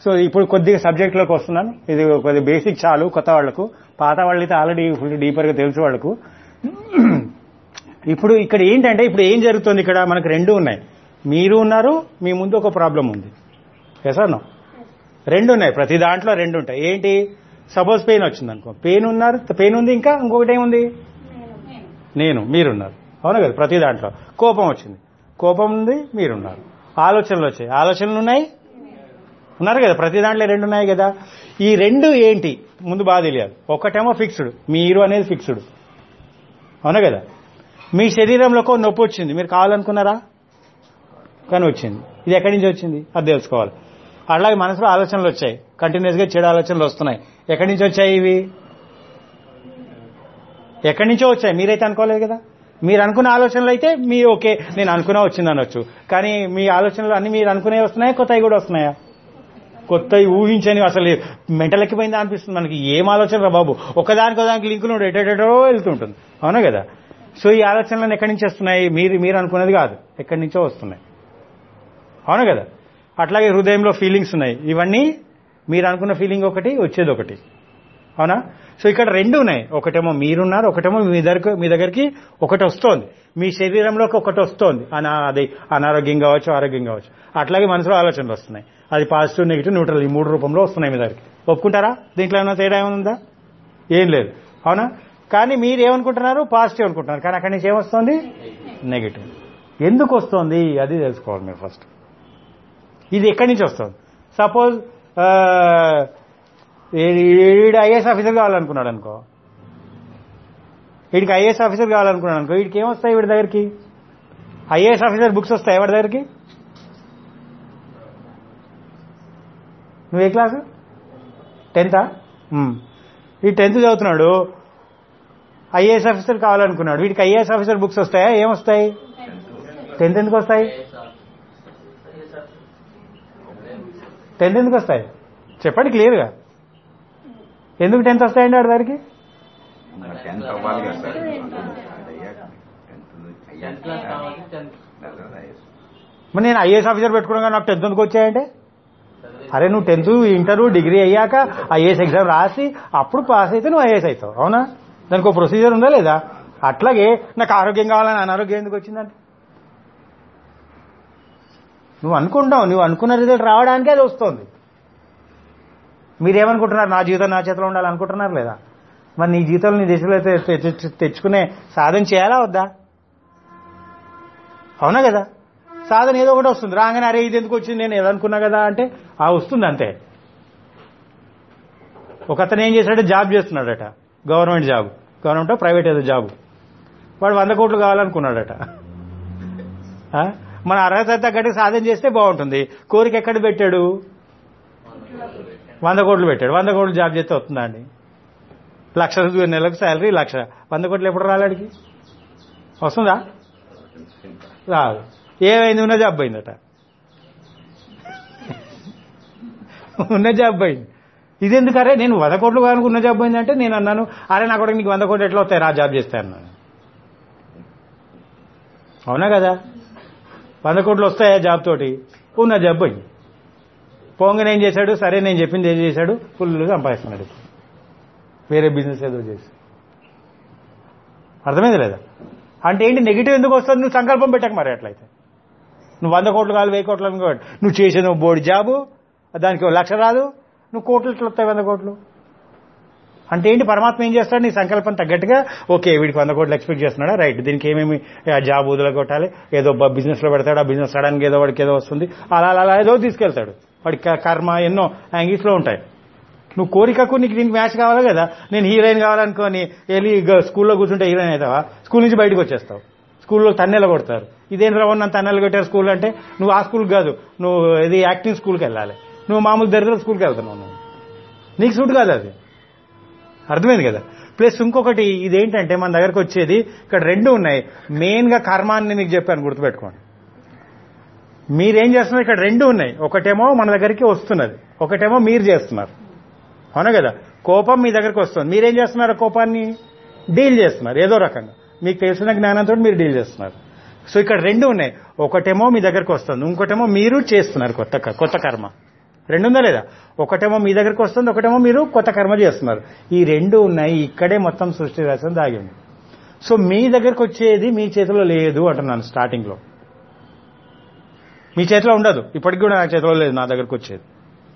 So ఇప్పుడు కొద్దిగా సబ్జెక్ట్లోకి వస్తున్నాను ఇది కొద్దిగా బేసిక్ చాలు కొత్త వాళ్లకు పాత వాళ్ళైతే ఆల్రెడీ ఫుల్ డీపర్గా తెలుసు వాళ్ళకు ఇప్పుడు ఇక్కడ ఏంటంటే ఇప్పుడు ఏం జరుగుతుంది ఇక్కడ మనకు రెండు ఉన్నాయి మీరు ఉన్నారు మీ ముందు ఒక ప్రాబ్లం ఉంది ఎసాను రెండు ఉన్నాయి ప్రతి దాంట్లో రెండు ఉంటాయి ఏంటి సపోజ్ పెయిన్ వచ్చింది అనుకో పెయిన్ ఉన్నారు పెయిన్ ఉంది ఇంకా ఇంకొకటి ఏముంది నేను మీరున్నారు అవునా కదా ప్రతి దాంట్లో కోపం వచ్చింది కోపం ఉంది మీరున్నారు ఆలోచనలు వచ్చాయి ఆలోచనలు ఉన్నాయి ఉన్నారు కదా ప్రతి దాంట్లో రెండు ఉన్నాయి కదా ఈ రెండు ఏంటి ముందు బాగా తెలియాలి ఒకటేమో ఫిక్స్డ్ మీరు అనేది ఫిక్స్డ్ అవునా కదా మీ శరీరంలో ఒక నొప్పి వచ్చింది మీరు కావాలనుకున్నారా కానీ వచ్చింది ఇది ఎక్కడి నుంచి వచ్చింది అది తెలుసుకోవాలి అలాగే మనసులో ఆలోచనలు వచ్చాయి కంటిన్యూస్ గా చెడు ఆలోచనలు వస్తున్నాయి ఎక్కడి నుంచి వచ్చాయి ఇవి ఎక్కడి నుంచో వచ్చాయి మీరైతే అనుకోలేదు కదా మీరు అనుకున్న ఆలోచనలు అయితే మీ ఓకే నేను అనుకున్నా వచ్చింది అనొచ్చు కానీ మీ ఆలోచనలు అన్ని మీరు అనుకునే వస్తున్నాయా కొత్తవి కూడా వస్తున్నాయా కొత్తవి ఊహించని అసలు మెంటల్ ఎక్కిపోయిందా అనిపిస్తుంది మనకి ఏం ఆలోచన రా బాబు ఒకదానికి దానికి లింకులు ఎటెటో వెళ్తుంటుంది అవునా కదా సో ఈ ఆలోచనలను ఎక్కడి నుంచి వస్తున్నాయి మీరు మీరు అనుకున్నది కాదు ఎక్కడి నుంచో వస్తున్నాయి అవును కదా అట్లాగే హృదయంలో ఫీలింగ్స్ ఉన్నాయి ఇవన్నీ మీరు అనుకున్న ఫీలింగ్ ఒకటి వచ్చేది ఒకటి అవునా సో ఇక్కడ రెండు ఉన్నాయి ఒకటేమో మీరున్నారు ఒకటేమో మీ దగ్గర మీ దగ్గరికి ఒకటి వస్తోంది మీ శరీరంలోకి ఒకటి వస్తోంది అనా అది అనారోగ్యం కావచ్చు ఆరోగ్యం కావచ్చు అట్లాగే మనసులో ఆలోచనలు వస్తున్నాయి అది పాజిటివ్ నెగిటివ్ న్యూట్రల్ ఈ మూడు రూపంలో వస్తున్నాయి మీ దగ్గరికి ఒప్పుకుంటారా దీంట్లో ఏమైనా తేడా ఏమైనా ఉందా ఏం లేదు అవునా కానీ మీరు ఏమనుకుంటున్నారు పాజిటివ్ అనుకుంటున్నారు కానీ అక్కడి నుంచి ఏమొస్తుంది నెగిటివ్ ఎందుకు వస్తుంది అది తెలుసుకోవాలి మీరు ఫస్ట్ ఇది ఎక్కడి నుంచి వస్తుంది సపోజ్ వీడు ఐఏఎస్ ఆఫీసర్ కావాలనుకున్నాడు అనుకో వీడికి ఐఏఎస్ ఆఫీసర్ కావాలనుకున్నాడు అనుకో వీడికి ఏమొస్తాయి వీడి దగ్గరికి ఐఏఎస్ ఆఫీసర్ బుక్స్ వస్తాయి ఎవరి దగ్గరికి నువ్వు ఏ క్లాసు టెన్తా ఈ టెన్త్ చదువుతున్నాడు ఐఏఎస్ ఆఫీసర్ కావాలనుకున్నాడు వీడికి ఐఏఎస్ ఆఫీసర్ బుక్స్ వస్తాయా ఏమొస్తాయి టెన్త్ ఎందుకు వస్తాయి టెన్త్ ఎందుకు వస్తాయి చెప్పండి క్లియర్గా ఎందుకు టెన్త్ వస్తాయండి ఆడి దగ్గరికి టెన్త్ అవ్వాలి కదా సార్ అది అయ్యాక టెన్త్ క్లాస్ కావాలి టెన్త్ మరి నేను ఐఏఎస్ ఆఫీసర్ పెట్టుకున్నాగా నాకు టెన్త్ ఎందుకు వచ్చాయంటే అరే నువ్వు టెన్త్ ఇంటర్ డిగ్రీ అయ్యాక ఐఏఎస్ ఎగ్జామ్ రాసి అప్పుడు పాస్ అయితే నువ్వు ఐఏఎస్ అవుతావు అవునా దానికి ఒక ప్రొసీజర్ ఉందా లేదా అట్లాగే నాకు ఆరోగ్యం కావాలని అనారోగ్యం ఎందుకు వచ్చిందంటే నువ్వు అనుకుంటావు నువ్వు అనుకున్న రిజల్ట్ రావడానికే అది వస్తుంది మీరేమనుకుంటున్నారు నా జీవితం నా చేతిలో ఉండాలనుకుంటున్నారు లేదా మరి నీ జీవితంలో నీ దిశలో అయితే తె- తె- తెచ్చుకునే సాధన చేయాలా వద్దా అవునా కదా సాధన ఏదో ఒకటి వస్తుంది రాగానే అరే ఇది ఎందుకు వచ్చింది నేను ఏదనుకున్నా కదా అంటే ఆ వస్తుంది అంతే ఒక అతను ఏం చేశాడు జాబ్ చేస్తున్నాడట గవర్నమెంట్ జాబ్ గవర్నమెంట్ ప్రైవేట్ ఏదో జాబ్ వాడు వంద కోట్లు కావాలనుకున్నాడట ఆ? మన అర్హత తగ్గట్టు సాధన చేస్తే బాగుంటుంది కోరిక ఎక్కడ పెట్టాడు వంద కోట్లు పెట్టాడు వంద కోట్లు జాబ్ చేస్తే వస్తుందా అండి లక్ష నెలకు శాలరీ లక్ష వంద కోట్లు ఎప్పుడు రాలాడికి వస్తుందా రాదు ఏమైంది ఉన్న జాబ్ పోయిందట ఉన్న జాబ్ పోయింది ఇది ఎందుకు అరే నేను వంద కోట్లు కానుక ఉన్న జాబ్ పోయిందంటే నేను అన్నాను అరే నా కూడా నీకు వంద కోట్లు ఎట్లా వస్తాయి రా జాబ్ చేస్తే అన్నాను అవునా కదా వంద కోట్లు వస్తాయా జాబ్ తోటి ఉన్న జాబ్ పోయింది పోంగని ఏం చేశాడు సరే నేను చెప్పింది ఏం చేశాడు ఫుల్గా సంపాదిస్తున్నాడు వేరే బిజినెస్ ఏదో చేసి అర్థమైంది లేదా అంటే ఏంటి నెగిటివ్ ఎందుకు వస్తుంది నువ్వు సంకల్పం పెట్టక మరి అట్లయితే నువ్వు వంద కోట్లు కాదు వెయ్యి కోట్లు అనుకోడు నువ్వు చేసిన బోర్డు జాబు దానికి ఓ లక్ష రాదు నువ్వు కోట్లు ఎట్లా వస్తాయి వంద కోట్లు అంటే ఏంటి పరమాత్మ ఏం చేస్తాడు నీ సంకల్పం తగ్గట్టుగా ఓకే వీడికి వంద కోట్లు ఎక్స్పెక్ట్ చేస్తున్నాడా రైట్ దీనికి ఏమేమి ఆ జాబ్ వదిలి కొట్టాలి ఏదో బిజినెస్ లో పెడతాడు ఆ బిజినెస్ సడన్గా ఏదో వాడికి ఏదో వస్తుంది అలా అలా అలా ఏదో తీసుకెళ్తాడు వాడికి క- కర్మ ఎన్నో యాంగిల్స్ లో ఉంటాయి నువ్వు కోరికకు నీకు దీనికి మ్యాచ్ కావాలి కదా నేను హీరోయిన్ కావాలనుకోని వెళ్ళి గ- స్కూల్లో కూర్చుంటే హీరోయిన్ అవుతావా స్కూల్ నుంచి బయటకు వచ్చేస్తావు స్కూల్లో తన్నెల కొడతారు ఇదేం రావు నన్ను తన్నెలు కొట్టారు స్కూల్ అంటే నువ్వు ఆ స్కూల్ కాదు నువ్వు ఇది యాక్టింగ్ స్కూల్కి వెళ్ళాలి నువ్వు మామూలు దరిద్ర స్కూల్కి వెళ్తున్నావు నువ్వు నీకు సూట్ కాదు అది అర్థమైంది కదా ప్లస్ ఇంకొకటి ఇదేంటంటే మన దగ్గరకు వచ్చేది ఇక్కడ రెండు ఉన్నాయి మెయిన్ గా కర్మాన్ని మీకు చెప్పాను గుర్తుపెట్టుకోండి మీరేం చేస్తున్నారు ఇక్కడ రెండు ఉన్నాయి ఒకటేమో మన దగ్గరికి వస్తున్నది ఒకటేమో మీరు చేస్తున్నారు అవునా కదా కోపం మీ దగ్గరకు వస్తుంది మీరేం చేస్తున్నారు ఆ కోపాన్ని డీల్ చేస్తున్నారు ఏదో రకంగా మీకు తెలిసిన జ్ఞానంతో మీరు డీల్ చేస్తున్నారు సో ఇక్కడ రెండు ఉన్నాయి ఒకటేమో మీ దగ్గరకు వస్తుంది ఇంకోటేమో మీరు చేస్తున్నారు కొత్త క- కొత్త కర్మ రెండు ఉందా లేదా ఒకటేమో మీ దగ్గరికి వస్తుంది ఒకటేమో మీరు కొత్త కర్మ చేస్తున్నారు ఈ రెండు ఉన్నాయి ఇక్కడే మొత్తం సృష్టి రసం దాగి ఉంది సో మీ దగ్గరకు వచ్చేది మీ చేతిలో లేదు అంటున్నాను స్టార్టింగ్ లో మీ చేతిలో ఉండదు ఇప్పటికి కూడా నా చేతిలో లేదు నా దగ్గరకు వచ్చేది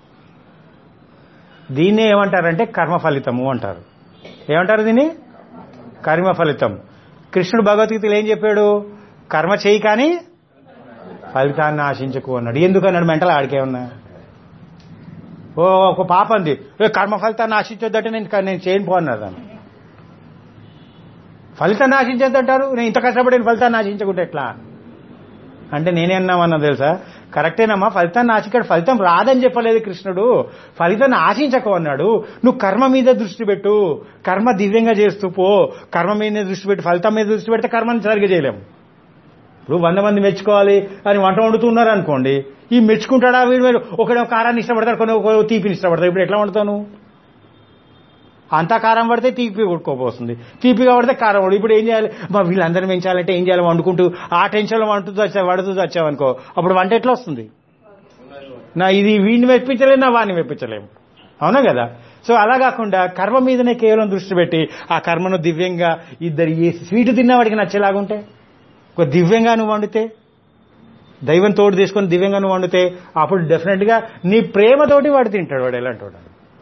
దీన్ని ఏమంటారంటే కర్మ ఫలితము అంటారు ఏమంటారు దీన్ని కర్మ ఫలితం కృష్ణుడు భగవద్గీతలో ఏం చెప్పాడు కర్మ చేయి కానీ ఫలితాన్ని ఆశించకు అన్నాడు ఎందుకు అన్నాడు మెంటల్ ఆడికేమన్నా ఓ ఒక పాప అంది "ఏ, కర్మ ఫలితాన్ని ఆశించొద్దంటే నేను నేను చేయను పో అన్నారు దాన్ని ఫలితాన్ని ఆశించొద్దంటారు నేను ఇంత కష్టపడి నేను ఫలితాన్ని ఆశించకుంటే ఎట్లా అంటే నేనేమన్నామన్నా తెలుసా కరెక్టేనమ్మా ఫలితాన్ని ఆశించాడు ఫలితం రాదని చెప్పలేదు కృష్ణుడు ఫలితాన్ని ఆశించకు అన్నాడు నువ్వు కర్మ మీద దృష్టి పెట్టు కర్మ దివ్యంగా చేస్తూ పో కర్మ మీద దృష్టి పెట్టి ఫలితం మీద దృష్టి పెడితే కర్మని సరిగ్గా చేయలేము ఇప్పుడు వంద మంది మెచ్చుకోవాలి అని వంట వండుతున్నారు అనుకోండి ఈ మెచ్చుకుంటాడా వీడు వీడు ఒకడే కారాన్ని ఇష్టపడతాడు కొన్ని ఒక తీపిని ఇష్టపడతాడు ఇప్పుడు ఎట్లా వండుతాను అంతా కారం పడితే తీపి కొట్టుకోపోతుంది తీపిగా పడితే కారం పడు ఇప్పుడు ఏం చేయాలి మా వీళ్ళందరినీ పెంచాలంటే ఏం చేయాలి వండుకుంటూ ఆ టెన్షన్లో వండుతూ వచ్చా వడుతూ వచ్చావనుకో అప్పుడు వంట ఎట్లా వస్తుంది నా ఇది వీడిని మెప్పించలేము నా వాడిని మెప్పించలేము అవునా కదా సో అలా కాకుండా కర్మ మీదనే కేవలం దృష్టి పెట్టి ఆ కర్మను దివ్యంగా ఇద్దరు ఏ స్వీట్ తిన్నవాడికి నచ్చేలాగుంటే ఒక దివ్యంగా నువ్వు వండితే దైవం తోడు తీసుకొని దివ్యంగా నువ్వు వండితే అప్పుడు డెఫినెట్ గా నీ ప్రేమతోటి వాడు తింటాడు వాడు ఎలాంటి వాడు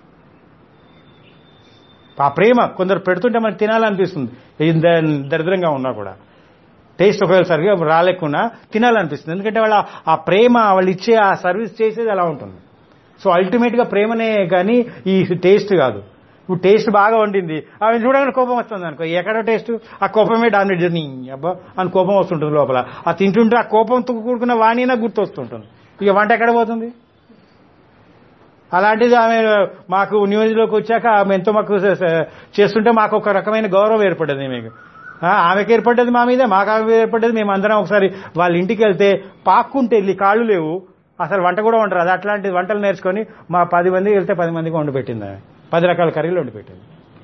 ఆ ప్రేమ కొందరు పెడుతుంటే మనకు తినాలనిపిస్తుంది ఇది ద- దరిద్రంగా ఉన్నా కూడా టేస్ట్ ఒకవేళ సరిగా రాలేకున్నా తినాలనిపిస్తుంది ఎందుకంటే వాళ్ళ ఆ ప్రేమ వాళ్ళు ఇచ్చే ఆ సర్వీస్ చేసేది అలా ఉంటుంది సో అల్టిమేట్ గా ప్రేమనే కానీ ఈ టేస్ట్ కాదు ఇప్పుడు టేస్ట్ బాగా వండింది ఆమె చూడగానే కోపం వస్తుంది అనుకో ఎక్కడో టేస్ట్ ఆ కోపమే డామినేట్ చేసి అబ్బా అని కోపం వస్తుంటుంది లోపల ఆ తింటుంటే ఆ కోపంతో కూడుకున్న వాణినా గుర్తు వస్తుంటుంది ఇక వంట ఎక్కడ పోతుంది అలాంటిది ఆమె మాకు న్యూస్లోకి వచ్చాక ఆమె ఎంతో మాకు స- స- చేస్తుంటే మాకు ఒక రకమైన గౌరవం ఏర్పడ్డది మీకు ఆ, ఆమెకి ఏర్పడ్డది మా మీద మాకు ఆమె మీద ఏర్పడ్డది మేము అందరం ఒకసారి వాళ్ళ ఇంటికి వెళ్తే పాక్కుంటే వెళ్ళి కాళ్ళు లేవు అసలు వంట కూడా వంటరు అది అట్లాంటి వంటలు నేర్చుకొని మా పది మందికి వెళ్తే పది మందికి వండి పెట్టింది ఆమె పది రకాల కర్రీలు వండి పెట్టింది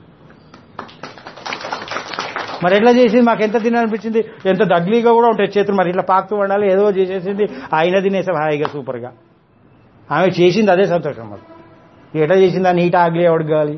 మరి ఎట్లా చేసింది మాకు ఎంత తినాలనిపించింది ఎంత దగ్లీగా కూడా ఉంటాయి చేతులు మరి ఇట్లా పాకుతూ వండాలి ఏదో చేసేసింది ఆయన తినేసాం హాయిగా సూపర్గా ఆమె చేసింది అదే సంతోషం మాకు ఎట్లా చేసింది ఆ నీట్ ఆగ్లీ ఎవడికి కావాలి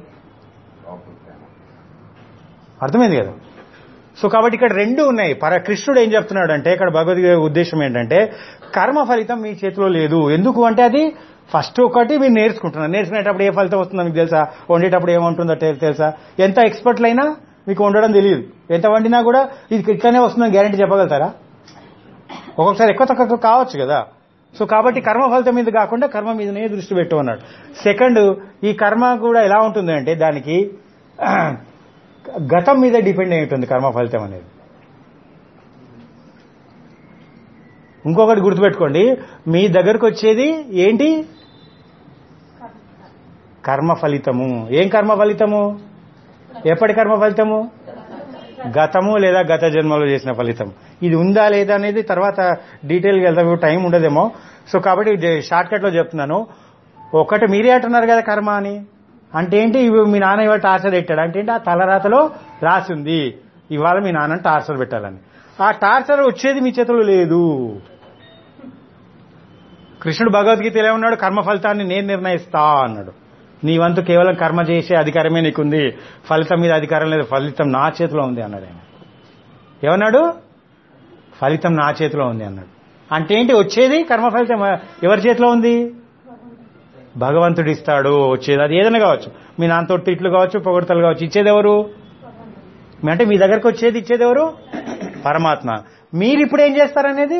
అర్థమైంది కదా సో కాబట్టి ఇక్కడ రెండు ఉన్నాయి పర కృష్ణుడు ఏం చెప్తున్నాడు అంటే ఇక్కడ భగవద్గీత ఉద్దేశం ఏంటంటే కర్మ ఫలితం మీ చేతిలో లేదు ఎందుకు అంటే అది ఫస్ట్ ఒకటి మీరు నేర్చుకుంటున్నారు నేర్చుకునేటప్పుడు ఏ ఫలితం వస్తుందో మీకు తెలుసా వండేటప్పుడు ఏముంటుందో తె- తెలుసా ఎంత ఎక్స్పర్ట్లైనా మీకు వండడం తెలియదు ఎంత వండినా కూడా ఇది ఇట్లనే వస్తుందని గ్యారంటీ చెప్పగలుగుతారా ఒక్కొక్కసారి ఎక్కువ తక్కువ కావచ్చు కదా సో కాబట్టి కర్మ ఫలితం మీద కాకుండా కర్మ మీదనే దృష్టి పెట్టు అన్నాడు సెకండ్ ఈ కర్మ కూడా ఎలా ఉంటుంది అంటే దానికి గతం మీద డిపెండ్ అయి ఉంటుంది కర్మ ఫలితం అనేది ఇంకొకటి గుర్తుపెట్టుకోండి మీ దగ్గరకు వచ్చేది ఏంటి కర్మ ఫలితము ఏం కర్మ ఫలితము ఎప్పటి కర్మ ఫలితము గతము లేదా గత జన్మలో చేసిన ఫలితం ఇది ఉందా లేదా అనేది తర్వాత డీటెయిల్గా వెళ్తాం టైం ఉండదేమో సో కాబట్టి షార్ట్ కట్ లో చెప్తున్నాను ఒకటి మీరే అంటున్నారు కదా కర్మ అని అంటే ఏంటి ఇవి మీ నాన్న ఇవాళ టార్చర్ పెట్టాడు అంటే ఏంటి ఆ తలరాతలో రాసి ఉంది ఇవాళ మీ నాన్న టార్చర్ పెట్టాలని ఆ టార్చర్ వచ్చేది మీ చేతిలో లేదు కృష్ణుడు భగవద్గీత ఎలా ఉన్నాడు కర్మ ఫలితాన్ని నేను నిర్ణయిస్తా అన్నాడు నీ వంతు కేవలం కర్మ చేసే అధికారమే నీకుంది ఫలితం మీద అధికారం లేదు ఫలితం నా చేతిలో ఉంది అన్నాడు ఆయన ఏమన్నాడు ఫలితం నా చేతిలో ఉంది అన్నాడు అంటే ఏంటి వచ్చేది కర్మ ఫలితం ఎవరి చేతిలో ఉంది భగవంతుడు ఇస్తాడు వచ్చేది అది ఏదైనా కావచ్చు మీ నాన్నతో తిట్లు కావచ్చు పొగడతలు కావచ్చు ఇచ్చేది ఎవరు మీ- అంటే మీ దగ్గరకు వచ్చేది ఇచ్చేది ఎవరు పరమాత్మ మీరు ఇప్పుడు ఏం చేస్తారనేది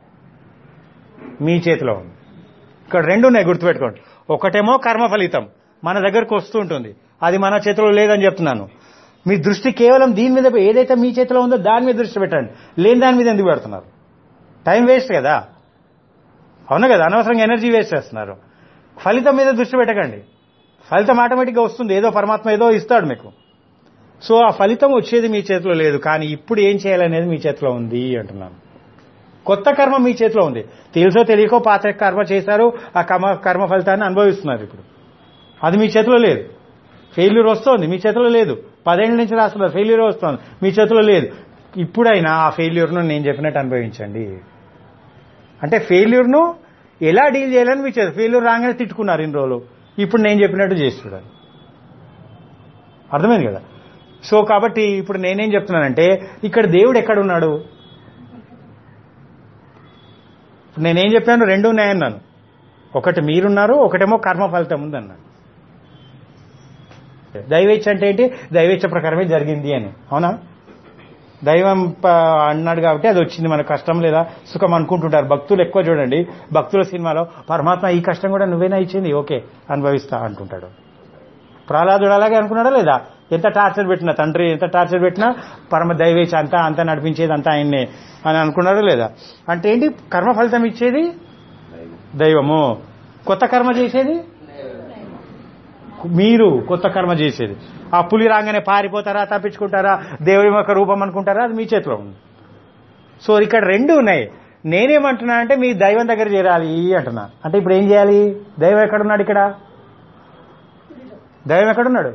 మీ చేతిలో ఉంది ఇక్కడ రెండు ఉన్నాయి గుర్తుపెట్టుకోండి ఒకటేమో కర్మ ఫలితం మన దగ్గరకు వస్తూ ఉంటుంది అది మన చేతిలో లేదని చెప్తున్నాను మీ దృష్టి కేవలం దీని మీద ఏదైతే మీ చేతిలో ఉందో దాని మీద దృష్టి పెట్టండి లేని దాని మీద ఎందుకు పెడుతున్నారు టైం వేస్ట్ కదా అవును కదా అనవసరంగా ఎనర్జీ వేస్ట్ చేస్తున్నారు ఫలితం మీద దృష్టి పెట్టకండి ఫలితం ఆటోమేటిక్గా వస్తుంది ఏదో పరమాత్మ ఏదో ఇస్తాడు మీకు సో ఆ ఫలితం వచ్చేది మీ చేతిలో లేదు కానీ ఇప్పుడు ఏం చేయాలనేది మీ చేతిలో ఉంది అంటున్నాను కొత్త కర్మ మీ చేతిలో ఉంది తెలుసో తెలియకో పాత కర్మ చేశారు ఆ కర్మ కర్మ ఫలితాన్ని అనుభవిస్తున్నారు ఇప్పుడు అది మీ చేతిలో లేదు ఫెయిల్యూర్ వస్తోంది మీ చేతిలో లేదు పదేళ్ల నుంచి రాస్తున్నారు ఫెయిల్యూర్ వస్తోంది మీ చేతిలో లేదు ఇప్పుడైనా ఆ ఫెయిల్యూర్ను నేను చెప్పినట్టు అనుభవించండి అంటే ఫెయిల్యూర్ను ఎలా డీల్ చేయాలని మీకు ఫెయిల్యూర్ రాగానే తిట్టుకున్నారు ఇన్ని రోజులు ఇప్పుడు నేను చెప్పినట్టు చేసి చూడాలి అర్థమైంది కదా సో కాబట్టి ఇప్పుడు నేనేం చెప్తున్నానంటే ఇక్కడ దేవుడు ఎక్కడ ఉన్నాడు నేనేం చెప్పాను రెండు ఉన్నాయన్నాను ఒకటి మీరున్నారు ఒకటేమో కర్మ ఫలితం ఉందన్నాను దైవేచ్ఛ అంటే ఏంటి దైవేచ్ఛ ప్రకారమే జరిగింది అని అవునా దైవం ప- అన్నాడు కాబట్టి అది వచ్చింది మన కష్టం లేదా సుఖం అనుకుంటుంటారు భక్తులు ఎక్కువ చూడండి భక్తుల సినిమాలో పరమాత్మ ఈ కష్టం కూడా నువ్వేనా ఇచ్చింది ఓకే అనుభవిస్తా అంటుంటాడు ప్రహ్లాదుడు అలాగే అనుకున్నాడా లేదా ఎంత టార్చర్ పెట్టినా తండ్రి ఎంత టార్చర్ పెట్టినా పరమ దైవేచ్ఛ అంతా అంతా నడిపించేది అంతా ఆయన్నే అని అనుకున్నాడా లేదా అంటే ఏంటి కర్మ ఫలితం ఇచ్చేది దైవము కొత్త కర్మ చేసేది మీరు కొత్త కర్మ చేసేది ఆ పులి రాగానే పారిపోతారా తప్పించుకుంటారా దేవుడి యొక్క రూపం అనుకుంటారా అది మీ చేతిలో ఉంది సో ఇక్కడ రెండు ఉన్నాయి నేనేమంటున్నా అంటే మీ దైవం దగ్గర చేరాలి అంటున్నా అంటే ఇప్పుడు ఏం చేయాలి దైవం ఎక్కడున్నాడు ఇక్కడ దైవం ఎక్కడున్నాడు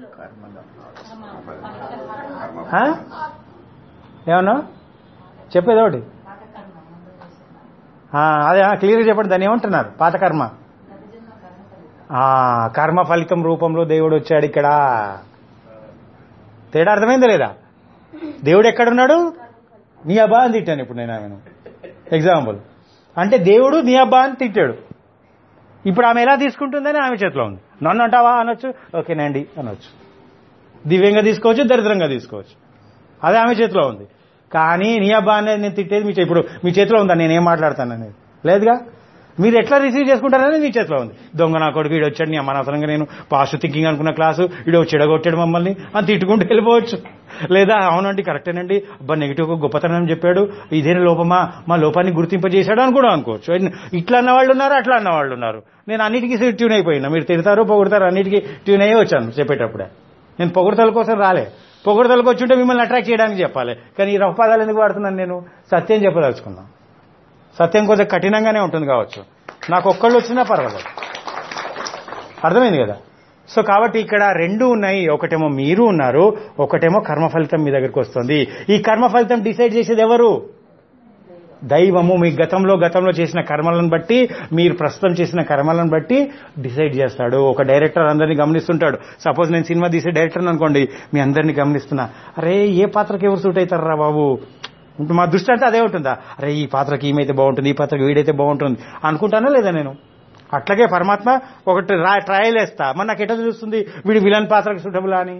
ఆ? ఏమన్నా చెప్పేది ఒకటి ఆ, అదే క్లియర్గా చెప్పండి దాన్ని ఏమంటున్నారు పాత కర్మ ఆ, కర్మ ఫలితం రూపంలో దేవుడు వచ్చాడు ఇక్కడ తేడా అర్థమైందా లేదా దేవుడు ఎక్కడున్నాడు నీ అబ్బా అని తిట్టాను ఇప్పుడు నేను ఆమెను ఎగ్జాంపుల్ అంటే దేవుడు నీ అబ్బా అని తిట్టాడు ఇప్పుడు ఆమె ఎలా తీసుకుంటుందని ఆమె చేతిలో ఉంది నన్ను అంటావా అనొచ్చు ఓకేనండి అనొచ్చు దివ్యంగా తీసుకోవచ్చు దరిద్రంగా తీసుకోవచ్చు అదే ఆమె చేతిలో ఉంది కానీ నీ అబ్బా అనేది నేను తిట్టేది మీ చే- ఇప్పుడు మీ చేతిలో ఉందా నేను ఏం మాట్లాడతాను అనేది లేదుగా మీరు ఎట్లా రిసీవ్ చేసుకుంటారనేది మీ చేతిలో ఉంది దొంగ నా కొడుకు వీడు వచ్చాడు నీ అనవసరంగా నేను పాస్ట్ థింకింగ్ అనుకున్న క్లాసు వీడు చెడగొట్టాడు మమ్మల్ని అని తిట్టుకుంటూ వెళ్ళిపోవచ్చు లేదా అవునండి కరెక్టేనండి అబ్బా నెగిటివ్ గొప్పతనం చెప్పాడు ఇదేనా లోపమా మా లోపాన్ని గుర్తింపజేశాడు అని కూడా అనుకోవచ్చు ఇట్లా అన్న వాళ్ళు ఉన్నారు అట్లా అన్న వాళ్ళు ఉన్నారు నేను అన్నిటికీ ట్యూన్ అయిపోయినా మీరు తిడతారు పొగుడతారు అన్నిటికీ ట్యూన్ అయ్యే వచ్చాను చెప్పేటప్పుడే నేను పొగుడతల కోసం రాలే పొగుడతలకు వచ్చి ఉంటే మిమ్మల్ని అట్రాక్ట్ చేయడానికి చెప్పాలి కానీ ఈ రఫ్ పదాలు ఎందుకు వాడుతున్నాను నేను సత్యం చెప్పదలుచుకున్నాను సత్యం కొంచెం కఠినంగానే ఉంటుంది కావచ్చు నాకు ఒక్కళ్ళు వచ్చినా పర్వాలేదు అర్థమైంది కదా సో కాబట్టి ఇక్కడ రెండు ఉన్నాయి ఒకటేమో మీరు ఉన్నారు ఒకటేమో కర్మ ఫలితం మీ దగ్గరికి వస్తుంది ఈ కర్మ ఫలితం డిసైడ్ చేసేది ఎవరు దైవము మీ గతంలో గతంలో చేసిన కర్మలను బట్టి మీరు ప్రస్తుతం చేసిన కర్మలను బట్టి డిసైడ్ చేస్తాడు ఒక డైరెక్టర్ అందరినీ గమనిస్తుంటాడు సపోజ్ నేను సినిమా తీసే డైరెక్టర్ అనుకోండి మీ అందరినీ గమనిస్తున్నా అరే ఏ పాత్రకి ఎవరు సూట్ అవుతారా బాబు ఇప్పుడు మా దృష్టి అంటే అదే ఉంటుందా అరే ఈ పాత్రకి ఈమైతే బాగుంటుంది ఈ పాత్రకి వీడైతే బాగుంటుంది అనుకుంటానా లేదా నేను అట్లాగే పరమాత్మ ఒకటి రా ట్రయల్ వేస్తా మరి నాకు ఎట్లా తెలుస్తుంది వీడు విలన్ పాత్రకి సూటబుల్ అని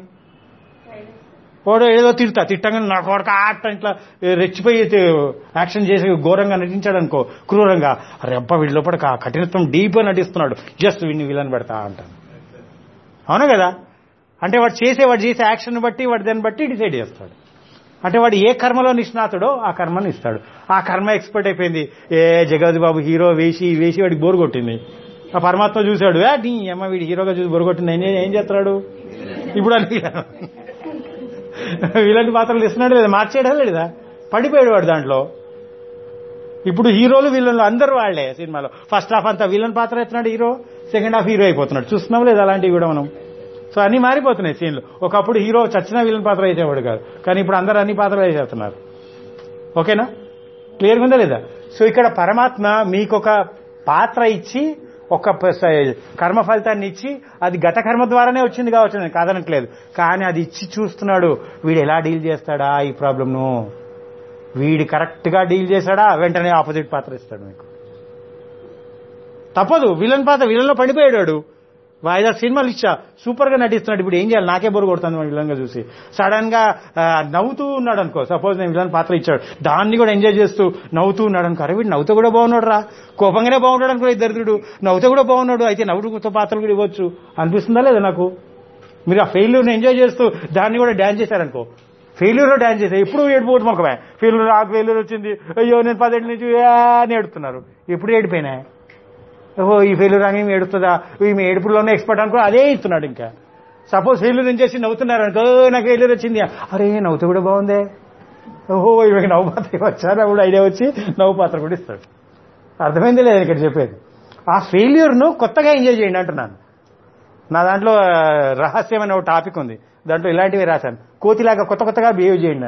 వాడు ఏదో తిడతా తిట్టంగానే నాకు వాడికి ఆట ఇట్లా రెచ్చిపోయి యాక్షన్ చేసి ఘోరంగా నటించాడు అనుకో క్రూరంగా అరే అబ్బా వీడి లోపల కా- కఠినత్వం డీప్గా నటిస్తున్నాడు జస్ట్ వీడిని విలన్ పెడతా అంటాను అవును కదా అంటే వాడు చేసే వాడు చేసే యాక్షన్ బట్టి వాడు దాన్ని బట్టి డిసైడ్ చేస్తాడు అంటే వాడు ఏ కర్మలో నిష్ణాతుడో ఆ కర్మను ఇస్తాడు ఆ కర్మ ఎక్స్పర్ట్ అయిపోయింది ఏ జగవతి బాబు హీరో వేసి వేసి వాడికి బోరు కొట్టింది ఆ పరమాత్మ చూశాడు "ఏ, నీ అమ్మ వీడి హీరోగా చూసి బోరు కొట్టింది ఏం ఏం చేస్తున్నాడు ఇప్పుడు అని వీళ్ళని పాత్రలు ఇస్తున్నాడు లేదా మార్చేయడం లేదా పడిపోయాడు వాడు దాంట్లో ఇప్పుడు హీరోలు విలన్లు అందరూ వాళ్లే సినిమాలో ఫస్ట్ హాఫ్ అంతా విలన్ పాత్ర ఎత్తున్నాడు హీరో సెకండ్ హాఫ్ హీరో అయిపోతున్నాడు చూస్తున్నాం లేదా అలాంటివి కూడా మనం సో అన్ని మారిపోతున్నాయి సీన్లు ఒకప్పుడు హీరో చచ్చిన విలన్ పాత్ర వేసేవాడు కాదు కానీ ఇప్పుడు అందరూ అన్ని పాత్రలు వేసేస్తున్నారు ఓకేనా క్లియర్గా ఉందా లేదా సో ఇక్కడ పరమాత్మ మీకు ఒక పాత్ర ఇచ్చి ఒక ప- స- కర్మ ఫలితాన్ని ఇచ్చి అది గత కర్మ ద్వారానే వచ్చింది కావచ్చు నేను కాదనట్లేదు కానీ అది ఇచ్చి చూస్తున్నాడు వీడు ఎలా డీల్ చేస్తాడా ఈ ప్రాబ్లంను వీడు కరెక్ట్ గా డీల్ చేశాడా వెంటనే ఆపోజిట్ పాత్ర ఇస్తాడు మీకు తప్పదు విలన్ పాత్ర విలన్ లో పడిపోయాడు ఐదారు సినిమాలు ఇచ్చా సూపర్ గా నటిస్తున్నాడు ఇప్పుడు ఏం చేయాలి నాకే బోరు కొడుతుంది వాడు విలన్ గా చూసి సడన్ గా ఆ, నవ్వుతూ ఉన్నాడు అనుకో సపోజ్ నేను విలన్ పాత్ర ఇచ్చాడు దాన్ని కూడా ఎంజాయ్ చేస్తూ నవ్వుతూ ఉన్నాడు అనుకో అరే వీడు నవ్వుతూ కూడా బాగున్నాడు రా కోపంగానే బాగున్నాడు అనుకో ఈ దరిద్రుడు నవ్వుతూ కూడా బాగున్నాడు అయితే నవ్వుతూ పాత్రలు కూడా ఇవ్వచ్చు అనిపిస్తుందా లేదా నాకు మీరు ఆ ఫెయిల్యూర్ని ఎంజాయ్ చేస్తూ దాన్ని కూడా డ్యాన్స్ చేశారనుకో ఫెయిల్యూర్ డ్యాన్స్ చేశారు ఎప్పుడు ఏడిపోవడం మొక్కమే ఫెయిల్యూర్ నాకు ఫెయిల్యూర్ వచ్చింది అయ్యో నేను పదేళ్ళ నుంచి ఏ అని ఏడుతున్నారు ఎప్పుడు ఏడిపోయినా ఓహో ఈ ఫెయిల్యూర్ అని ఈమె ఏడుతుందా ఈమె ఏడుపులోనే ఎక్స్పర్ట్ అనుకో అదే ఇస్తున్నాడు ఇంకా సపోజ్ ఫెయిల్యూర్ ఏం చేసి నవ్వుతున్నారు అనుకో "ఓ, నాకు ఫెయిల్యూర్ వచ్చింది అరే నవ్వుతూ కూడా బాగుందే ఓహో ఈమెకి నవ్వు పాత్ర వచ్చారా కూడా ఐడియా వచ్చి నవ్వు పాత్ర కూడా ఇస్తాడు అర్థమైంది లేదు ఇక్కడ చెప్పేది ఆ ఫెయిల్యూర్ను కొత్తగా ఎంజాయ్ చేయండి అంటున్నాను నా దాంట్లో ఆ, రహస్యం అనే ఒక టాపిక్ ఉంది దాంట్లో ఇలాంటివి రాశాను కోతిలాగా కొత్త కొత్తగా బిహేవ్ చేయండి అని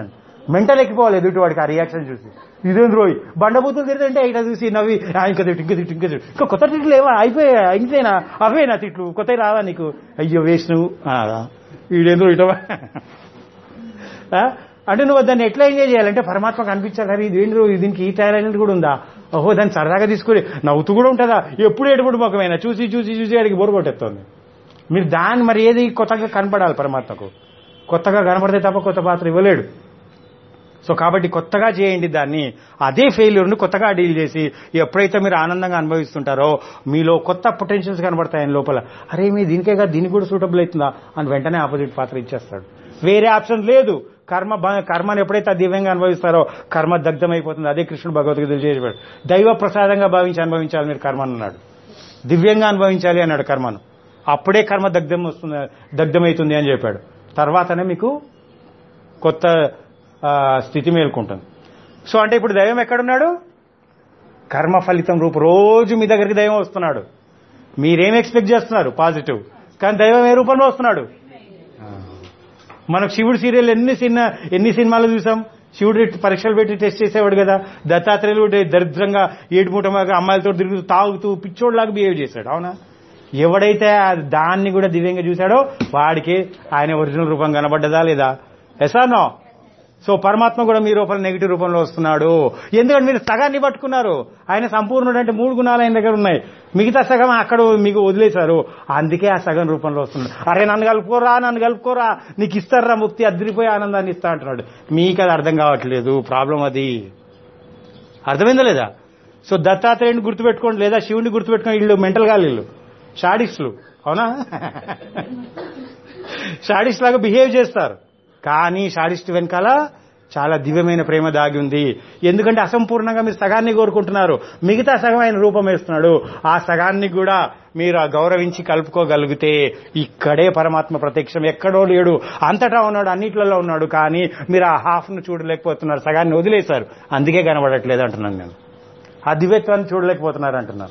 మెంటల్ ఎక్కిపోవాలి ఎదుటి వాడికి ఆ రియాక్షన్ చూసి ఇదేం రోయ్ బండబూతులు తిరుగుతుంటే ఇట్లా చూసి నవ్వి "ఆ, ఇంకా తిట్టు ఇంకా తిట్టు ఇంకా తిట్టు ఇంకా కొత్త తిట్లు ఏవా అయిపోయా ఇంతేనా అవేనా తిట్లు కొత్త రావా నీకు అయ్యో వేస్ట్ నువ్వు వీడేంద్రో ఇటవా ఆ? అంటే నువ్వు దాన్ని ఎట్లా ఎంజాయ్ చేయాలంటే పరమాత్మ కనిపించాలి అరే ఇది ఏంటి దీనికి ఈ టాలెంట్ కూడా ఉందా ఓహో దాన్ని సరదాగా తీసుకుని నవ్వుతూ కూడా ఉంటుందా ఎప్పుడు ఎటువంటి ముఖమైనా చూసి చూసి చూసి అడిగి బోరు కొట్టేస్తుంది మీరు దాన్ని మరి ఏది కొత్తగా కనపడాలి పరమాత్మకు కొత్తగా కనపడితే తప్ప కొత్త పాత్ర ఇవ్వలేడు సో కాబట్టి కొత్తగా చేయండి దాన్ని అదే ఫెయిల్యూర్ని కొత్తగా డీల్ చేసి ఎప్పుడైతే మీరు ఆనందంగా అనుభవిస్తుంటారో మీలో కొత్త పొటెన్షియల్స్ కనబడతాయి ఆయన లోపల అరే మీ దీనికే కాదు దీనికి కూడా సూటబుల్ అవుతుందా అని వెంటనే ఆపోజిట్ పాత్ర ఇచ్చేస్తాడు వేరే ఆప్షన్ లేదు కర్మ బ- కర్మను ఎప్పుడైతే దివ్యంగా అనుభవిస్తారో కర్మ దగ్ధమైపోతుంది అదే కృష్ణుడు భగవద్గీతలు చేసాడు దైవ ప్రసాదంగా భావించి అనుభవించాలి మీరు కర్మను అన్నాడు దివ్యంగా అనుభవించాలి అన్నాడు కర్మను అప్పుడే కర్మ దగ్ధం వస్తుంది దగ్ధమవుతుంది అని చెప్పాడు తర్వాతనే మీకు కొత్త ఆ, స్థితి మేల్కొంటుంది సో అంటే ఇప్పుడు దైవం ఎక్కడున్నాడు కర్మ ఫలితం రూపు రోజు మీ దగ్గరికి దైవం వస్తున్నాడు మీరేం ఎక్స్పెక్ట్ చేస్తున్నారు పాజిటివ్ కానీ దైవం ఏ రూపంలో వస్తున్నాడు మనకు శివుడు సీరియల్ ఎన్ని సినిమా ఎన్ని సినిమాలు చూసాం శివుడు పరీక్షలు పెట్టి టెస్ట్ చేసేవాడు కదా దత్తాత్రేయులు కూడా దరిద్రంగా ఏడు మూట అమ్మాయిలతో తిరుగుతూ తాగుతూ పిచ్చోడ్లాగా బిహేవ్ చేశాడు అవునా ఎవడైతే ఆ దాన్ని కూడా దివ్యంగా చూశాడో వాడికి ఆయన ఒరిజినల్ రూపం కనబడ్డదా లేదా ఎసా నో సో పరమాత్మ కూడా మీ రూపంలో నెగిటివ్ రూపంలో వస్తున్నాడు ఎందుకంటే మీరు సగాన్ని పట్టుకున్నారు ఆయన సంపూర్ణుడు అంటే మూడు గుణాలు ఆయన దగ్గర ఉన్నాయి మిగతా సగం అక్కడ మీకు వదిలేశారు అందుకే ఆ సగం రూపంలో వస్తున్నాడు అరే నన్ను కలుపుకోరా నన్ను కలుపుకోరా నీకు ఇస్తారా ముక్తి అద్దరిపోయి ఆనందాన్ని ఇస్తా అంటున్నాడు మీకు అది అర్థం కావట్లేదు ప్రాబ్లం అది అర్థమైందా లేదా సో దత్తాత్రేయుని గుర్తుపెట్టుకోండి లేదా శివుని గుర్తుపెట్టుకోండి వీళ్ళు మెంటల్ గా వీళ్ళు షాడిస్టులు అవునా షాడిస్ట్ లాగా బిహేవ్ చేస్తారు కానీ షాడిస్ట్ వెనకాల చాలా దివ్యమైన ప్రేమ దాగి ఉంది ఎందుకంటే అసంపూర్ణంగా మీరు సగాన్ని కోరుకుంటున్నారు మిగతా సగం ఆయన రూపం వేస్తున్నాడు ఆ సగాన్ని కూడా మీరు ఆ గౌరవించి కలుపుకోగలిగితే ఇక్కడే పరమాత్మ ప్రత్యక్షం ఎక్కడో లేడు అంతటా ఉన్నాడు అన్నిట్లలో ఉన్నాడు కానీ మీరు ఆ హాఫ్ను చూడలేకపోతున్నారు సగాన్ని వదిలేశారు అందుకే కనబడట్లేదు అంటున్నాను నేను ఆ దివ్యత్వాన్ని చూడలేకపోతున్నారు అంటున్నాను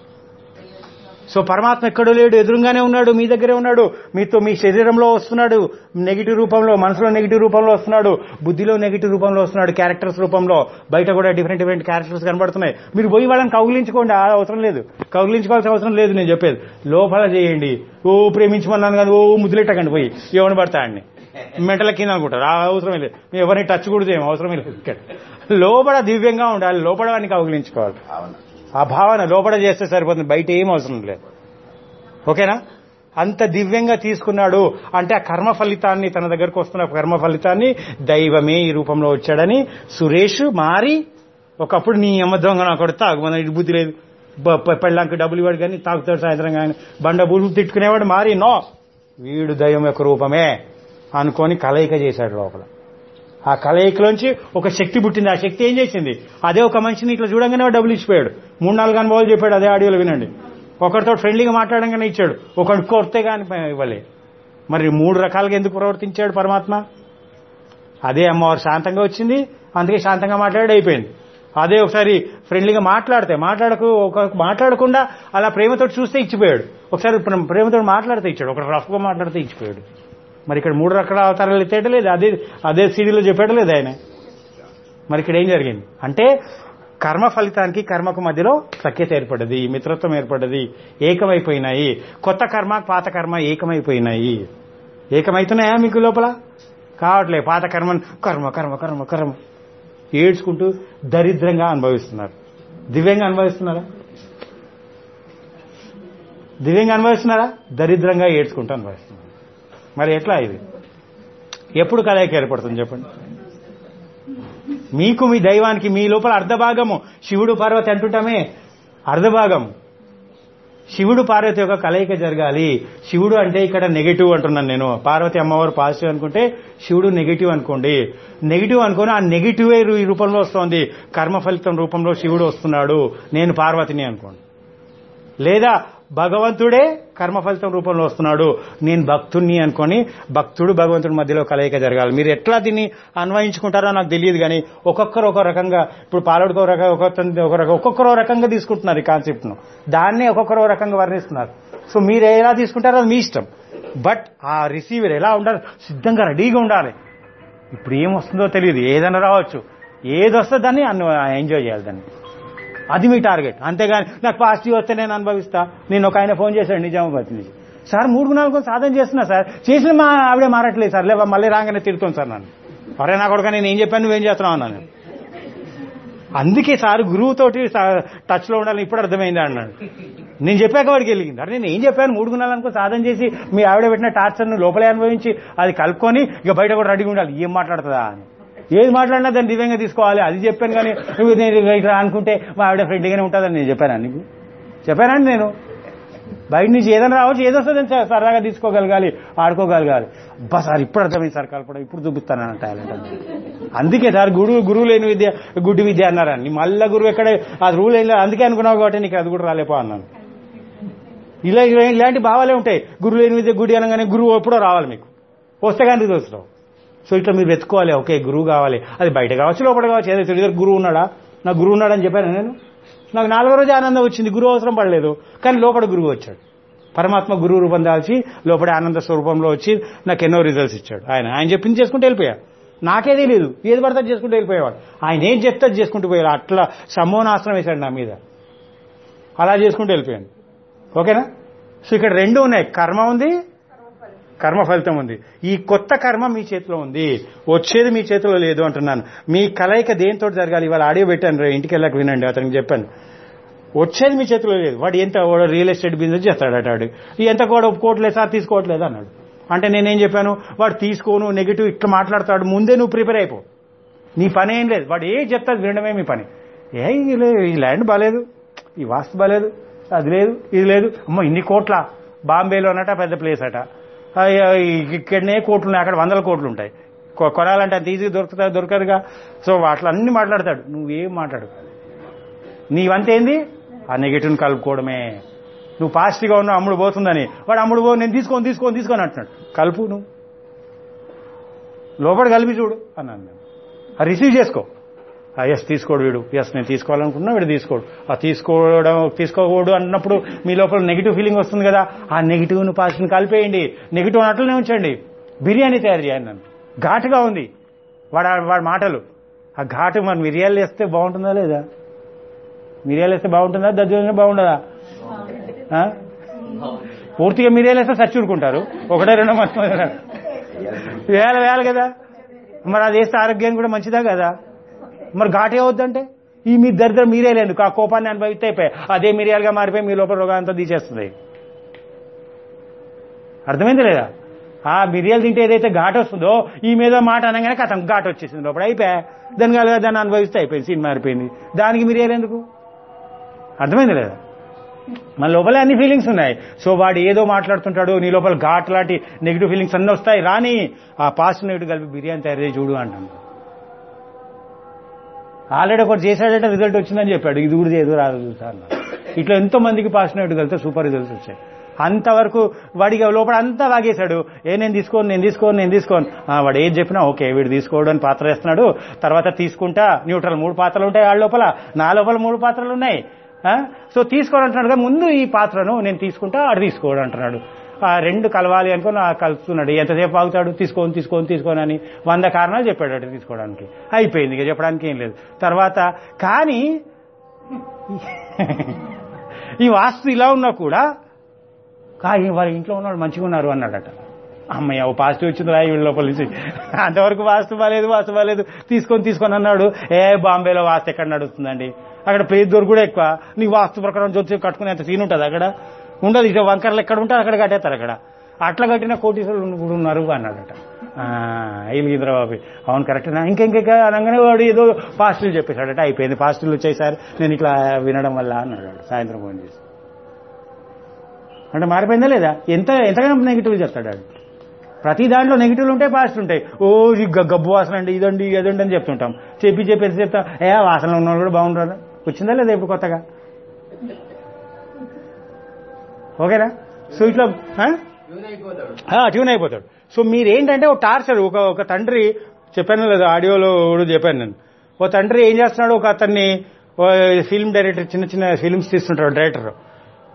సో పరమాత్మ ఎక్కడో లేడు ఎదురుగానే ఉన్నాడు మీ దగ్గరే ఉన్నాడు మీతో మీ శరీరంలో వస్తున్నాడు నెగిటివ్ రూపంలో మనసులో నెగిటివ్ రూపంలో వస్తున్నాడు బుద్ధిలో నెగిటివ్ రూపంలో వస్తున్నాడు క్యారెక్టర్స్ రూపంలో బయట కూడా డిఫరెంట్ డిఫరెంట్ క్యారెక్టర్స్ కనబడుతున్నాయి మీరు పోయి వాళ్ళని కౌగిలించుకోండి ఆ అవసరం లేదు కౌగిలించుకోవాల్సిన అవసరం లేదు నేను చెప్పేది లోపల చేయండి ఓ ప్రేమించమన్నాను కానీ ఓ ముద్దులెట్టకండి పోయి ఎవరిని పడతాయండి మెంటల కింద అనుకుంటారు ఆ అవసరమే లేదు మేము ఎవరిని టచ్ కూడా చేయం అవసరమే లేదు ఇక్కడ లోపల దివ్యంగా ఉండాలి లోపల వాడిని కౌగిలించుకోవాలి భావన ఆ భావన లోపల చేస్తే సరిపోతుంది బయట ఏం అవసరం లేదు ఓకేనా అంత దివ్యంగా తీసుకున్నాడు అంటే ఆ కర్మ ఫలితాన్ని తన దగ్గరకు వస్తున్న కర్మ ఫలితాన్ని దైవమే ఈ రూపంలో వచ్చాడని సురేష్ మారి ఒకప్పుడు నీ అమ్మ దొంగ నా కొడుకు తాగు మన ఇటు బుద్ధి లేదు బ- ప- పెళ్ళాంకి డబ్బులు ఇవ్వడు కానీ తాగుతాడు సాయంత్రం కానీ బండ బులు తిట్టుకునేవాడు మారి నో వీడు దైవం యొక్క రూపమే అనుకొని కలయిక చేశాడు లోపల ఆ కలయికలోంచి ఒక శక్తి పుట్టింది ఆ శక్తి ఏం చేసింది అదే ఒక మనిషిని ఇట్లా చూడంగానే వాడు డబ్బులు ఇచ్చిపోయాడు మూడు నాలుగు అనుభవాలు చెప్పాడు అదే ఆడియోలో వినండి ఒకరితో ఫ్రెండ్లీగా మాట్లాడంగానే ఇచ్చాడు ఒకటి కొడితే కానీ ఇవ్వలే మరి మూడు రకాలుగా ఎందుకు ప్రవర్తించాడు పరమాత్మ అదే అమ్మవారు శాంతంగా వచ్చింది అందుకే శాంతంగా మాట్లాడి అయిపోయింది అదే ఒకసారి ఫ్రెండ్లీగా మాట్లాడితే మాట్లాడకు ఒక మాట్లాడకుండా అలా ప్రేమతో చూస్తే ఇచ్చిపోయాడు ఒకసారి ప్ర- ప్రేమతో మాట్లాడితే ఇచ్చాడు ఒక రఫ్గా మాట్లాడితే ఇచ్చిపోయాడు మరి ఇక్కడ మూడు రకాల అవతారాలు ఎత్తేయటలేదు అదే అదే సీడీలో చెప్పేయటలేదు ఆయన మరి ఇక్కడ ఏం జరిగింది అంటే కర్మ ఫలితానికి కర్మకు మధ్యలో సఖ్యత ఏర్పడ్డది మిత్రత్వం ఏర్పడ్డది ఏకమైపోయినాయి కొత్త కర్మ పాత కర్మ ఏకమైపోయినాయి ఏకమైతున్నాయా మీకు లోపల కావట్లే పాత కర్మ కర్మ కర్మ కర్మ కర్మ ఏడ్చుకుంటూ దరిద్రంగా అనుభవిస్తున్నారు దివ్యంగా అనుభవిస్తున్నారా దివ్యంగా అనుభవిస్తున్నారా దరిద్రంగా ఏడ్చుకుంటూ అనుభవిస్తున్నారు మరి ఎట్లా ఇది ఎప్పుడు కలయిక ఏర్పడుతుంది చెప్పండి మీకు మీ దైవానికి మీ లోపల అర్ధభాగము శివుడు పార్వతి అంటుంటామే అర్ధభాగం శివుడు పార్వతి యొక్క కలయిక జరగాలి శివుడు అంటే ఇక్కడ నెగిటివ్ అంటున్నాను నేను పార్వతి అమ్మవారు పాజిటివ్ అనుకుంటే శివుడు నెగిటివ్ అనుకోండి నెగిటివ్ అనుకోని ఆ నెగిటివే ఈ రూపంలో వస్తోంది కర్మ ఫలితం రూపంలో శివుడు వస్తున్నాడు నేను పార్వతిని అనుకోండి లేదా భగవంతుడే కర్మ ఫలితం రూపంలో వస్తున్నాడు నేను భక్తుణ్ణి అనుకొని భక్తుడు భగవంతుడి మధ్యలో కలయిక జరగాలి మీరు ఎట్లా దీన్ని అన్వయించుకుంటారో నాకు తెలియదు కానీ ఒక్కొక్కరు ఒక రకంగా ఇప్పుడు పాలడుకో ఒక రకంగా ఒక్కొక్క ఒక రకం ఒక్కొక్కరు ఒక రకంగా తీసుకుంటున్నారు ఈ కాన్సెప్ట్ను దాన్నే ఒక్కొక్కరు ఒక రకంగా వర్ణిస్తున్నారు సో మీరు ఎలా తీసుకుంటారో అది మీ ఇష్టం బట్ ఆ రిసీవర్ ఎలా ఉండాలి సిద్ధంగా రెడీగా ఉండాలి ఇప్పుడు ఏం వస్తుందో తెలియదు ఏదైనా రావచ్చు ఏది వస్తే దాన్ని అన్ను ఎంజాయ్ చేయాలి దాన్ని అది మీ టార్గెట్ అంతేగాని నాకు పాజిటివ్ వస్తే నేను అనుభవిస్తా నేను ఒక ఆయన ఫోన్ చేశాడు నిజామాబాద్ నుంచి సార్ మూడు నాలుగు రోజులు సాధన చేస్తున్నా సార్ చేసిన మా ఆవిడే మారట్లేదు సార్ లేవా మళ్ళీ రాగానే తిడుతుంది సార్ నన్ను అరే నా కొడుక నేను ఏం చెప్పాను నువ్వేం చేస్తున్నావు అన్నాను అందుకే సార్ గురువుతోటి టచ్ లో ఉండాలని ఇప్పుడు అర్థమైంది అన్నాడు నేను చెప్పాక వాడికి వెళ్ళింది అరే నేను ఏం చెప్పాను మూడు గుణాలు అనుకో సాధన చేసి మీ ఆవిడ పెట్టిన టార్చర్ను లోపలే అనుభవించి అది కలుపుకొని ఇక బయట కూడా రెడీగా ఉండాలి ఏం మాట్లాడుతుందా అని ఏది మాట్లాడినా దాన్ని దివ్యంగా తీసుకోవాలి అది చెప్పాను కానీ నువ్వు నేను ఇట్లా అనుకుంటే మా ఆవిడ ఫ్రెండ్గానే ఉంటుందని నేను చెప్పాను నీకు చెప్పానండి నేను బయట నుంచి ఏదైనా రావచ్చు ఏదో వస్తుందని సార్ సరదాగా తీసుకోగలగాలి ఆడుకోగలగాలి అబ్బా సార్ ఇప్పుడు అర్థమైంది సార్ కలపడం ఇప్పుడు చూపిస్తాను టాలెంట్ అని అందుకే సార్ గురువు గురువు లేని విద్య గుడ్డి విద్య అన్నారని మళ్ళా గురువు ఎక్కడ ఆ రూల్ ఏం లేదు అందుకే అనుకున్నావు కాబట్టి నీకు అది కూడా రాలేపో అన్నాను ఇలా ఇలా- ఇలాంటి భావాలే ఉంటాయి గురువు లేని విద్య గుడి అనగానే గురువు ఎప్పుడో రావాలి మీకు వస్తే కానీ తెలుస్తావు సో ఇట్లా మీరు వెతుకోవాలి ఓకే గురువు కావాలి అది బయట కావచ్చు లోపల కావచ్చు ఏదో తెలియదు గురువు ఉన్నాడా నాకు గురువు ఉన్నాడని చెప్పాను నేను నాకు నాలుగో రోజు ఆనందం వచ్చింది గురువు అవసరం పడలేదు కానీ లోపల గురువు వచ్చాడు పరమాత్మ గురువు రూపం దాల్చి లోపల ఆనంద స్వరూపంలో వచ్చి నాకు ఎన్నో రిజల్ట్స్ ఇచ్చాడు ఆయన ఆయన చెప్పింది చేసుకుంటూ వెళ్ళిపోయా నాకే తెలియదు ఏది పడితే అది చేసుకుంటూ వెళ్ళిపోయేవాడు ఆయన ఏం చెప్తే అది చేసుకుంటూ పోయాడు అట్లా సమోనాస్త్రం వేశాడు నా మీద అలా చేసుకుంటూ వెళ్ళిపోయాను ఓకేనా సో ఇక్కడ రెండు ఉన్నాయి కర్మ ఉంది కర్మ ఫలితం ఉంది ఈ కొత్త కర్మ మీ చేతిలో ఉంది వచ్చేది మీ చేతిలో లేదు అంటున్నాను మీ కలయిక దేంతో జరగాలి ఇవాళ ఆడియో పెట్టాను రే ఇంటికి వెళ్ళాక వినండి అతనికి చెప్పాను వచ్చేది మీ చేతిలో లేదు వాడు ఎంత వాడు రియల్ ఎస్టేట్ బిజినెస్ చేస్తాడట వాడు ఈ ఎంత కూడా ఒప్పుకోవట్లేదు సార్ తీసుకోవట్లేదు అన్నాడు అంటే నేనేం చెప్పాను వాడు తీసుకోను నెగిటివ్ ఇట్లా మాట్లాడతాడు ముందే నువ్వు ప్రిపేర్ అయిపో నీ పని ఏం లేదు వాడు ఏ చెప్తాది వినడమే మీ పని ఏ ఈ లే- ఈ ల్యాండ్ బాలేదు ఈ వాస్తు బాలేదు అది లేదు ఇది లేదు అమ్మ ఇన్ని కోట్ల బాంబేలో అన్నట పెద్ద ప్లేస్ అట ఆ, ఈ- ఇక్కడనే కోట్లు ఉన్నాయి అక్కడ వందల కోట్లు ఉంటాయి కొ- కొనాలంటే అంత ఈజీగా దొరుకుతా దొరకదుగా సో అట్లా అన్ని మాట్లాడతాడు నువ్వేం మాట్లాడు నీ వంతేంది ఆ నెగిటివ్ని కలుపుకోవడమే నువ్వు పాజిటివ్గా ఉన్నావు అమ్ముడు పోతుందని వాడు అమ్ముడు పో నేను తీసుకొని తీసుకొని తీసుకొని అంటున్నాడు కలుపు నువ్వు లోపల కలిపి చూడు అన్నాను నేను ఆ రిసీవ్ చేసుకో ఎస్ తీసుకోడు వీడు ఎస్ నేను తీసుకోవాలనుకున్నా వీడు తీసుకోడు ఆ తీసుకోవడం తీసుకోకూడదు అన్నప్పుడు మీ లోపల నెగిటివ్ ఫీలింగ్ వస్తుంది కదా ఆ నెగిటివ్ను పాజిటివ్ని కలిపేయండి నెగిటివ్ అట్లనే ఉంచండి బిర్యానీ తయారు చేయండి నన్ను ఘాటుగా ఉంది వాడు వాడి మాటలు ఆ ఘాటు మరి మిరియాలు వేస్తే బాగుంటుందా లేదా మిరియాలు వేస్తే బాగుంటుందా దద్దోజనం బాగుండదా ఆ? పూర్తిగా మిరియాలు వేస్తే చచ్చూరుకుంటారు ఒకటే రెండో మంచి వేల వేల కదా మరి అది వేస్తే ఆరోగ్యం కూడా మంచిదా కదా మరి ఘాటే అవుద్దంటే ఈ మీ దరిద్రం మీరే లేదు ఆ కోపాన్ని అనుభవిస్తే అయిపోయాయి అదే మిరియాలుగా మారిపోయి మీ లోపల రోగాంతా తీసేస్తుంది అర్థమైంది లేదా ఆ మిరియాలు తింటే ఏదైతే ఘాట్ వస్తుందో ఈ మీద మాట అనగానే కథం ఘాట్ వచ్చేసింది లోపల అయిపోయా దాని కాదు దాన్ని అనుభవిస్తే అయిపోయింది సీన్ మారిపోయింది దానికి మిరియాలు ఎందుకు అర్థమైంది లేదా మన లోపల అన్ని ఫీలింగ్స్ ఉన్నాయి సో వాడు ఏదో మాట్లాడుతుంటాడు నీ లోపల ఘాట్ లాంటి నెగిటివ్ ఫీలింగ్స్ అన్నీ వస్తాయి రాని ఆ పాజిటివ్ నెగిటివ్ కలిపి బిర్యానీ తయారు చేసి చూడు అంటాను ఆల్రెడీ ఒకటి చేశాడంటే రిజల్ట్ వచ్చిందని చెప్పాడు ఇది కూడా ఏదో రాదు చూసా అన్నాడు. ఇట్లా ఎంతో మందికి పాజిటివ్ నెగిటివ్ కలిపితే సూపర్ రిజల్ట్స్ వచ్చాయి అంతవరకు వాడికి లోపల అంతా వాగేశాడు ఏ నేను తీసుకోను నేను తీసుకోను నేను తీసుకోను ఆ, వాడు ఏది చెప్పినా ఓకే వీడు తీసుకోవడం అని పాత్ర వేస్తున్నాడు తర్వాత తీసుకుంటా న్యూట్రల్ మూడు పాత్రలు ఉంటాయి వాళ్ళ లోపల నా లోపల మూడు పాత్రలు ఉన్నాయి ఆ? సో తీసుకోవడం అంటున్నాడు కదా, ముందు ఈ పాత్రను నేను తీసుకుంటా ఆడు తీసుకోవడం అంటున్నాడు ఆ రెండు కలవాలి అనుకుని ఆ కలుపుతున్నాడు ఎంతసేపు ఆగుతాడు తీసుకొని తీసుకొని తీసుకొని అని వంద కారణాలు చెప్పాడు అటు తీసుకోవడానికి అయిపోయింది ఇక చెప్పడానికి ఏం లేదు తర్వాత కానీ ఈ వాస్తు ఇలా ఉన్నా కూడా కా వారి ఇంట్లో ఉన్నాడు మంచిగా ఉన్నారు అన్నాడట అమ్మయ్య ఓ పాజిటివ్ వచ్చింది రా వీళ్ళ లోపల నుంచి అంతవరకు వాస్తు బాలేదు వాస్తు బాలేదు తీసుకొని తీసుకొని అన్నాడు ఏ బాంబేలో వాస్తు ఎక్కడ నడుస్తుందండి అక్కడ ప్లేస్ దొరికి కూడా ఎక్కువ నీకు వాస్తు ప్రకారం జొత్తి కట్టుకునేంత సీన్ ఉంటుంది అక్కడ ఉండదు ఇక వంకర్లు ఎక్కడ ఉంటే అక్కడ కట్టేస్తారు అక్కడ అట్లా కట్టిన కోటీశ్వరులు కూడా ఉన్నారు అన్నాడట ఇలిగింద్ర బాబు అవును కరెక్టేనా ఇంకెంక అనగానే వాడు ఏదో పాజిటివ్ చెప్పేశాడట అయిపోయింది పాజిటివ్లు వచ్చేసారి నేను ఇట్లా వినడం వల్ల అన్నాడు సాయంత్రం ఫోన్ చేసి అంటే మారిపోయిందా లేదా ఎంత ఎంతగానో నెగిటివ్ చెప్తాడు వాడు ప్రతి దాంట్లో నెగిటివ్లు ఉంటాయి పాజిటివ్ ఉంటాయి ఓ ఈ గ- గబ్బు వాసన అండి ఇదండి ఇదండి అని చెప్తుంటాం చెప్పి చెప్పేసి చెప్తా ఏ వాసన ఉన్న వాళ్ళు కూడా బాగుంటారు వచ్చిందా లేదా ఇప్పుడు కొత్తగా ఓకేనా సో ఇట్లా ఆ? ట్యూన్ అయిపోతాడు ఆ, ట్యూన్ అయిపోతాడు సో మీరేంటంటే ఒక టార్చర్ ఒక ఒక తండ్రి చెప్పాను లేదా ఆడియోలో కూడా చెప్పాను నేను ఓ తండ్రి ఏం చేస్తున్నాడు ఒక అతన్ని ఓ ఫిల్మ్ డైరెక్టర్ చిన్న చిన్న ఫిల్మ్స్ తీస్తుంటాడు డైరెక్టర్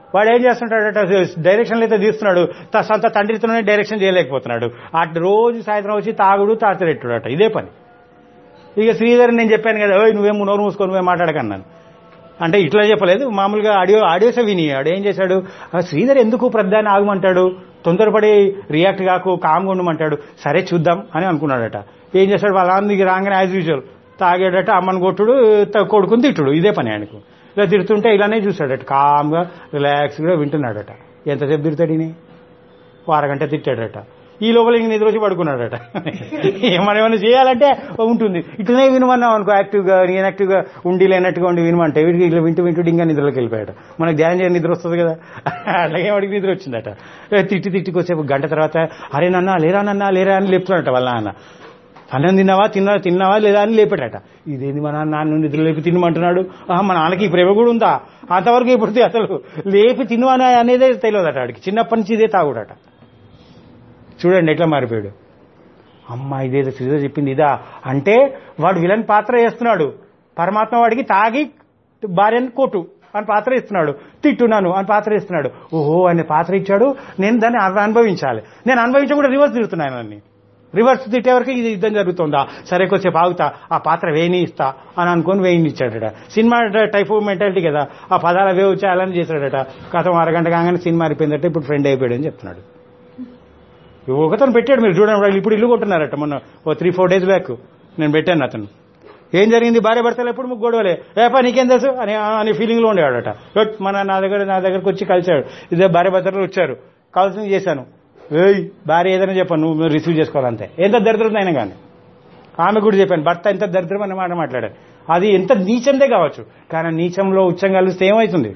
వాడు ఏం చేస్తుంటాడట డైరెక్షన్లు అయితే తీస్తున్నాడు త- సొంత తండ్రితోనే డైరెక్షన్ చేయలేకపోతున్నాడు అటు రోజు సాయంత్రం వచ్చి తాగుడు తాతరెట్టుడట ఇదే పని ఇక శ్రీధర్ నేను చెప్పాను కదా ఓయ్ నువ్వేం నోరు మూసుకొని నువ్వే మాట్లాడకన్నాను అంటే ఇట్లా చెప్పలేదు మామూలుగా ఆడియో ఆడియోసే విని ఆడు ఏం చేశాడు "ఆ, శ్రీధర్ ఎందుకు ప్రధాని ఆగమంటాడు తొందరపడి రియాక్ట్ కాకు కామ్గా ఉండమంటాడు సరే చూద్దాం అని అనుకున్నాడట ఏం చేశాడు వాళ్ళ అందరికి రాగానే యాజ్ యూజువల్ తాగాడట అమ్మని కొట్టుడు త- కొడుకుని తిట్టుడు ఇదే పని ఆయనకు ఇలా తిడుతుంటే ఇలానే చూశాడట కామ్గా రిలాక్స్గా వింటున్నాడట ఎంతసేపు తిడతాడు ఈయన ఓ అరగంట తిట్టాడట ఈ లోపల ఇంక నిద్ర వచ్చి పడుకున్నాడట మనం ఏమైనా చేయాలంటే ఉంటుంది ఇట్లనే వినమన్నాం అనుకో యాక్టివ్గా ఇన్యాక్టివ్గా ఉండి లేనట్టుగా ఉండి వినమంటే వీడికి ఇట్లా వింటూ వింటూ ఇంకా నిద్రలోకి వెళ్ళిపోయాడు మనకు ధ్యానం చేయ నిద్ర వస్తుంది కదా అలాగే వాడికి నిద్ర వచ్చిందట ఏ తిట్టి తిట్టికి వచ్చేపు గంట తర్వాత అరే నన్నా లేరా నన్నా లేరా అని లేపుతున్నాడట వాళ్ళ నాన్న అన్నం తిన్నావా తిన్నా తిన్నావా లేదా అని లేపాడట ఇదేంది మా నాన్న నాన్న నిద్ర లేపి తినమంటున్నాడు ఆహా, మా నాన్నకి ఈ ప్రేమ కూడా ఉందా అంతవరకు ఇప్పుడు అసలు లేపి తిను అని అనేదే తెలియదట వాడికి చిన్నప్పటి నుంచి ఇదే తాగుడట చూడండి ఎట్లా మారిపోయాడు అమ్మ ఇదేదో శ్రీధర్ చెప్పింది ఇదా అంటే వాడు విలన్ పాత్ర చేస్తున్నాడు పరమాత్మ వాడికి తాగి భార్యను కొట్టు అని పాత్ర ఇస్తున్నాడు తిట్టున్నాను అని పాత్ర ఇస్తున్నాడు ఓహో ఆయన పాత్ర ఇచ్చాడు నేను దాన్ని అను- అనుభవించాలి నేను అనుభవించకుండా రివర్స్ తిడుతున్నాను అన్ని రివర్స్ తిట్టే వరకు ఇది యుద్ధం జరుగుతుందా సరే కొద్దిసేపు ఆగుతా ఆ పాత్ర వేయిని ఇస్తా అని అనుకొని వేయిని ఇచ్చాడట సినిమా టైప్ మెంటాలిటీ కదా ఆ పదాల వేవ్ చేయాలని చేశాడట కథం అరగంట కాగానే సినిమా అయిపోయిందట ఇప్పుడు ఫ్రెండ్ అయిపోయాడు అని చెప్తున్నాడు ఒకతను పెట్టాడు మీరు చూడండి వాళ్ళు ఇప్పుడు ఇల్లు కొంటున్నారట మొన్న ఓ త్రీ ఫోర్ డేస్ బ్యాక్ నేను పెట్టాను అతను ఏం జరిగింది భార్య భర్తలు ఎప్పుడు ముగ్గు గొడవలే ఏపా నీకేం తెలుసు అని అనే ఫీలింగ్ లో ఉండేవాడట "యొట్, మన నా దగ్గర నా దగ్గరకు వచ్చి కలిశాడు ఇదే భార్య భర్తలు వచ్చారు కౌన్సిలింగ్ చేశాను ఏయ్ భార్య ఏదైనా చెప్పాను నువ్వు రిసీవ్ చేసుకోవాలంతే ఎంత దరిద్రం అయినా కానీ ఆమె కూడా చెప్పాను భర్త ఎంత దరిద్రం అనే మాట మాట్లాడాను అది ఎంత నీచందే కావచ్చు కానీ నీచంలో ఉచ్చం కలిస్తే ఏమవుతుంది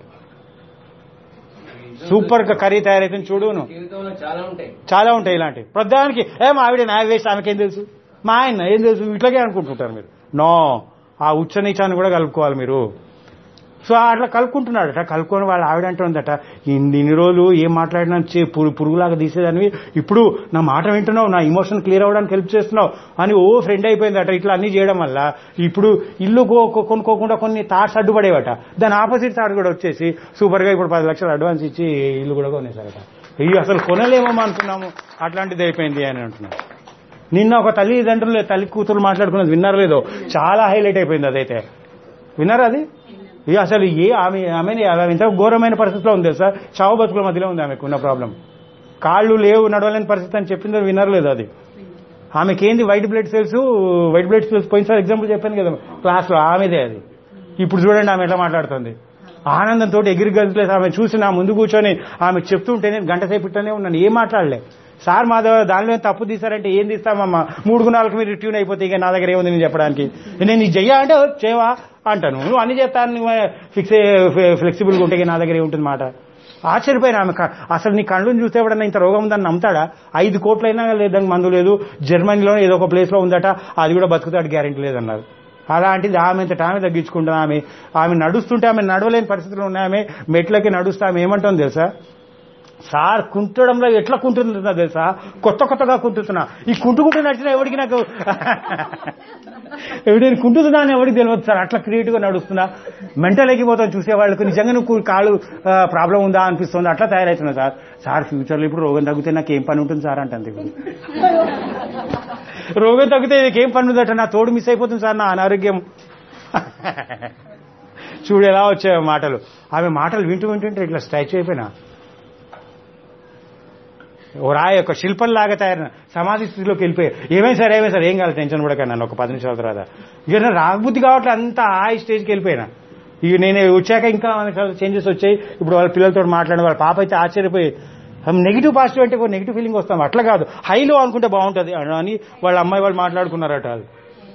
సూపర్ గా కర్రీ తయారైతుంది చూడు నువ్వు జీవితంలో చాలా ఉంటాయి చాలా ఉంటాయి ఇలాంటివి ప్రధానికి ఏ మా ఆవిడ నా వేస్ట్ ఆమెకేం తెలుసు మా ఆయన ఏం తెలుసు ఇట్లాగే అనుకుంటుంటారు మీరు నో ఆ ఉచ్చ నీచాన్ని కూడా కలుపుకోవాలి మీరు సో అట్లా కలుపుకుంటున్నాడు అట్లా కలుపుకొని వాళ్ళ ఆవిడ అంటుందట ఇన్ని ఇన్ని రోజులు ఏం మాట్లాడినా చే- పురు- పురుగులాగా తీసేదానివి ఇప్పుడు నా మాట వింటున్నావు నా ఇమోషన్ క్లియర్ అవ్వడానికి హెల్ప్ చేస్తున్నావు అని ఓ ఫ్రెండ్ అయిపోయిందట ఇట్లా అన్ని చేయడం వల్ల ఇప్పుడు ఇల్లు కొ- కొ- కొనుక్కోకుండా కొన్ని థాట్స్ అడ్డుపడేవట దాని ఆపోజిట్ థాట్ కూడా వచ్చేసి సూపర్ గా ఇప్పుడు పది లక్షలు అడ్వాన్స్ ఇచ్చి ఇల్లు కూడా కొనేసారట ఇవి అసలు కొనలేమో అనుకున్నాము అట్లాంటిది అయిపోయింది అని అంటున్నాను నిన్న ఒక తల్లిదండ్రులు తల్లి కూతురు మాట్లాడుకున్నది విన్నారో లేదో చాలా హైలైట్ అయిపోయింది అదైతే విన్నారా అది ఇక అసలు ఏ ఆమె ఆమె ఆమె ఇంత ఘోరమైన పరిస్థితిలో ఉంది సార్ చావు బతుకుల మధ్యలో ఉంది ఆమెకు ఉన్న ప్రాబ్లం కాళ్ళు లేవు నడవలేని పరిస్థితి అని చెప్పిందో విన్నారు లేదు అది ఆమెకేంది white blood cells white blood cells పోయినసారి ఎగ్జాంపుల్ చెప్పాను కదా క్లాస్లో ఆమెదే అది ఇప్పుడు చూడండి ఆమె ఎట్లా మాట్లాడుతుంది ఆనందంతో ఎగిరి గంతులేసి ఆమె చూసి నా ముందు కూర్చొని ఆమె చెప్తుంటే నేను గంట సేపు ఇట్టనే ఉన్నాను ఏం మాట్లాడలే సార్ మా దగ్గర దానిలో ఏం తప్పు తీసారంటే ఏం తీస్తామమ్మా మూడు గుణాలకు మీరు ట్యూన్ అయిపోతే ఇక నా దగ్గర ఏముంది నేను చెప్పడానికి నేను ఇది చెయ్యా అంటే "ఓ, చేయవా అంటాను నువ్వు అన్ని చేస్తాను నువ్వు ఫిక్స్ ఫ్లెక్సిబుల్గా ఉంటే ఇక నా దగ్గర ఏముంటుంది మాట ఆశ్చర్యపోయిన ఆమె క- అసలు నీ కళ్ళను చూస్తే ఎవడన్నా ఇంత రోగం ఉందని నమ్ముతాడా ఐదు కోట్లైనా లేదని మందు లేదు జర్మనీలో ఏదో ఒక ప్లేస్ లో ఉందట అది కూడా బతుకుతాడు గ్యారెంటీ లేదన్నారు అలాంటిది ఆమె ఇంత ఆమె తగ్గించుకుంటాం ఆమె ఆమె నడుస్తుంటే ఆమె నడవలేని పరిస్థితులు ఉన్నాయి ఆమె మెట్లకి నడుస్తే ఆమె ఏమంటుంది తెలుసా సార్ కుంటడంలో ఎట్లా కుంటుంటుందో తెలుసా కొత్త కొత్తగా కుంటుతున్నా ఈ కుంటుకుంటూ నడిచిన ఎవరికి నాకు ఎవడైనా కుంటుతున్నా అని ఎవరికి తెలియదు సార్ అట్లా క్రియేటివ్ గా నడుస్తున్నా మెంటల్ ఎక్కిపోతాం చూసే వాళ్ళకి నిజంగా నువ్వు కాళ్ళు ప్రాబ్లం ఉందా అనిపిస్తుంది అట్లా తయారవుతున్నా సార్ సార్ ఫ్యూచర్ లో ఇప్పుడు రోగం తగ్గితే నాకు ఏం పని ఉంటుంది సార్ అంటుంది ఇప్పుడు రోగం తగ్గితే ఏం పని ఉందట నా తోడు మిస్ అయిపోతుంది సార్ నా అనారోగ్యం చూడు ఎలా వచ్చాయో మాటలు ఆమె మాటలు వింటూ వింటుంటే ఇట్లా స్టాచ్యూ అయిపోయినా ఓ రాయి ఒక శిల్పంలాగా తయారైన సమాధి స్థితిలోకి వెళ్ళిపోయి ఏమైనా సరే ఏమైనా సరే ఏం కాదు టెన్షన్ పడక నన్ను ఒక పది నిమిషాల తర్వాత ఇక నా రాబుద్ధి కావట్లే అంత ఆ స్టేజ్కి వెళ్ళిపోయినా ఇక నేను వచ్చాక ఇంకా చేంజెస్ వచ్చాయి ఇప్పుడు వాళ్ళ పిల్లలతో మాట్లాడిన వాళ్ళ పాప అయితే ఆశ్చర్యపోయి నెగిటివ్ పాజిటివ్ అంటే నెగిటివ్ ఫీలింగ్ వస్తాం అట్లా కాదు హైలో అనుకుంటే బాగుంటుంది అని వాళ్ళ అమ్మాయి వాళ్ళు మాట్లాడుకున్నారట అది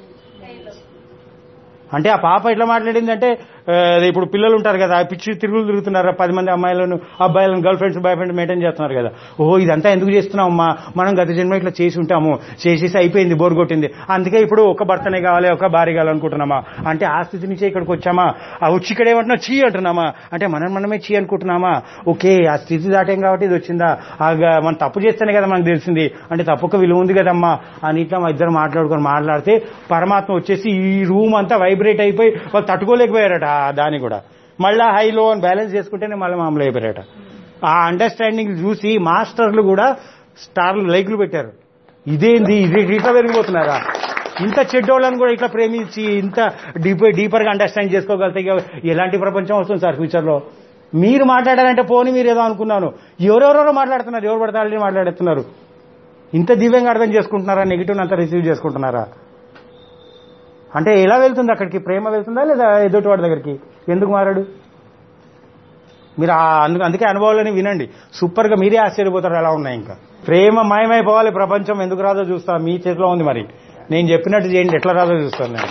అంటే ఆ పాప ఎట్లా మాట్లాడిందంటే ఆ, ఇప్పుడు పిల్లలు ఉంటారు కదా ఆ పిచ్చి తిరుగులు తిరుగుతున్నారు పది మంది అమ్మాయిలను అబ్బాయిలను girlfriends boyfriend maintain చేస్తున్నారు కదా ఓహో ఇదంతా ఎందుకు చేస్తున్నాం అమ్మా మనం గత జన్మ ఇట్లా చేసి ఉంటాము చేసేసి అయిపోయింది బోర్ కొట్టింది అందుకే ఇప్పుడు ఒక భర్తనే కావాలి ఒక భార్య కావాలనుకుంటున్నామా అంటే ఆ స్థితి నుంచే ఇక్కడికి వచ్చామా ఆ వచ్చి ఇక్కడ ఏమంటున్నా చీ అంటున్నామా అంటే మనం మనమే చీ అనుకుంటున్నామా ఓకే ఆ స్థితి దాటేం కాబట్టి ఇది వచ్చిందా ఆ గ- మనం తప్పు చేస్తేనే కదా మనకు తెలిసింది అంటే తప్పుక విలువ ఉంది కదమ్మా అని ఇట్లా మా ఇద్దరు మాట్లాడుకొని మాట్లాడితే పరమాత్మ వచ్చేసి ఈ రూమ్ అంతా వైబ్రేట్ అయిపోయి వాళ్ళు తట్టుకోలేకపోయారట ఆ దాన్ని కూడా మళ్ళా హై లో అని బ్యాలెన్స్ చేసుకుంటేనే మళ్ళీ మామూలు అయిపోయారట ఆ అండర్స్టాండింగ్ చూసి మాస్టర్లు కూడా స్టార్లు లైకులు పెట్టారు ఇదేంది ఇది ఇట్లా పెరిగిపోతున్నారా ఇంత చెడ్డోళ్ళని కూడా ఇట్లా ప్రేమించి ఇంత డీప్ డీపర్ గా అండర్స్టాండ్ చేసుకోగలితే ఇక ఎలాంటి ప్రపంచం వస్తుంది సార్ ఫ్యూచర్ లో మీరు మాట్లాడారంటే పోని మీరు ఏదో అనుకున్నాను ఎవరెవరెవరో మాట్లాడుతున్నారు ఎవరు పడతారని మాట్లాడుతున్నారు ఇంత దివ్యంగా అర్థం చేసుకుంటున్నారా నెగిటివ్ అంతా రిసీవ్ చేసుకుంటున్నారా అంటే ఎలా వెళ్తుంది అక్కడికి ప్రేమ వెళ్తుందా లేదా ఎదుటి వాడి దగ్గరికి ఎందుకు మారాడు మీరు ఆ అందుకు అందుకే అనుభవాలని వినండి సూపర్ గా మీరే ఆశ్చర్యపోతారు ఎలా ఉన్నాయి ఇంకా ప్రేమ మయమైపోవాలి ప్రపంచం ఎందుకు రాదో చూస్తా మీ చేతిలో ఉంది మరి నేను చెప్పినట్టు చేయండి ఎట్లా రాదో చూస్తాను నేను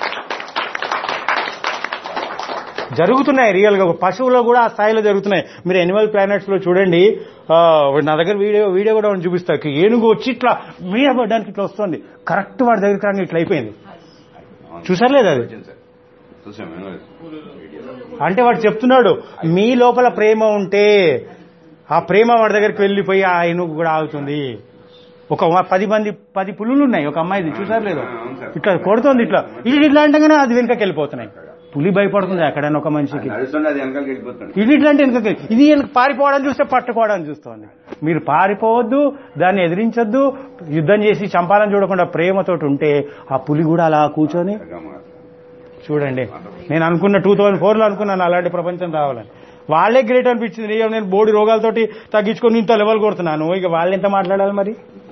జరుగుతున్నాయి రియల్ గా పశువులో కూడా ఆ స్థాయిలో జరుగుతున్నాయి మీరు ఎనిమల్ ప్లానెట్స్ లో చూడండి ఆ, నా దగ్గర వీడియో వీడియో కూడా ఒకటి చూపిస్తా ఏనుగు వచ్చి ఇట్లా మీద పడడానికి ఇట్లా వస్తుంది కరెక్ట్ వాడి దగ్గరికి రాగా ఇట్లా అయిపోయింది అవును. చూసారు లేదా అది? వచ్చింది సార్ చూసాం మేము వీడియోలో. అంటే వాడు చెప్తున్నాడు మీ లోపల ప్రేమ ఉంటే ఆ ప్రేమ వాడి దగ్గరికి వెళ్ళిపోయి ఆ ఏనుగు కూడా ఆగుతుంది ఒక వ- పది మంది పది పులులు ఉన్నాయి ఒక అమ్మాయిది చూసారు లేదు అవును సార్. ఇట్లా కొడుతోంది ఇట్లా ఇది ఇట్లా అంటగానే అది వెనుకకి వెళ్ళిపోతున్నాయి పులి భయపడుతుంది ఎక్కడైనా ఒక మనిషికి నడుస్తుండే అది వెనకాలకి వెళ్ళిపోతుంది ఇది ఇట్లాంటి వెనుకకి ఇది వెనక పారిపోవడం చూస్తే పట్టుకోవడం చూస్తోంది మీరు పారిపోవద్దు దాన్ని ఎదిరించొద్దు యుద్ధం చేసి చంపాలని చూడకుండా ప్రేమతోటి ఉంటే ఆ పులి కూడా అలా కూర్చొని చక్కగా మాట్లాడు. చూడండి నేను అనుకున్న టూ థౌజండ్ ఫోర్లో అనుకున్నాను అలాంటి ప్రపంచం రావాలని వాళ్ళే గ్రేట్ అనిపించింది నిజం నేను బోడి రోగాలతోటి తగ్గించుకొని ఇంత లెవెల్ కొడుతున్నాను ఇక వాళ్ళు ఎంత మాట్లాడాలి మరి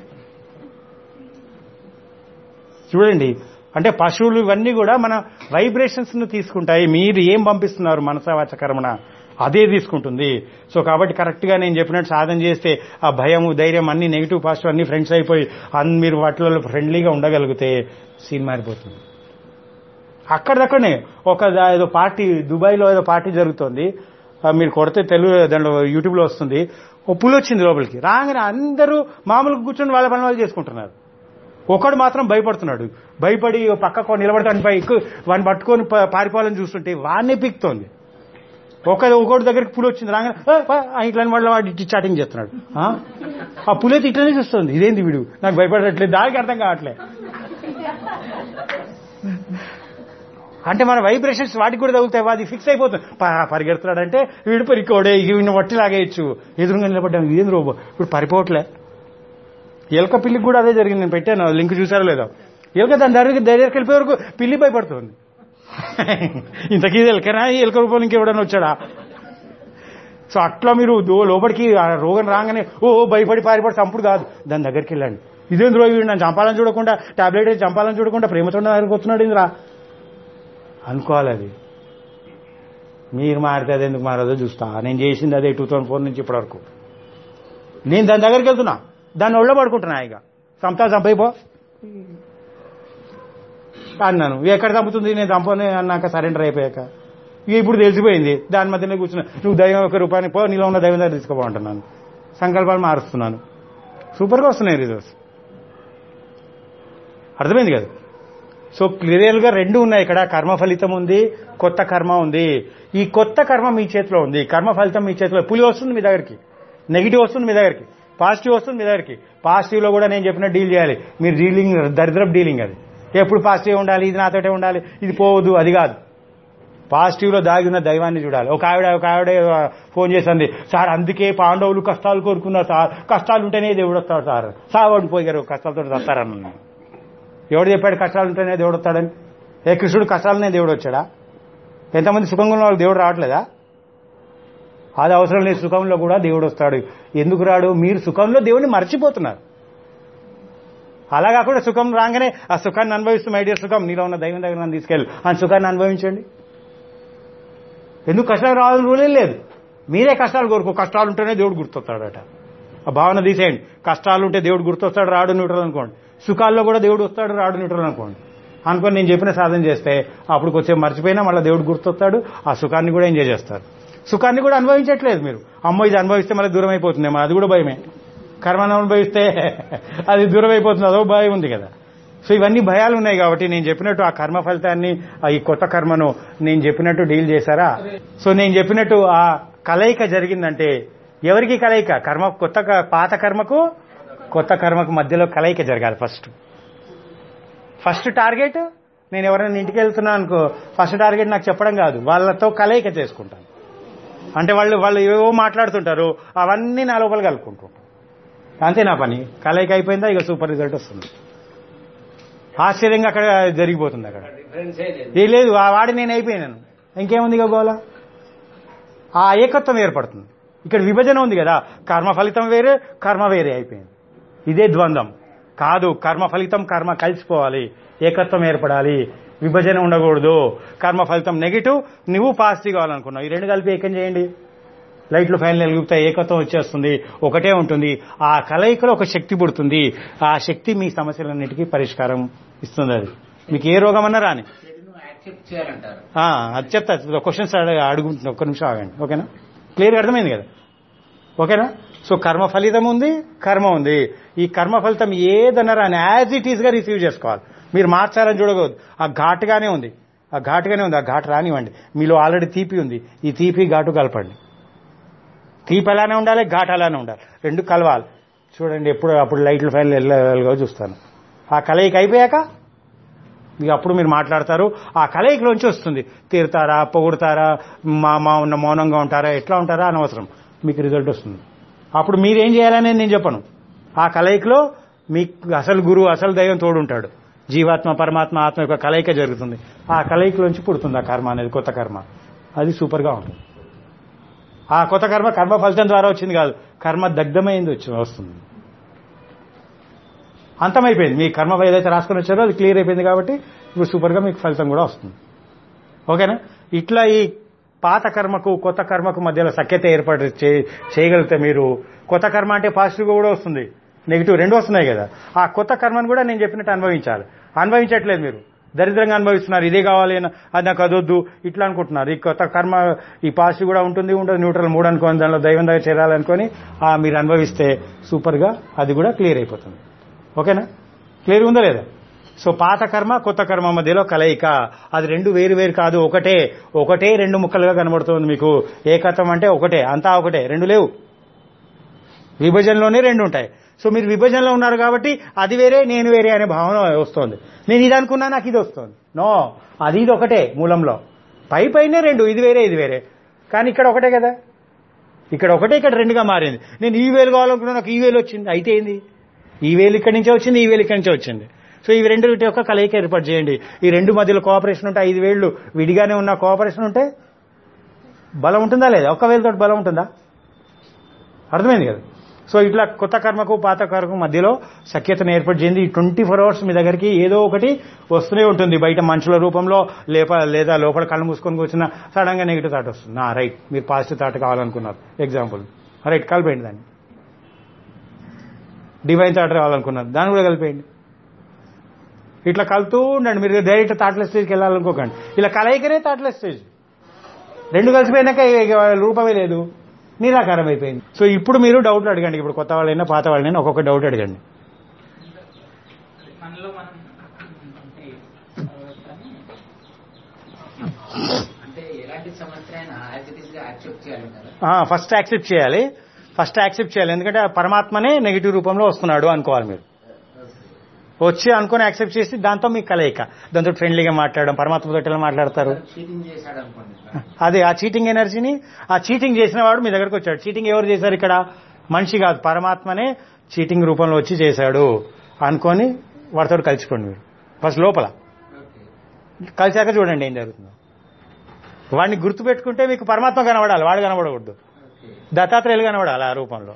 చూడండి అంటే పశువులు ఇవన్నీ కూడా మన వైబ్రేషన్స్ ను తీసుకుంటాయి మీరు ఏం పంపిస్తున్నారు మనసవాచకరమణ అదే తీసుకుంటుంది సో కాబట్టి కరెక్ట్ గా నేను చెప్పినట్టు సాధన చేస్తే ఆ భయము ధైర్యం అన్ని నెగిటివ్ పాజిటివ్ అన్ని ఫ్రెండ్స్ అయిపోయి అన్ని మీరు వాటిలో ఫ్రెండ్లీగా ఉండగలిగితే సీన్ మారిపోతుంది అక్కడిదక్కడనే ఒక దా- ఏదో పార్టీ దుబాయ్లో ఏదో పార్టీ జరుగుతోంది ఆ, మీరు కొడితే తెలుగు దాంట్లో యూట్యూబ్లో వస్తుంది ఓ పులి వచ్చింది లోపలికి రాగానే అందరూ మామూలుగా కూర్చొని వాళ్ళ పని వాళ్ళు చేసుకుంటున్నారు ఒకడు మాత్రం భయపడుతున్నాడు భయపడి ఓ పక్కకు నిలబడతాను పైకి వాడిని పట్టుకొని ప- పారిపోవాలని చూస్తుంటే వాడిని పిక్తోంది ఒక ఒకటి దగ్గరికి పులి వచ్చింది రాగానే "ఏ, పా" అని ఇట్లా మళ్ళీ వాడు ఇటు చాటింగ్ చేస్తున్నాడు ఆ? ఆ పులి అయితే ఇట్లనే చూస్తుంది ఇదేంది వీడు నాకు భయపడట్లేదు దానికి అర్థం కావట్లే అంటే మన వైబ్రేషన్స్ వాటికి కూడా తగులుతాయి అది ఫిక్స్ అయిపోతుంది ప- పరిగెడుతున్నాడంటే వీడు పరికోడే వీడిని వట్టి లాగేయచ్చు ఎదురుగా నిలబడ్డాం ఇదేం రోబో ఇప్పుడు పరిపోవట్లే ఎలక పిల్లికి కూడా అదే జరిగింది నేను పెట్టాను లింక్ చూసారో లేదో ఎలక దాని దగ్గరికి దగ్గరికి వెళ్ళిపోయే వరకు పిల్లి భయపడుతుంది ఇంతకీ ఇది ఎలకనా ఈ ఎలక రూపంలో ఇంకెవడన్నా వచ్చాడా సో అట్లా మీరు దో- లోపలికి ఆ రోగం రాగానే ఓ భయపడి పారిపడి చంపుడు కాదు దాని దగ్గరికి వెళ్ళండి ఇదేంద్రో వీడు నన్ను చంపాలని చూడకుండా టాబ్లెట్ వేసి చంపాలని చూడకుండా ప్రేమతో నా దగ్గరికి వస్తున్నాడు ఇంద్రా అనుకోవాలి అది మీరు మారితే అది ఎందుకు మారదో చూస్తా నేను చేసింది అదే టూ థౌసండ్ ఫోర్ నుంచి ఇప్పటి వరకు నేను దాని దగ్గరికి వెళ్తున్నా దాన్ని ఒళ్ళో పడుకుంటున్నా ఇక చంపుతా చంపైపో అన్నాను ఎక్కడ చంపుతుంది నేను చంపని అన్నాక సరెండర్ అయిపోయాక ఇక ఇప్పుడు తెలిసిపోయింది దాని మధ్యనే కూర్చున్నా నువ్వు దైవం ఒక రూపాయని పో నీలో ఉన్న దైవం దగ్గర తీసుకోబోంటున్నాను సంకల్పాలు మారుస్తున్నాను సూపర్గా వస్తున్నాయి రిజల్ట్స్ అర్థమైంది కదా సో క్లియర్ గా రెండు ఉన్నాయి ఇక్కడ కర్మ ఫలితం ఉంది కొత్త కర్మ ఉంది ఈ కొత్త కర్మ మీ చేతిలో ఉంది కర్మ ఫలితం మీ చేతిలో పులి వస్తుంది మీ దగ్గరికి నెగిటివ్ వస్తుంది మీ దగ్గరికి పాజిటివ్ వస్తుంది మీ దగ్గరికి పాజిటివ్ లో కూడా నేను చెప్పిన డీల్ చేయాలి మీరు డీలింగ్ దరిద్రపు డీలింగ్ అది ఎప్పుడు పాజిటివ్ ఉండాలి ఇది నాతోటే ఉండాలి ఇది పోవద్దు అది కాదు పాజిటివ్ లో దాగి ఉన్న దైవాన్ని చూడాలి ఒక ఆవిడ ఒక ఆవిడ ఫోన్ చేసింది సార్ అందుకే పాండవులు కష్టాలు కోరుకున్నారు సార్ కష్టాలు ఉంటేనే దేవుడు వస్తాడు సార్ సావాడిని పోయారు కష్టాలతో వస్తారన్న ఎవడు చెప్పాడు కష్టాలు ఉంటేనే దేవుడు వస్తాడని ఏ కృష్ణుడు కష్టాలనే దేవుడు వచ్చాడా ఎంతమంది సుఖంగా ఉన్న వాళ్ళు దేవుడు రావట్లేదా అది అవసరం లేదు సుఖంలో కూడా దేవుడు వస్తాడు ఎందుకు రాడు మీరు సుఖంలో దేవుడిని మర్చిపోతున్నారు అలా కాకుండా సుఖం రాగానే ఆ సుఖాన్ని అనుభవిస్తూ మై డియర్ సుఖం నీలో ఉన్న దైవం దగ్గర నన్ను తీసుకెళ్ళి ఆ సుఖాన్ని అనుభవించండి ఎందుకు కష్టాలు రావాలని రూలే లేదు మీరే కష్టాలు కోరుకో కష్టాలు ఉంటేనే దేవుడు గుర్తొస్తాడట ఆ భావన తీసేయండి కష్టాలు ఉంటే దేవుడు గుర్తొస్తాడు రాడు న్యూట్రల్ అనుకోండి సుఖాల్లో కూడా దేవుడు వస్తాడు రాడు న్యూట్రల్ అనుకోండి అనుకొని నేను చెప్పిన సాధన చేస్తే అప్పుడు కొంచెం మర్చిపోయినా మళ్ళీ దేవుడు గుర్తొస్తాడు ఆ సుఖాన్ని కూడా ఎంజాయ్ చేస్తారు సుఖాన్ని కూడా అనుభవించట్లేదు మీరు అమ్మో ఇది అనుభవిస్తే మళ్ళీ దూరం అయిపోతుందేమో అది కూడా భయమే కర్మను అనుభవిస్తే అది దూరం అయిపోతుంది అదో భయం ఉంది కదా సో ఇవన్నీ భయాలు ఉన్నాయి కాబట్టి నేను చెప్పినట్టు ఆ కర్మ ఫలితాన్ని ఆ ఈ కొత్త కర్మను నేను చెప్పినట్టు డీల్ చేశారా సో నేను చెప్పినట్టు ఆ కలయిక జరిగిందంటే ఎవరికి కలయిక కర్మ కొత్త క- పాత కర్మకు కొత్త కర్మకు మధ్యలో కలయిక జరగాలి ఫస్ట్ ఫస్ట్ టార్గెట్ నేను ఎవరైనా ఇంటికి వెళ్తున్నాను అనుకో ఫస్ట్ టార్గెట్ నాకు చెప్పడం కాదు వాళ్ళతో కలయిక చేసుకుంటాను అంటే వాళ్ళు వాళ్ళు ఏవో మాట్లాడుతుంటారు అవన్నీ నా లోపల కలుపుకుంటుంటాను అంతే నా పని కలయిక అయిపోయిందా ఇక సూపర్ రిజల్ట్ వస్తుంది ఆశ్చర్యంగా అక్కడ జరిగిపోతుంది అక్కడ డిఫరెన్స్ ఏ లేదు ఏ లేదు ఆ వాడి నేను అయిపోయినాను ఇంకేముంది ఇక గోల ఆ ఏకత్వం ఏర్పడుతుంది ఇక్కడ విభజన ఉంది కదా కర్మ ఫలితం వేరే కర్మ వేరే అయిపోయింది ఇదే ద్వంద్వం కాదు కర్మ ఫలితం కర్మ కలిసిపోవాలి ఏకత్వం ఏర్పడాలి విభజన ఉండకూడదు కర్మ ఫలితం నెగిటివ్ నువ్వు పాజిటివ్ కావాలనుకున్నావు ఈ రెండు కలిపి ఏకం చేయండి లైట్లు ఫ్యాన్లు వెలుగుతాయి ఏకత్వం వచ్చేస్తుంది ఒకటే ఉంటుంది ఆ కలయికలో ఒక శక్తి పుడుతుంది ఆ శక్తి మీ సమస్యలన్నిటికీ పరిష్కారం ఇస్తుంది అది మీకు ఏ రోగం అన్నా రాని చెడును యాక్సెప్ట్ చేయాలంటారు ఆ, అది చెప్తా క్వశ్చన్స్ అడుగుతున్నా ఒక్క నిమిషం ఆగండి ఓకేనా క్లియర్గా అర్థమైంది కదా ఓకేనా సో కర్మ ఫలితం ఉంది కర్మ ఉంది ఈ కర్మ ఫలితం ఏదన్నారా అని యాజ్ ఇట్ ఈస్ గా రిసీవ్ చేసుకోవాలి మీరు మార్చాలని చూడకూడదు ఆ ఘాటుగానే ఉంది ఆ ఘాటుగానే ఉంది ఆ ఘాటు రానివ్వండి మీలో ఆల్రెడీ తీపి ఉంది ఈ తీపి ఘాటు కలపండి తీపి అలానే ఉండాలి ఘాటు అలానే ఉండాలి రెండు కలవాలి చూడండి ఎప్పుడు అప్పుడు లైట్లు ఫైల్ వెళ్ళగా చూస్తాను ఆ కలయిక అయిపోయాక ఇక అప్పుడు మీరు మాట్లాడతారు ఆ కలయికలోంచి వస్తుంది తీరుతారా పొగుడతారా మా మా ఉన్న మౌనంగా ఉంటారా ఎట్లా ఉంటారా అనవసరం మీకు రిజల్ట్ వస్తుంది అప్పుడు మీరేం చేయాలనేది నేను చెప్పను ఆ కలయికలో మీకు అసలు గురువు అసలు దైవం తోడుంటాడు జీవాత్మ పరమాత్మ ఆత్మ యొక్క కలయిక జరుగుతుంది ఆ కలయికలోంచి పుడుతుంది ఆ కర్మ అనేది కొత్త కర్మ అది సూపర్గా ఉంటుంది ఆ కొత్త కర్మ కర్మ ఫలితం ద్వారా వచ్చింది కాదు కర్మ దగ్ధమైంది వచ్చి వస్తుంది అంతమైపోయింది మీ కర్మ ఏదైతే రాసుకొని వచ్చారో అది క్లియర్ అయిపోయింది కాబట్టి ఇప్పుడు సూపర్గా మీకు ఫలితం కూడా వస్తుంది ఓకేనా ఇట్లా ఈ పాత కర్మకు కొత్త కర్మకు మధ్యలో సఖ్యత ఏర్పాటు చే- చేయగలిగితే మీరు కొత్త కర్మ అంటే పాజిటివ్గా కూడా వస్తుంది నెగిటివ్ రెండు వస్తున్నాయి కదా ఆ కొత్త కర్మను కూడా నేను చెప్పినట్టు అనుభవించాలి అనుభవించట్లేదు మీరు దరిద్రంగా అనుభవిస్తున్నారు ఇదే కావాలి అని అది నాకు అదొద్దు ఇట్లా అనుకుంటున్నారు ఈ కొత్త కర్మ ఈ పాజిటివ్ కూడా ఉంటుంది ఉండదు న్యూట్రల్ మూడు అనుకోని దానిలో దైవం దగ్గర చేరాలనుకొని ఆ మీరు అనుభవిస్తే సూపర్గా అది కూడా క్లియర్ అయిపోతుంది ఓకేనా క్లియర్ ఉందా లేదా సో పాత కర్మ కొత్త కర్మ మధ్యలో కలయిక అది రెండు వేరు వేరు కాదు ఒకటే ఒకటే రెండు ముక్కలుగా కనబడుతుంది మీకు ఏకత్వం అంటే ఒకటే అంతా ఒకటే రెండు లేవు విభజనలోనే రెండు ఉంటాయి సో మీరు విభజనలో ఉన్నారు కాబట్టి అది వేరే నేను వేరే అనే భావన వస్తుంది నేను ఇది అనుకున్నా నాకు ఇది వస్తుంది నో అది ఇది ఒకటే మూలంలో పై పైనే రెండు ఇది వేరే ఇది వేరే కానీ ఇక్కడ ఒకటే కదా ఇక్కడ ఒకటే ఇక్కడ రెండుగా మారింది నేను ఈ వేలు కావాలనుకున్నా నాకు ఈ వేలు వచ్చింది అయితే ఏంది ఈ వేలు ఇక్కడి నుంచే వచ్చింది ఈ వేలు ఇక్కడి నుంచే వచ్చింది సో ఈ రెండు యొక్క కలయిక ఏర్పాటు చేయండి ఈ రెండు మధ్యలో కోఆపరేషన్ ఉంటే ఐదు వేళ్ళు విడిగానే ఉన్న కోఆపరేషన్ ఉంటే బలం ఉంటుందా లేదా ఒక్క వేలుతో బలం ఉంటుందా అర్థమైంది కదా సో ఇట్లా కొత్త కర్మకు పాత కర్మకు మధ్యలో సఖ్యతను ఏర్పాటు చేయండి ఈ ట్వంటీ ఫోర్ అవర్స్ మీ దగ్గరికి ఏదో ఒకటి వస్తూనే ఉంటుంది బయట మనుషుల రూపంలో లేప లేదా లోపల కళ్ళు మూసుకొని కూర్చున్న సడన్ గా నెగిటివ్ థాట్ వస్తుంది నా రైట్ మీరు పాజిటివ్ థాట్ కావాలనుకున్నారు ఎగ్జాంపుల్ రైట్ కలిపేయండి దాన్ని డివైన్ థాట్ కావాలనుకున్నారు దాన్ని కూడా కలిపేయండి ఇట్లా కలుతూ ఉండండి మీరు డైరెక్ట్ థాట్లెస్ స్టేజ్కి వెళ్ళాలనుకోకండి ఇలా కలయికనే థాట్లెస్ స్టేజ్ రెండు కలిసిపోయినాక ఇక రూపమే లేదు నిరాకారం అయిపోయింది సో ఇప్పుడు మీరు డౌట్లు అడగండి ఇప్పుడు కొత్త వాళ్ళైనా పాత వాళ్ళైనా ఒక్కొక్క డౌట్ అడగండి మనలో మనం అంటే కానీ అంటే ఎలాంటి సమస్య అయినా యాజ్ ఇట్ ఈస్ గా యాక్సెప్ట్ చేయాలి కదా ఫస్ట్ యాక్సెప్ట్ చేయాలి ఫస్ట్ యాక్సెప్ట్ చేయాలి ఎందుకంటే ఆ పరమాత్మనే నెగిటివ్ రూపంలో వస్తున్నాడు అనుకోవాలి మీరు వచ్చి అనుకుని యాక్సెప్ట్ చేసి దాంతో మీకు కలయిక దాంతో ఫ్రెండ్లీగా మాట్లాడడం పరమాత్మతో ఎట్లా మాట్లాడతారు చీటింగ్ చేశాడు అనుకోండి అదే ఆ చీటింగ్ ఎనర్జీని ఆ చీటింగ్ చేసిన వాడు మీ దగ్గరకు వచ్చాడు చీటింగ్ ఎవరు చేశారు ఇక్కడ మనిషి కాదు పరమాత్మనే చీటింగ్ రూపంలో వచ్చి చేశాడు అనుకొని వాడితో కలిసిపోండి మీరు ఫస్ట్ లోపల ఓకే కలిసాక చూడండి ఏం జరుగుతుందో వాడిని గుర్తుపెట్టుకుంటే మీకు పరమాత్మ కనబడాలి వాడు కనబడకూడదు ఓకే దత్తాత్రేయులు కనబడాలి ఆ రూపంలో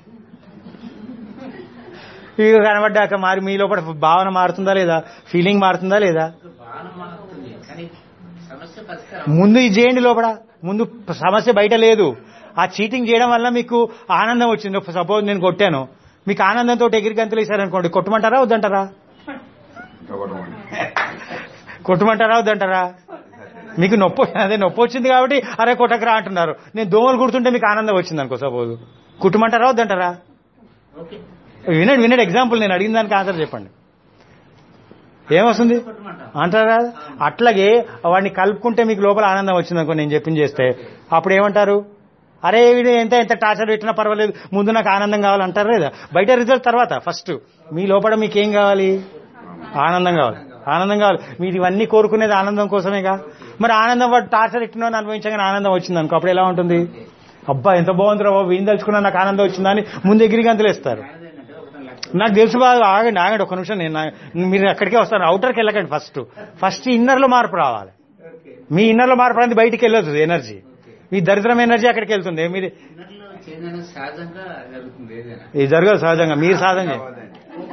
ఇవి కనబడ్డాక మరి మీ లోపల భావన మారుతుందా లేదా ఫీలింగ్ మారుతుందా లేదా ఇప్పుడు బాగా మారుతుంది కానీ సమస్య పరిష్కారం ముందు ఇది చేయండి లోపల ముందు సమస్య బయట లేదు ఆ చీటింగ్ చేయడం వల్ల మీకు ఆనందం వచ్చింది సపోజ్ నేను కొట్టాను మీకు ఆనందంతో ఎగిరి గంతులు వేశారనుకోండి కొట్టమంటారా వద్దంటారా గవర్నమెంట్ కొట్టమంటారా వద్దంటారా మీకు నొప్పి అదే నొప్పి వచ్చింది కాబట్టి అరే కొట్టకరా అంటున్నారు నేను దోమలు కుడుతుంటే మీకు ఆనందం వచ్చింది అనుకో సపోజ్ కుట్టమంటారా వద్దంటారా ఓకే వినండి వినండి ఎగ్జాంపుల్ నేను అడిగిన దానికి ఆన్సర్ చెప్పండి ఏమొస్తుంది కొట్టమంటాం అంటారా అట్లాగే వాడిని కలుపుకుంటే మీకు లోపల ఆనందం వచ్చింది అనుకో నేను చెప్పింది చేస్తే అప్పుడు ఏమంటారు అరే వీడు ఎంత ఎంత టార్చర్ పెట్టినా పర్వాలేదు ముందు నాకు ఆనందం కావాలంటారు లేదా బయట రిజల్ట్ తర్వాత ఫస్ట్ మీ లోపల మీకు ఏం కావాలి ఆనందం కావాలి ఆనందం కావాలి మీరు ఇవన్నీ కోరుకునేది ఆనందం కోసమేగా మరి ఆనందం వాడు టార్చర్ ఎట్టినో అనుభవించగానే ఆనందం వచ్చింది అనుకో అప్పుడు ఎలా ఉంటుంది అబ్బా ఎంత బాగుందిరా బాబు ఏం తలుచుకున్నా నాకు ఆనందం వచ్చిందా అని ముందు ఎగిరి గంతులేస్తారు ఏంటంటే ఒకటి లక్ష నాకు తెలుసు బాగా ఆగండి ఆగండి ఒక నిమిషం నేను నా- మీరు అక్కడికే వస్తాను అవుటర్కి వెళ్ళకండి ఫస్ట్ ఫస్ట్ ఇన్నర్లో మార్పు రావాలి ఓకే మీ ఇన్నర్లో మార్పు అనేది బయటికి వెళ్ళొద్దు ఎనర్జీ మీ దరిద్రం ఎనర్జీ అక్కడికి వెళ్తుంది మీరు ఇన్నర్లో చేంజ్ అనేది సహజంగా జరుగుతుంది ఏదైనా ఇది జరగదు సహజంగా మీరు సాధన చేయండి కావదండి.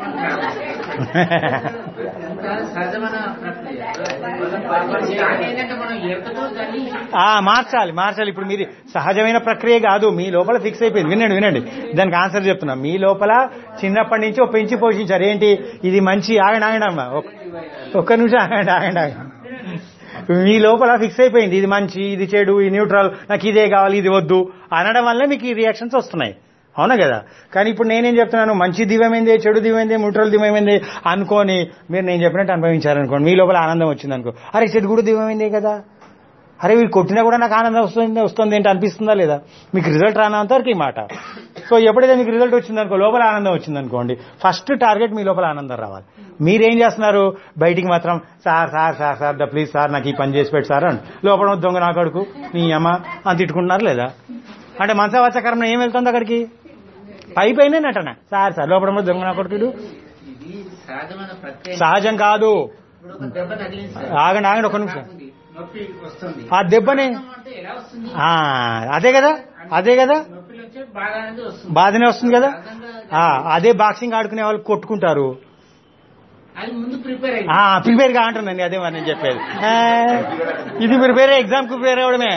ఇంకా సహజమైన ప్రక్రియ ఏంటంటే మనం ఎక్కడో కానీ ఆ మార్చాలి మార్చాలి ఇప్పుడు మీరు సహజమైన ప్రక్రియ కాదు మీ లోపల ఫిక్స్ అయిపోయింది వినండి వినండి దానికి ఆన్సర్ చెప్తున్నా మీ లోపల చిన్నప్పటి నుంచి ఒక పెంచి పోషించారు ఏంటి ఇది మంచి ఆగండి ఆగండి అమ్మా ఒక్క- ఒక్క నిమిషం ఆగండి ఆగండి ఆగండి మీ లోపల ఫిక్స్ అయిపోయింది ఇది మంచి ఇది చెడు ఇది న్యూట్రల్ నాకు ఇదే కావాలి ఇది వద్దు అనడం వల్ల మీకు ఈ రియాక్షన్స్ వస్తున్నాయి అవునా కదా కానీ ఇప్పుడు నేనేం చెప్తున్నాను మంచి దివ్యమైంది చెడు దివ్యమైంది న్యూట్రల్ దివ్యమైంది అనుకోని మీరు నేను చెప్పినట్టు అనుభవించారనుకోండి మీ లోపల ఆనందం వచ్చింది అనుకో అరే చెడు కూడా దివ్యమైందే కదా అరే వీడు కొట్టినా కూడా నాకు ఆనందం వస్తుంది వస్తుంది ఏంటి అనిపిస్తుందా లేదా మీకు రిజల్ట్ రానంత వరకు ఈ మాట సో ఎప్పుడైతే మీకు రిజల్ట్ వచ్చిందనుకో లోపల ఆనందం వచ్చిందనుకోండి ఫస్ట్ టార్గెట్ మీ లోపల ఆనందం రావాలి మీరేం చేస్తున్నారు బయటికి మాత్రం sir sir sir sir the please sir నాకు ఈ పని చేసి పెట్టి సార్ అని లోపల దొంగ నా కొడుకు నీ అమ్మ అని తిట్టుకుంటున్నారు లేదా అంటే మనసవచ్చకరం ఏం వెళ్తుంది అక్కడికి పై పైన నటన సార్ సార్ లోపల దొంగ నా కొడుకుడు ఇది సహజమైన ప్రక్రియ సహజం కాదు ఇప్పుడు ఒక దెబ్బ తగిలింది సార్. ఆగండి ఆగండి ఒక నిమిషం నాకుంది. నొప్పి వస్తుంది ఆ దెబ్బని అంటే ఎలా వస్తుంది ఆ, అదే కదా అదే కదా నొప్పిలో వచ్చే బాధ అనేది వస్తుంది బాధనే వస్తుంది కదా సహజంగా ఆ, అదే బాక్సింగ్ ఆడుకునే వాళ్ళు కొట్టుకుంటారు అది ముందు ప్రిపేర్ అయ్యి ఆ ప్రిపేర్ గా అంటున్నాను అదే మరి నేను చెప్పేది ఆ, ఇది ప్రిపేర్ ఎగ్జామ్ కు ప్రిపేర్ అవ్వడమే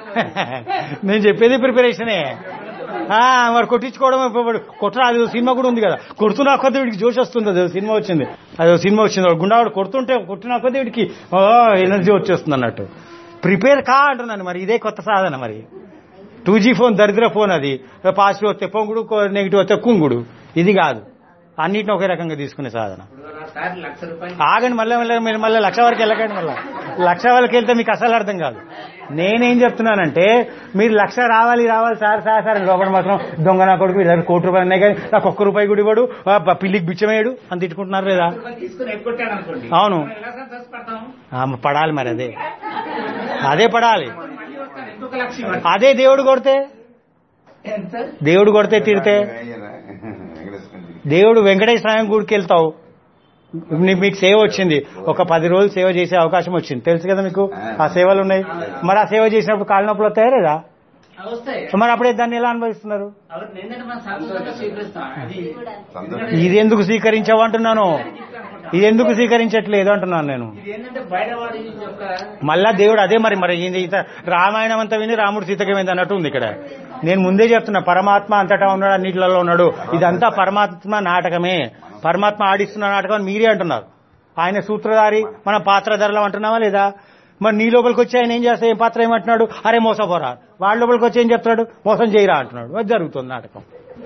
నేను చెప్పేది ప్రిపరేషనే ఆ, మరి కొట్టించుకోవడం ఇప్పుడు కొట్టరా అది సినిమా కూడా ఉంది కదా కొడుతున్నా కొద్ది వీడికి జోష్ వస్తుంది అది సినిమా వచ్చింది అది సినిమా వచ్చింది వాడు గుండావాడు కొడుతుంటే కొట్టినా కొద్ది వీడికి ఓ ఎనర్జీ వచ్చేస్తుంది అన్నట్టు ప్రిపేర్ కా అంటున్నాను మరి ఇదే కొత్త సాధన మరి టూ జీ ఫోన్ దరిద్ర ఫోన్ అది పాజిటివ్ వస్తే పొంగుడు నెగిటివ్ వస్తే కుంగుడు ఇది కాదు అన్నిటిని ఒకే రకంగా తీసుకునే సాధన ఇప్పుడు ఒకసారి లక్ష రూపాయలు ఆగండి మళ్ళీ మళ్ళీ మీరు మళ్ళీ లక్ష వరకు వెళ్ళకండి మళ్ళీ లక్ష వరకు వెళ్తే మీకు అసలు అర్థం కాదు నేనేం చెప్తున్నానంటే మీరు లక్ష రావాలి రావాలి సార్ సార్ సార్ లోపల మాత్రం దొంగ నా కొడుకు వీళ్ళ దగ్గర కోటి రూపాయలు ఉన్నాయి కానీ నాకు ఒక్క రూపాయి కూడా ఇవ్వడు ఆ, ప- పిల్లికి బిచ్చమేయడు అని తిట్టుకుంటున్నారు లేదా రూపాయలు తీసుకుని ఎక్కొట్టాడు అనుకోండి అవును. మనం ఎలా సంతోషపడతాం ఆ, పడాలి మరి అదే అదే పడాలి మళ్ళీ వస్తాడు ఇంకొక లక్ష ఇవ్వండి. అదే దేవుడు కొడితే ఎంత దేవుడు కొడితే తిడితే అయ్యరా? వెంకటేశ్వరుడి. దేవుడు వెంకటేశ్వర స్వామి గుడికి వెళ్తావు నీ- మీకు సేవ వచ్చింది ఒక పది రోజులు సేవ చేసే అవకాశం వచ్చింది తెలుసు కదా మీకు ఆ సేవలు ఉన్నాయి మరి ఆ సేవ చేసినప్పుడు కాళ్ళ నొప్పులు వస్తాయా లేదా అవి వస్తాయి మరి అప్పుడే దాన్ని ఎలా అనుభవిస్తున్నారు అవి నిన్నటి మనం సంతోషంగా స్వీకరిస్తాం అది సంతోషం. ఇది ఎందుకు స్వీకరించావు అంటున్నాను ఇది ఎందుకు స్వీకరించట్లేదు అంటున్నాను నేను ఇది ఏంటంటే బయటవాడి యొక్క మళ్ళా దేవుడు అదే మరి మరి ఇది ఇంత రామాయణం అంతా విని రాముడు సీతకమైంది అన్నట్టు ఉంది ఇక్కడ నేను ముందే చెప్తున్నా పరమాత్మ అంతటా ఉన్నాడు అన్నిట్లలో ఉన్నాడు ఇదంతా పరమాత్మ నాటకమే పరమాత్మ ఆడిస్తున్న నాటకం అని మీరే అంటున్నారు ఆయన సూత్రధారి మన పాత్రధారులం అంటున్నావా లేదా మరి నీ లోపలికి వచ్చి ఆయన ఏం చేస్తా ఏం పాత్ర ఏమంటున్నాడు అరే మోసపోరా వాళ్ళ లోపలికి వచ్చి ఏం చెప్తాడు మోసం చేయరా అంటున్నాడు అది జరుగుతుంది నాటకం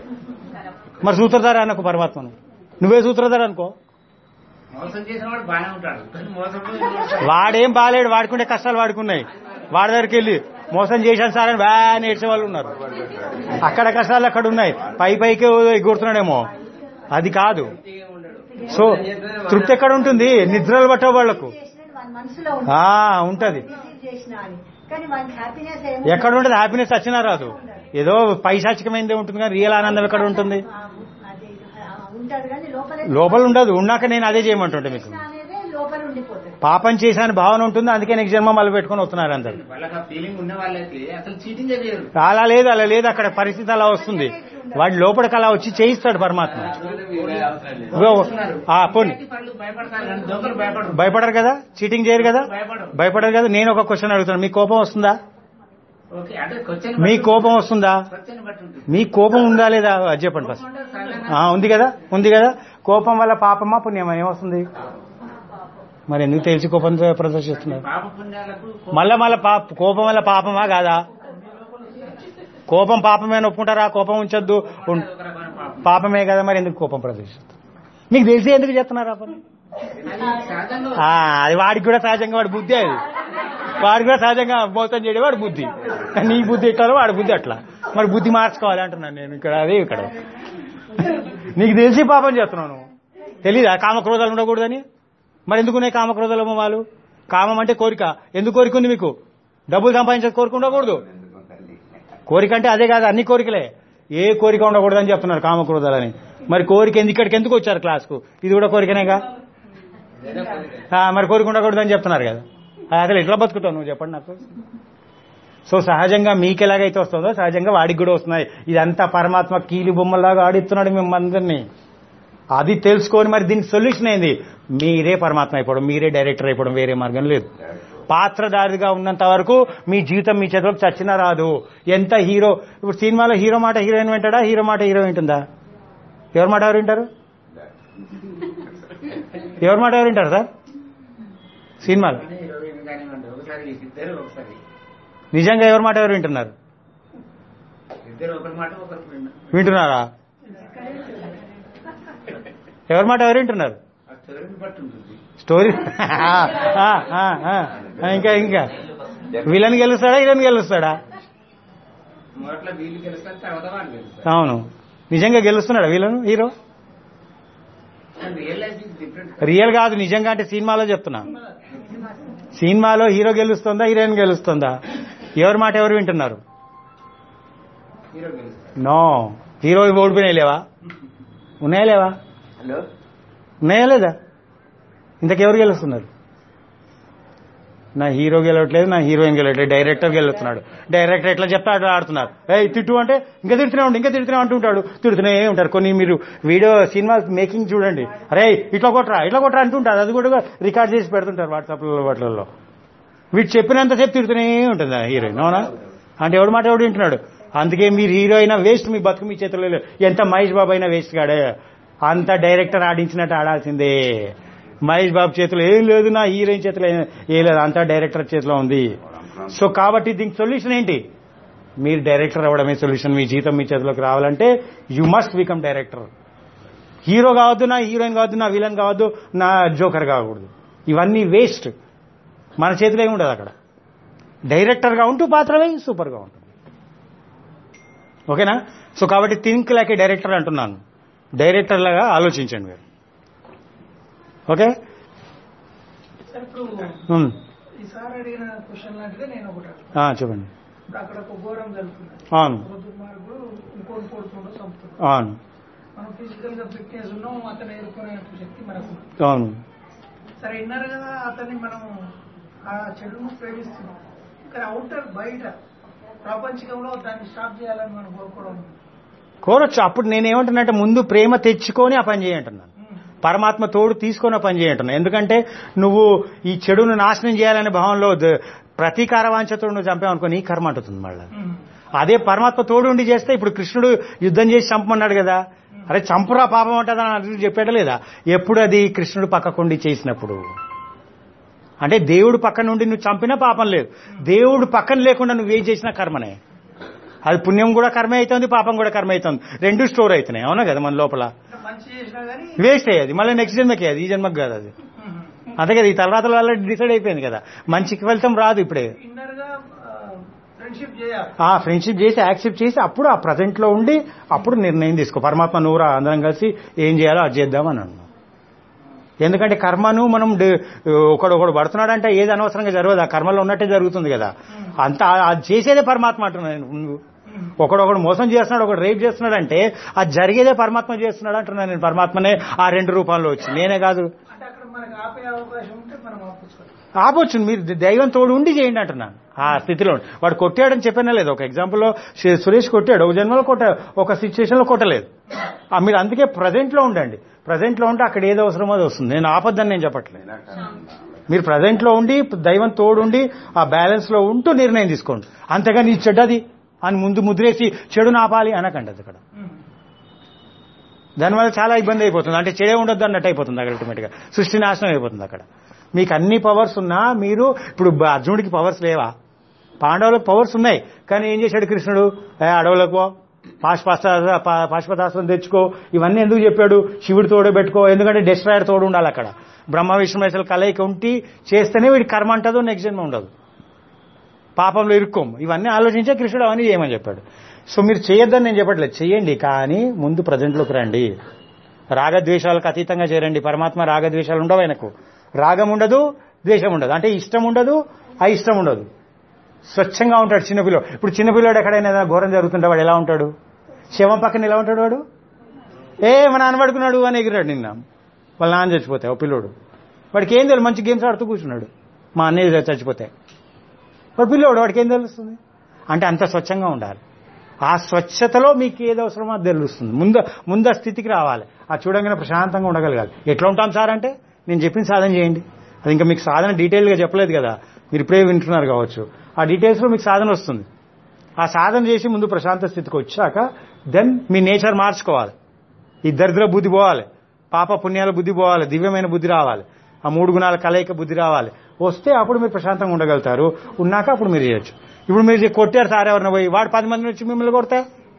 మరి సూత్రధార అనుకో పరమాత్మను నువ్వే సూత్రధార అనుకో మోసం చేసిన వాడు బాగానే ఉంటాడు కానీ మోసం పోయిన వాడు వాడేం బాలేడు వాడుకుంటే కష్టాలు వాడుకున్నాయి వాడి దగ్గరికి వెళ్ళి మోసం చేశాను సార్ అని బాగా నేర్చే వాళ్ళు ఉన్నారు అక్కడ కష్టాలు అక్కడ ఉన్నాయి పై పైకి ఎగురుతున్నాడేమో అది కాదు సో తృప్తి ఎక్కడ ఉంటుంది నిద్రలు పట్టే వాళ్లకు చేసినట్టు వాని మనసులో ఆ, ఉంటది. రిసీవ్ చేసిన అని కానీ వానికి హ్యాపీనెస్ ఏమో ఎక్కడ ఉంటుంది హ్యాపీనెస్ వచ్చినా రాదు ఏదో పైశాచికమైందే ఉంటుంది కానీ రియల్ ఆనందం ఎక్కడ ఉంటుంది ఆ, అది ఆ, ఉంటాడు కానీ లోపల లోపల ఉండదు ఉన్నాక నేను అదే చేయమంటుంటే మీకు అనేది లోపల ఉండిపోతుంది పాపం చేశాను భావన ఉంటుంది అందుకే నీకు జన్మ మళ్ళీ పెట్టుకొని వస్తున్నారు అందరు వాళ్ళకి ఆ ఫీలింగ్ ఉన్న వాళ్ళైతే అసలు చీటింగ్ చేయరు అలా లేదు అలా లేదు అక్కడ పరిస్థితి అలా వస్తుంది వాడి లోపలికి అలా వచ్చి చేయిస్తాడు పరమాత్మ ఇగో, ఆ, పోనీ వాళ్ళు భయపడతారు కానీ దొంగలు భయపడరు భయపడరు కదా చీటింగ్ చేయరు కదా భయపడరు భయపడరు కదా నేను ఒక క్వశ్చన్ అడుగుతాను మీ కోపం వస్తుందా ఓకే అంటే క్వశ్చన్ మీ కోపం వస్తుందా క్వశ్చన్ బట్టి ఉంటుంది మీ కోపం ఉందా లేదా అది చెప్పండి ఫస్ట్ కోపం అంటే సహజంగా ఆ, ఉంది కదా ఉంది కదా కోపం వల్ల పాపమా పుణ్యమా ఏమొస్తుంది మరి ఎందుకు తెలిసి కోపం ప్రదర్శిస్తున్నారు పాప పుణ్యాలకు మళ్ళా మళ్ళా పాప కోపం వల్ల పాపమా కాదా కోపం పాపమే అని ఒప్పుకుంటారా కోపం ఉంచొద్దు ఉన్- ఒక రకమైన పాపం పాపమే కదా మరి ఎందుకు కోపం ప్రదర్శిస్తారు మీకు తెలిసి ఎందుకు చేస్తున్నారు ఆ పని అది సహజంగా ఆ, అది వాడికి కూడా సహజంగా వాడి బుద్ధి అది వాడికి కూడా సహజంగా మోసం చేయడం వాడి బుద్ధి నీ బుద్ధి ఎట్లా వాడి బుద్ధి అట్లా మరి బుద్ధి మార్చుకోవాలి అంటున్నాను నేను ఇక్కడ అదే ఇక్కడ నీకు తెలిసి పాపం చేస్తున్నావు నువ్వు తెలీదా కామక్రోధాలు ఉండకూడదని మరి ఎందుకున్నాయి కామక్రోధలము వాళ్ళు కామం అంటే కోరిక ఎందుకు కోరిక ఉంది మీకు డబ్బులు సంపాదించేది కోరిక ఉండకూడదు ఎందుకు తల్లి కోరిక అంటే అదే కాదు అన్ని కోరికలే ఏ కోరిక ఉండకూడదని చెప్తున్నారు కామక్రోధాలని మరి కోరిక ఎందుకు ఇక్కడికి ఎందుకు వచ్చారు క్లాస్కు ఇది కూడా కోరికనేగా ఏదో కోరిక. ఆ, మరి కోరిక ఉండకూడదని చెప్తున్నారు కదా ఆ, అసలు ఎట్లా బతుకుతావు నువ్వు చెప్పండి నాకు సో సహజంగా మీకు ఎలాగైతే వస్తుందో సహజంగా వాడికి కూడా వస్తున్నాయి ఇదంతా పరమాత్మ కీలి బొమ్మలాగా ఆడిస్తున్నాడు మిమ్మల్ని అది తెలుసుకొని మరి దీనికి సొల్యూషన్ ఏంది మీరే పరమాత్మ అయిపోవడం మీరే డైరెక్టర్ అయిపోవడం వేరే మార్గం లేదు పాత్రధారిగా ఉన్నంత వరకు మీ జీవితం మీ చేతిలోకి చచ్చినా రాదు ఎంత హీరో ఇప్పుడు సినిమాలో హీరో మాట హీరోయిన్ వింటాడా హీరో మాట హీరో వింటుందా ఎవరి మాట ఎవరు వింటారు ఎవరి మాట ఎవరు వింటారు సార్ సినిమాలో అంటే హీరోయిన్ కానివ్వండి ఒకసారి ఇద్దరు ఒకసారి నిజంగా ఎవరి మాట ఎవరు వింటున్నారు ఇద్దరు ఒకరి మాట ఒకరు వింటున్నారా ఎవరి మాట ఎవరు వింటున్నారు ఆ స్టోరీని బట్టి ఉంటుంది స్టోరీ ఆ, ఆ, ఆ, ఆ. ఇంకా ఇంకా విలన్ గెలుస్తాడా హీరోయిన్ గెలుస్తాడా మొదట్లో వీళ్ళు గెలుస్తారు తర్వాత వాళ్ళు గెలుస్తారు అవును నిజంగా గెలుస్తున్నాడా villain hero real life is different real కాదు నిజంగా అంటే సినిమాలో చెప్తున్నా సినిమాలో హీరో గెలుస్తుందా హీరోయిన్ గెలుస్తుందా ఎవరి మాట ఎవరు వింటున్నారు హీరో గెలుస్తారు నో హీరో ఓడిపోయినాయి లేవా ఉన్నాయా లేవా హలో ఉన్నాయా లేదా ఇంతకెవరు గెలుస్తున్నారు నా హీరో గెలవట్లేదు నా హీరోయిన్ గెలవట్లేదు డైరెక్టర్ గెలుస్తున్నాడు డైరెక్టర్ ఎట్లా చెప్తా అట్లా ఆడుతున్నారు ఏ తిట్టు అంటే ఇంకా తిడుతూనే ఉండు ఇంకా తిడుతూనే అంటుంటాడు తిడుతూనే ఉంటారు కొన్ని మీరు వీడియో సినిమా మేకింగ్ చూడండి అరే ఇట్లా కొట్రా ఇట్లా కొట్రా అంటుంటారు అది కూడా రికార్డ్ చేసి పెడుతుంటారు వాట్సాప్లలో వాటిలలో వీడు చెప్పినంతసేపు తిడుతూనే ఉంటుంది ఆ హీరోయిన్ అవునా అంటే ఎవడు మాట ఎవడు వింటున్నాడు అందుకే మీరు హీరో అయినా వేస్ట్ మీ బతుకు మీ చేతిలో లేదు ఎంత మహేష్ బాబు అయినా వేస్ట్ కాడే అంత డైరెక్టర్ ఆడించినట్టు ఆడాల్సిందే మహేష్ బాబు చేతిలో ఏం లేదు నా హీరోయిన్ చేతిలో ఏం ఏం లేదు అంతా డైరెక్టర్ చేతిలో ఉంది సో కాబట్టి దీనికి సొల్యూషన్ ఏంటి మీరు డైరెక్టర్ అవ్వడమే సొల్యూషన్ మీ జీతం మీ చేతిలోకి రావాలంటే you must become director hero కావద్దు నా హీరోయిన్ కావద్దు నా విలన్ కావద్దు నా జోకర్ కాకూడదు ఇవన్నీ వేస్ట్ మన చేతిలో ఏమి ఉండదు అక్కడ డైరెక్టర్గా ఉంటూ పాత్రమే సూపర్గా ఉంటుంది ఓకేనా సో కాబట్టి థింక్ లైక్ ఏ డైరెక్టర్ అంటున్నాను డైరెక్టర్ లాగా ఆలోచించండి మీరు ఓకే సార్ ఇప్పుడు ఉమ్. ఈసారి అడిగిన క్వశ్చన్ లాంటిదే నేను ఒకటి అడుగుతాను. ఆ, చెప్పండి ఇప్పుడు అక్కడ ఒక ఘోరం జరుగుతుంది అవును ఒక దుర్మార్గుడు ఇంకోటి కొడుతుండో చంపుతుంది అవును మనం ఫిజికల్ గా ఫిట్నెస్ ఉన్నాం అతను ఎదుర్కొనే శక్తి మనకు ఉంది. అవును సరే విన్నారు కదా అతన్ని మనం ఆ చెడును ప్రేమిస్తున్నాం కానీ అవుటర్ బయట ప్రపంచకంలో దాన్ని స్టాప్ చేయాలని మనం కోరుకోవడం కోరొచ్చు అప్పుడు నేనేమంటున్నానంటే ముందు ప్రేమ తెచ్చుకొని ఆ పని చేయంటున్నాను ఉమ్. పరమాత్మ తోడు తీసుకొని ఆ పని చేయంటున్నాను ఎందుకంటే నువ్వు ఈ చెడును నాశనం చేయాలనే భావంలో ద- ప్రతీకార వాంఛతో నువ్వు చంపావనుకో నీ కర్మ అంటుతుంది మళ్ళీ ఉమ్. అదే పరమాత్మ తోడు ఉండి చేస్తే ఇప్పుడు కృష్ణుడు యుద్ధం చేసి చంపమన్నాడు కదా అరే చంపురా పాపం అంటదని అర్జునుడు చెప్పాడు లేదా ఎప్పుడు అది కృష్ణుడు పక్కకుండి చేసినప్పుడు అంటే దేవుడు పక్క నుండి నువ్వు చంపినా పాపం లేదు దేవుడు పక్కన లేకుండా నువ్వేం చేసినా కర్మనే అది పుణ్యం కూడా కర్మ అవుతుంది పాపం కూడా కర్మ అవుతుంది రెండు స్టోర్ అవుతున్నాయి అవునా కదా మన లోపల అంటే మంచి చేసినా కానీ వేస్ట్ అయ్యేది మళ్ళీ నెక్స్ట్ జన్మకి అది ఈ జన్మకి కాదు అది అంతే కదా ఈ తర్వాత వల్ల డిసైడ్ అయిపోయింది కదా మంచికి ఫలితం రాదు ఇప్పుడే ఇన్నర్ గా ఫ్రెండ్షిప్ చేయాలి ఆ ఫ్రెండ్షిప్ చేసి యాక్సెప్ట్ చేసి అప్పుడు ఆ ప్రజెంట్ లో ఉండి అప్పుడు నిర్ణయం తీసుకో పరమాత్మ నూరా అందరం కలిసి ఏం చేయాలో అది చేద్దామని అన్నాం ఎందుకంటే కర్మను మనం డి- ఒకడు ఒకడు పడుతున్నాడంటే ఏది అనవసరంగా జరగదు ఆ కర్మలో ఉన్నట్టే జరుగుతుంది కదా అంత అది చేసేదే పరమాత్మ అంటున్నాను నేను ముందు ఒకడొకడు మోసం చేస్తున్నాడు ఒకడు రేప్ చేస్తున్నాడు అంటే అది జరిగేదే పరమాత్మ చేస్తున్నాడు అంటున్నాను నేను పరమాత్మనే ఆ రెండు రూపాల్లో వచ్చి నేనే కాదు అంటే అక్కడ మనకు ఆపే అవకాశం ఉంటే మనం ఆపుకోవాలి ఆపొచ్చు మీరు దైవం తోడు ఉండి చేయండి అంటున్నాను ఆ స్థితిలో ఉండి. వాడు కొట్టాడని చెప్పానే లేదు ఒక ఎగ్జాంపుల్లో సు- సురేష్ కొట్టాడు ఒక జన్మలో కొట్ట ఒక సిచ్యువేషన్ లో కొట్టలేదు ఆ, మీరు అందుకే ప్రజెంట్ లో ఉండండి ప్రజెంట్ లో ఉంటే అక్కడ ఏది అవసరమో అది వస్తుంది నేను ఆపద్దని నేను చెప్పట్లేదు మీరు ప్రజెంట్ లో ఉండి దైవం తోడుండి ఆ బ్యాలెన్స్ లో ఉంటూ నిర్ణయం తీసుకోండి అంతేగాని ఇది చెడ్డది అని ముందు ముద్రేసి చెడును ఆపాలి అనకండి అది అక్కడ దానివల్ల చాలా ఇబ్బంది అయిపోతుంది అంటే చెడే ఉండొద్దు అన్నట్టు అయిపోతుంది అక్కడ ultimate గా సృష్టి నాశనం అయిపోతుంది అక్కడ మీకు అన్ని పవర్స్ ఉన్నా మీరు ఇప్పుడు బ- అర్జునుడికి పవర్స్ లేవా పాండవులకు పవర్స్ ఉన్నాయి కానీ ఏం చేశాడు కృష్ణుడు ఏ అడవులకు పో, పాశుపత పా- పాశుపతాస్త్రం తెచ్చుకో ఇవన్నీ ఎందుకు చెప్పాడు శివుడి తోడు పెట్టుకో ఎందుకంటే డెస్ట్రాయర్ తోడు ఉండాలి అక్కడ బ్రహ్మ విష్ణుమేశ్వర కలయిక ఉంటి చేస్తేనే వీడి కర్మ అంటదో నెక్స్ట్ జన్మ ఉండదు పాపంలో ఇరుక్కోం ఇవన్నీ ఆలోచించే కృష్ణుడు అవన్నీ చేయమని చెప్పాడు సో మీరు చేయొద్దని నేను చెప్పట్లేదు చేయండి కానీ ముందు ప్రజెంట్లోకి రండి రాగద్వేషాలకు అతీతంగా చేరండి పరమాత్మ రాగద్వేషాలు ఉండవు ఆయనకు రాగం ఉండదు ద్వేషం ఉండదు అంటే ఇష్టం ఉండదు అయిష్టం ఉండదు స్వచ్ఛంగా ఉంటాడు చిన్నపిల్లడు ఇప్పుడు చిన్నపిల్లడు ఎక్కడైనా ఏదైనా ఘోరం జరుగుతుంటే వాడు ఎలా ఉంటాడు శవం పక్కన ఎలా ఉంటాడు వాడు ఏ మా నాన్న పడుకున్నాడు అని ఎగిరాడు నిన్న వాళ్ళ నాన్న చచ్చిపోతాయి ఓ పిల్లోడు వాడికి ఏం తెలియదు మంచి గేమ్స్ ఆడుతూ కూర్చున్నాడు మా అన్నయ్య చచ్చిపోతే వాడు పిల్లోడు వాడికి ఏం తెలుస్తుంది అంటే అంత స్వచ్ఛంగా ఉండాలి ఆ స్వచ్ఛతలో మీకు ఏది అవసరమో అది తెలుస్తుంది ముందు ముందు ఆ స్థితికి రావాలి ఆ చూడంగానే ప్రశాంతంగా ఉండగలగాలి ఎట్లా ఉంటాం సార్ అంటే నేను చెప్పిన సాధన చేయండి అది ఇంకా మీకు సాధన డీటెయిల్గా చెప్పలేదు కదా మీరు ఇప్పుడే వింటున్నారు కావచ్చు ఆ డీటెయిల్స్లో మీకు సాధన వస్తుంది ఆ సాధన చేసి ముందు ప్రశాంత స్థితికి వచ్చాక దెన్ మీ నేచర్ మార్చుకోవాలి ఈ దరిద్ర బుద్ధి పోవాలి పాప పుణ్యాల బుద్ధి పోవాలి దివ్యమైన బుద్ధి రావాలి ఆ మూడు గుణాల కలయిక బుద్ధి రావాలి వస్తే అప్పుడు మీరు ప్రశాంతంగా ఉండగలుగుతారు ఉన్నాక అప్పుడు మీరు చేయొచ్చు ఇప్పుడు మీరు కొట్టారు సార్ ఎవరిని పోయి వాడు పది మంది వచ్చి మిమ్మల్ని కొడతా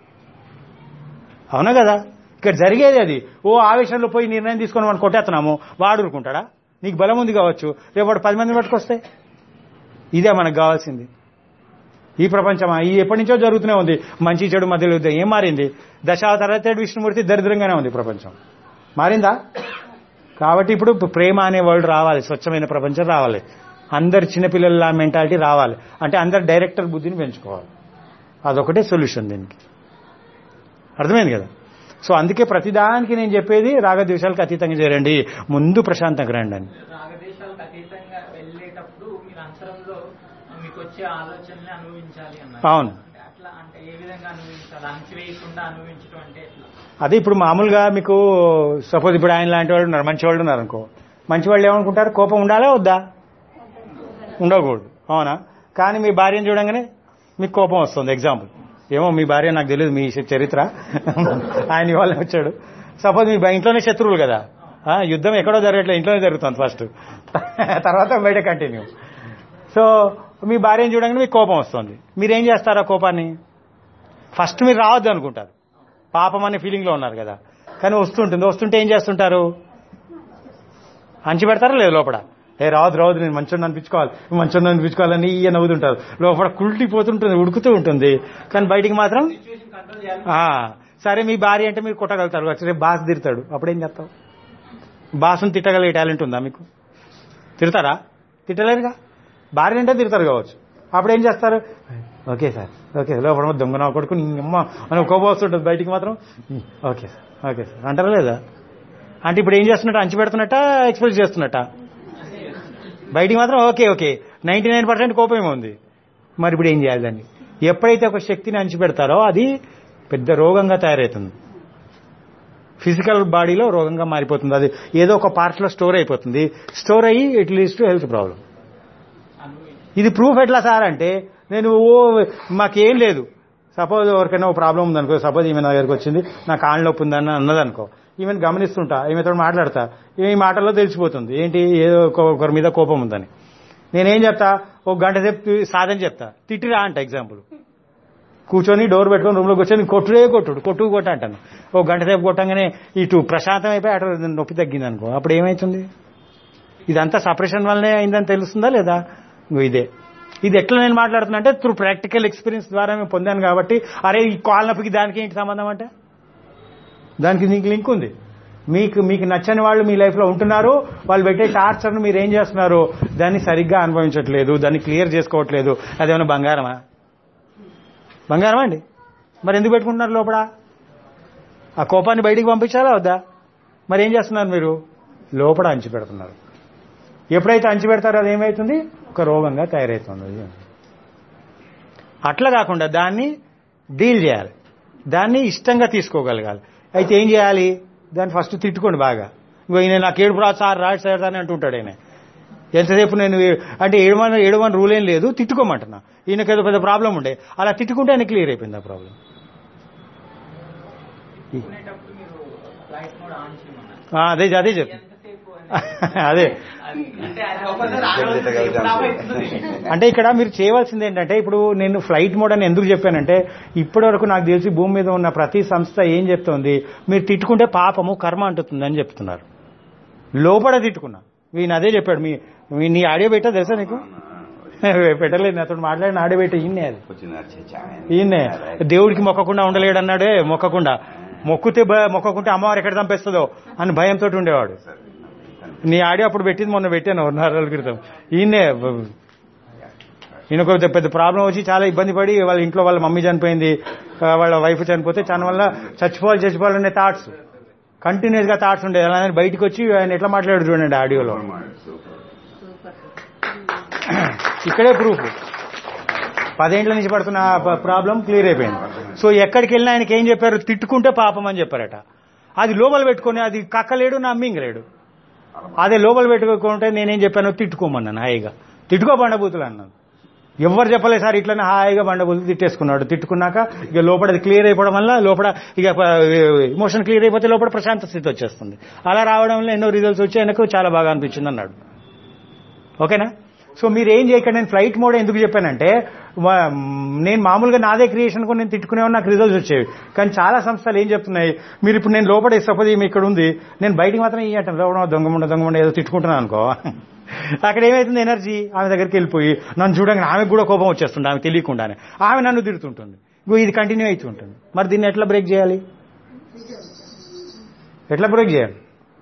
అవునా కదా ఇక్కడ జరిగేది అది ఓ ఆవేశంలో పోయి నిర్ణయం తీసుకొని వాడిని కొట్టేస్తున్నాము వాడు ఊరుకుంటాడా నీకు బలం ఉంది కావచ్చు రేపు వాడు పది మందిని పట్టుకొస్తే ఇదే మనకు కావాల్సింది ఈ ప్రపంచమా ఈ ఎప్పటి నుంచో జరుగుతూనే ఉంది మంచి చెడు మధ్యలో యుద్ధం ఏం మారింది దశావతారతేడు విష్ణుమూర్తి దరిద్రంగానే ఉంది ప్రపంచం మారిందా కాబట్టి ఇప్పుడు ప్రేమ అనే వరల్డ్ రావాలి స్వచ్ఛమైన ప్రపంచం రావాలి అందరు చిన్నపిల్లల మెంటాలిటీ రావాలి అంటే అందరు డైరెక్టర్ బుద్ధిని పెంచుకోవాలి అదొకటే సొల్యూషన్ దీనికి అర్థమైంది కదా సో అందుకే ప్రతిదానికి నేను చెప్పేది రాగద్వేషాలకు అతీతంగా చేరండి ముందు ప్రశాంతంగా రండి అని రాగదేశాలకు అతీతంగా వెళ్ళేటప్పుడు మీరు అంతరంలో మీకు వచ్చే ఆలోచనల్ని అనుభవించాలి అన్నారు అవును. అంటే అట్లా అంటే ఏ విధంగా అనుభవించాలి అణచివేయకుండా అనుభవించడం అంటే ఎట్లా అదే ఇప్పుడు మామూలుగా మీకు సపోజ్ ఇప్పుడు ఆయన లాంటి వాళ్ళు ఉన్నారు మంచి వాళ్ళు ఉన్నారు అనుకో మంచి వాళ్ళు ఏమనుకుంటారు కోపం ఉండాలా వద్దా ఉండకూడదు అవునా కానీ మీ భార్యను చూడంగానే మీకు కోపం వస్తుంది ఎగ్జాంపుల్ ఏమో మీ భార్య నాకు తెలియదు మీ చరిత్ర ఆయన ఇవాళ వచ్చాడు సపోజ్ మీ బ- ఇంట్లోనే శత్రువులు కదా ఆ, యుద్ధం ఎక్కడో జరగట్లేదు ఇంట్లోనే జరుగుతుంది ఫస్ట్ తర్వాత బయట కంటిన్యూ సో మీ భార్యను చూడంగానే మీకు కోపం వస్తుంది మీరేం చేస్తారు ఆ కోపాన్ని ఫస్ట్ మీరు రావద్దు అనుకుంటారు పాపం అనే ఫీలింగ్లో ఉన్నారు కదా కానీ వస్తుంటుంది వస్తుంటే ఏం చేస్తుంటారు అంచి పెడతారా లేదు లోపల ఏ రావద్దు రావద్దు నేను మంచోడిని అనిపించుకోవాలి మంచోడిని అనిపించుకోవాలని ఇయ్య నవ్వుతుంటారు లోపల కుళ్ళిపోతుంటుంది ఉడుకుతూ ఉంటుంది కానీ బయటికి మాత్రం సిచ్యువేషన్ కంట్రోల్ చేయాలి ఆ, సరే మీ భార్య అంటే మీరు కొట్టగలుగుతారు వచ్చి రేపు బాస్ తిడతాడు అప్పుడేం చేస్తావు బాస్ని తిట్టగలిగే టాలెంట్ ఉందా మీకు తిడతారా తిట్టలేరుగా భార్య అంటే తిడతారు కావచ్చు అప్పుడు ఏం చేస్తారు ఓకే సార్ ఓకే లోపల దొంగ నా కొడుకు నీ అమ్మ అని కోపం వస్తుంటుంది బయటికి మాత్రం ఓకే సార్ ఓకే సార్ అంటారా లేదా అంటే ఇప్పుడు ఏం చేస్తున్నట్ట అంచి పెడుతున్నట్ట ఎక్స్ప్రెస్ చేస్తున్నట్ట బయటికి మాత్రం okay okay ninety nine percent కోపమే ఉంది మరి ఇప్పుడు ఏం చేయాలి దాన్ని ఎప్పుడైతే ఒక శక్తిని అంచి పెడతారో అది పెద్ద రోగంగా తయారవుతుంది ఫిజికల్ బాడీలో రోగంగా మారిపోతుంది అది ఏదో ఒక పార్ట్లో స్టోర్ అయిపోతుంది స్టోర్ అయ్యి it leads to health problem అనుభవించాలి ఇది ప్రూఫ్ ఎట్లా సార్ అంటే నేను ఓ మాకేం లేదు సపోజ్ ఎవరికైనా ఒక ప్రాబ్లం ఉందనుకో సపోజ్ ఈమె నా దగ్గరికి వచ్చింది నా కాళ్ళ నొప్పి ఉందని అన్నదనుకో ఈమెను గమనిస్తుంటా ఈమెతో మాట్లాడతా ఈ మాటల్లో తెలిసిపోతుంది ఏంటి ఏదో ఒక- ఒకరి మీద కోపం ఉందని నేనేం చెప్తా ఒక గంట సేపు సాధన చెప్తా తిట్టిరా అంట ఎగ్జాంపుల్ కూర్చొని డోర్ పెట్టుకొని రూమ్లోకి వచ్చి కొట్టుడే కొట్టుడు కొట్టు కొట్టు అంటాను ఒక గంట సేపు కొట్టంగానే ఇటు ప్రశాంతం అయిపోయి అటు నొప్పి తగ్గింది అనుకో అప్పుడు ఏమవుతుంది ఇదంతా సపరేషన్ వల్లనే అయిందని తెలుస్తుందా లేదా ఇంగో ఇదే ఇది ఎట్లా నేను మాట్లాడుతున్నా అంటే త్రూ ప్రాక్టికల్ ఎక్స్పీరియన్స్ ద్వారా మేము పొందాను కాబట్టి అరే ఈ కాల్ నొప్పికి దానికి ఏంటి సంబంధం అంటే దానికి నీకు లింక్ ఉంది మీకు మీకు నచ్చని వాళ్ళు మీ లైఫ్లో ఉంటున్నారు వాళ్ళు పెట్టే టార్చర్ను మీరు ఏం చేస్తున్నారు దాన్ని సరిగ్గా అనుభవించట్లేదు దాన్ని క్లియర్ చేసుకోవట్లేదు అదేమైనా బంగారమా బంగారమా అండి మరి ఎందుకు పెట్టుకుంటున్నారు లోపల ఆ కోపాన్ని బయటికి పంపించాలా వద్దా మరి ఏం చేస్తున్నారు మీరు లోపల అంచి పెడుతున్నారు ఎప్పుడైతే అంచి పెడతారో అది ఏమవుతుంది ఒక రోగంగా తయారవుతుంది అది. అట్లా కాకుండా దాన్ని డీల్ చేయాలి దాన్ని ఇష్టంగా తీసుకోగలగాలి అయితే ఏం చేయాలి దాన్ని ఫస్ట్ తిట్టుకోండి బాగా ఇంకో ఈయన నాకు ఏడుపు రాదు సార్ రాడు సార్ అని అంటుంటాడు ఆయన ఎంతసేపు నేను ఏ- అంటే ఏడవని ఏడవని రూల్ ఏం లేదు తిట్టుకోమంటున్నా ఈయనకి ఏదో పెద్ద ప్రాబ్లం ఉండే అలా తిట్టుకుంటే ఆయన క్లియర్ అయిపోయింది ఆ ప్రాబ్లం తినేటప్పుడు మీరు ఫ్లైట్ మోడ్ ఆన్ చేయమన్నారు అదే అదే చెప్పు ఎంతసేపు అదే అది అంటే అది ఒకసారి ఆ రోజు ఎప్పుడు ఆపేస్తుంది? అంటే ఇక్కడ మీరు చేయవలసింది ఏంటంటే ఇప్పుడు నేను ఫ్లైట్ మోడ్ అని ఎందుకు చెప్పానంటే ఇప్పటి వరకు నాకు తెలిసి భూమి మీద ఉన్న ప్రతి సంస్థ ఏం చెప్తోంది మీరు తిట్టుకుంటే పాపము కర్మ అంటుతుంది అని చెప్తున్నారు లోపల తిట్టుకున్నా ఈయన అదే చెప్పాడు మీ మీ- నీ ఆడియో పెట్టా తెలుసా నీకు పెట్టలేదు నాతో మాట్లాడిన ఆడియో పెట్టా ఈయనే అది ఈయన్నే దేవుడికి మొక్కకుండా ఉండలేడు అన్నాడే మొక్కకుండా మొక్కుతే భయ- మొక్కకుంటే అమ్మవారు ఎక్కడ చంపేస్తుందో అని భయంతో ఉండేవాడు నీ ఆడియో అప్పుడు పెట్టింది మొన్న పెట్టాను నాలుగు రోజుల క్రితం ఈయనే ఈయన కొంచెం పెద్ద ప్రాబ్లం వచ్చి చాలా ఇబ్బంది పడి వాళ్ళ ఇంట్లో వాళ్ళ మమ్మీ చనిపోయింది ఆ, వాళ్ళ వైఫ్ చనిపోతే దాని వల్ల చచ్చిపోవాలి చచ్చిపోవాలనే థాట్స్ కంటిన్యూస్ గా థాట్స్ ఉండేది అలా అని బయటకు వచ్చి ఆయన ఎట్లా మాట్లాడాడు చూడండి ఆడియోలో ఇక్కడే ప్రూఫ్ పదేండ్ల నుంచి పడుతున్న ప్రాబ్లం క్లియర్ అయిపోయింది సో ఎక్కడికి వెళ్ళినా ఆయనకి ఏం చెప్పారు తిట్టుకుంటే పాపం అని చెప్పారట అది లోపల పెట్టుకొని అది కక్కలేడు నా మింగలేడు అదే లోపల పెట్టుకుంటే నేనేం చెప్పాను తిట్టుకోమన్నాను హాయిగా తిట్టుకో బండబూతులు అన్నాను ఎవరు చెప్పలేదు సార్ ఇట్లనే హాయిగా బండబూతులు తిట్టేసుకున్నాడు తిట్టుకున్నాక ఇక లోపల అది క్లియర్ అయిపోవడం వల్ల లోపల ఇక ఇమోషన్ క్లియర్ అయిపోతే లోపల ప్రశాంత స్థితి వచ్చేస్తుంది అలా రావడం వల్ల ఎన్నో రిజల్ట్స్ వచ్చి ఆయనకు చాలా బాగా అనిపించింది అన్నాడు ఓకేనా సో మీరు ఏం చేయకండి నేను ఫ్లైట్ మోడ్ ఎందుకు చెప్పానంటే వా- నేను మామూలుగా నాదే క్రియేషన్ కూడా నేను తిట్టుకునేవాడు నాకు రిజల్ట్స్ వచ్చేవి కానీ చాలా సంస్థలు ఏం చెప్తున్నాయి మీరు ఇప్పుడు నేను లోపల సపోజ్ ఈమె ఇక్కడ ఉంది నేను బయటికి మాత్రం ఇయ్యటం లోపల దొంగముండ దొంగముండ ఏదో తిట్టుకుంటున్నాను అనుకో అక్కడ ఏమైతుంది ఎనర్జీ ఆమె దగ్గరికి వెళ్ళిపోయి నన్ను చూడంగానే ఆమెకు కూడా కోపం వచ్చేస్తుంది ఆమె తెలియకుండానే ఆమె నన్ను తిడుతుంటుంది ఇగో ఇది కంటిన్యూ అవుతుంటుంది మరి దీన్ని ఎట్లా బ్రేక్ చేయాలి ఎట్లా బ్రేక్ చేయాలి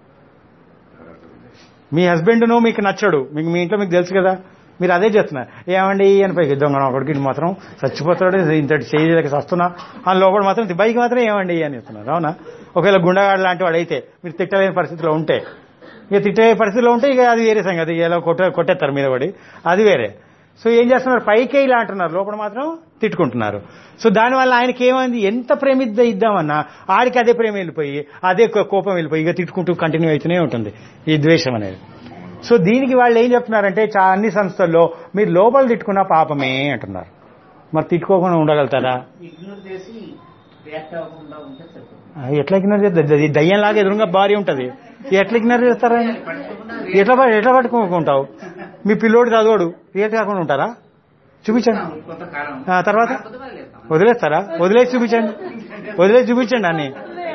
మీ హస్బెండ్ను మీకు నచ్చడు మీకు మీ ఇంట్లో మీకు తెలుసు కదా మీరు అదే చేస్తున్నారు ఏమండి అని పైకి దొంగ ఒకటికి మాత్రం చచ్చిపోతాడు ఇంతటి చేయలేక వస్తున్నా ఆ లోపల మాత్రం బైక్ మాత్రం ఏమండి అని చెప్తున్నారు అవునా ఒకవేళ గుండగాడు లాంటి వాడు అయితే మీరు తిట్టలేని పరిస్థితిలో ఉంటే ఇక తిట్టే పరిస్థితిలో ఉంటే ఇక అది వేరే సంగతి ఎలా కొట్ట కొట్టేస్తారు మీద పడి అది వేరే సో ఏం చేస్తున్నారు పైకే ఇలా అంటున్నారు లోపల మాత్రం తిట్టుకుంటున్నారు సో దానివల్ల ఆయనకి ఏమైంది ఎంత ప్రేమిద్ద ఇద్దామన్నా ఆడికి అదే ప్రేమ వెళ్ళిపోయి అదే కో- కోపం వెళ్ళిపోయి ఇక తిట్టుకుంటూ కంటిన్యూ అవుతూనే ఉంటుంది ఈ ద్వేషం అనేది సో దీనికి వాళ్ళు ఏం చెప్తున్నారంటే చా అన్ని సంస్థల్లో మీరు లోపల తిట్టుకున్న పాపమే అంటున్నారు మరి తిట్టుకోకుండా ఉండగలుగుతారా ఇగ్నోర్ చేసి రియాక్ట్ అవ్వకుండా ఉంటే సరిపోతుంది ఆ, ఎట్లా ఇగ్నోర్ చేస్తారు దయ్యంలాగా ఎదురుగా భార్య ఉంటుంది ఎట్లా ఇగ్నోర్ చేస్తారా పట్టుకోకుండా ఎట్లా ప- ఎట్లా పట్టుకుంటావు మీ పిల్లోడు చదవడు రియాక్ట్ కాకుండా ఉంటారా చూపించండి కొంతకాలం ఆ, తర్వాత వదిలేస్తారా వదిలేసి చూపించండి వదిలేసి చూపించండి అన్ని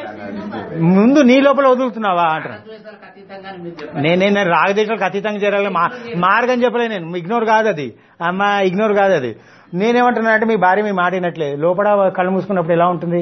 ముందు నీ లోపల వదులుతున్నావా అంటారు రాగద్వేషాలకు అతీతంగా మీరు చెప్పారు నేను నేను రాగదేశాలకు అతీతంగా చేరాలి మా మార్గం చెప్పలే నేను ఇగ్నోర్ కాదు అది అమ్మ ఇగ్నోర్ కాదు అది నేనేమంటున్నా అంటే మీ భార్య మీ మాటినట్లే లోపల కళ్ళు మూసుకున్నప్పుడు ఎలా ఉంటుంది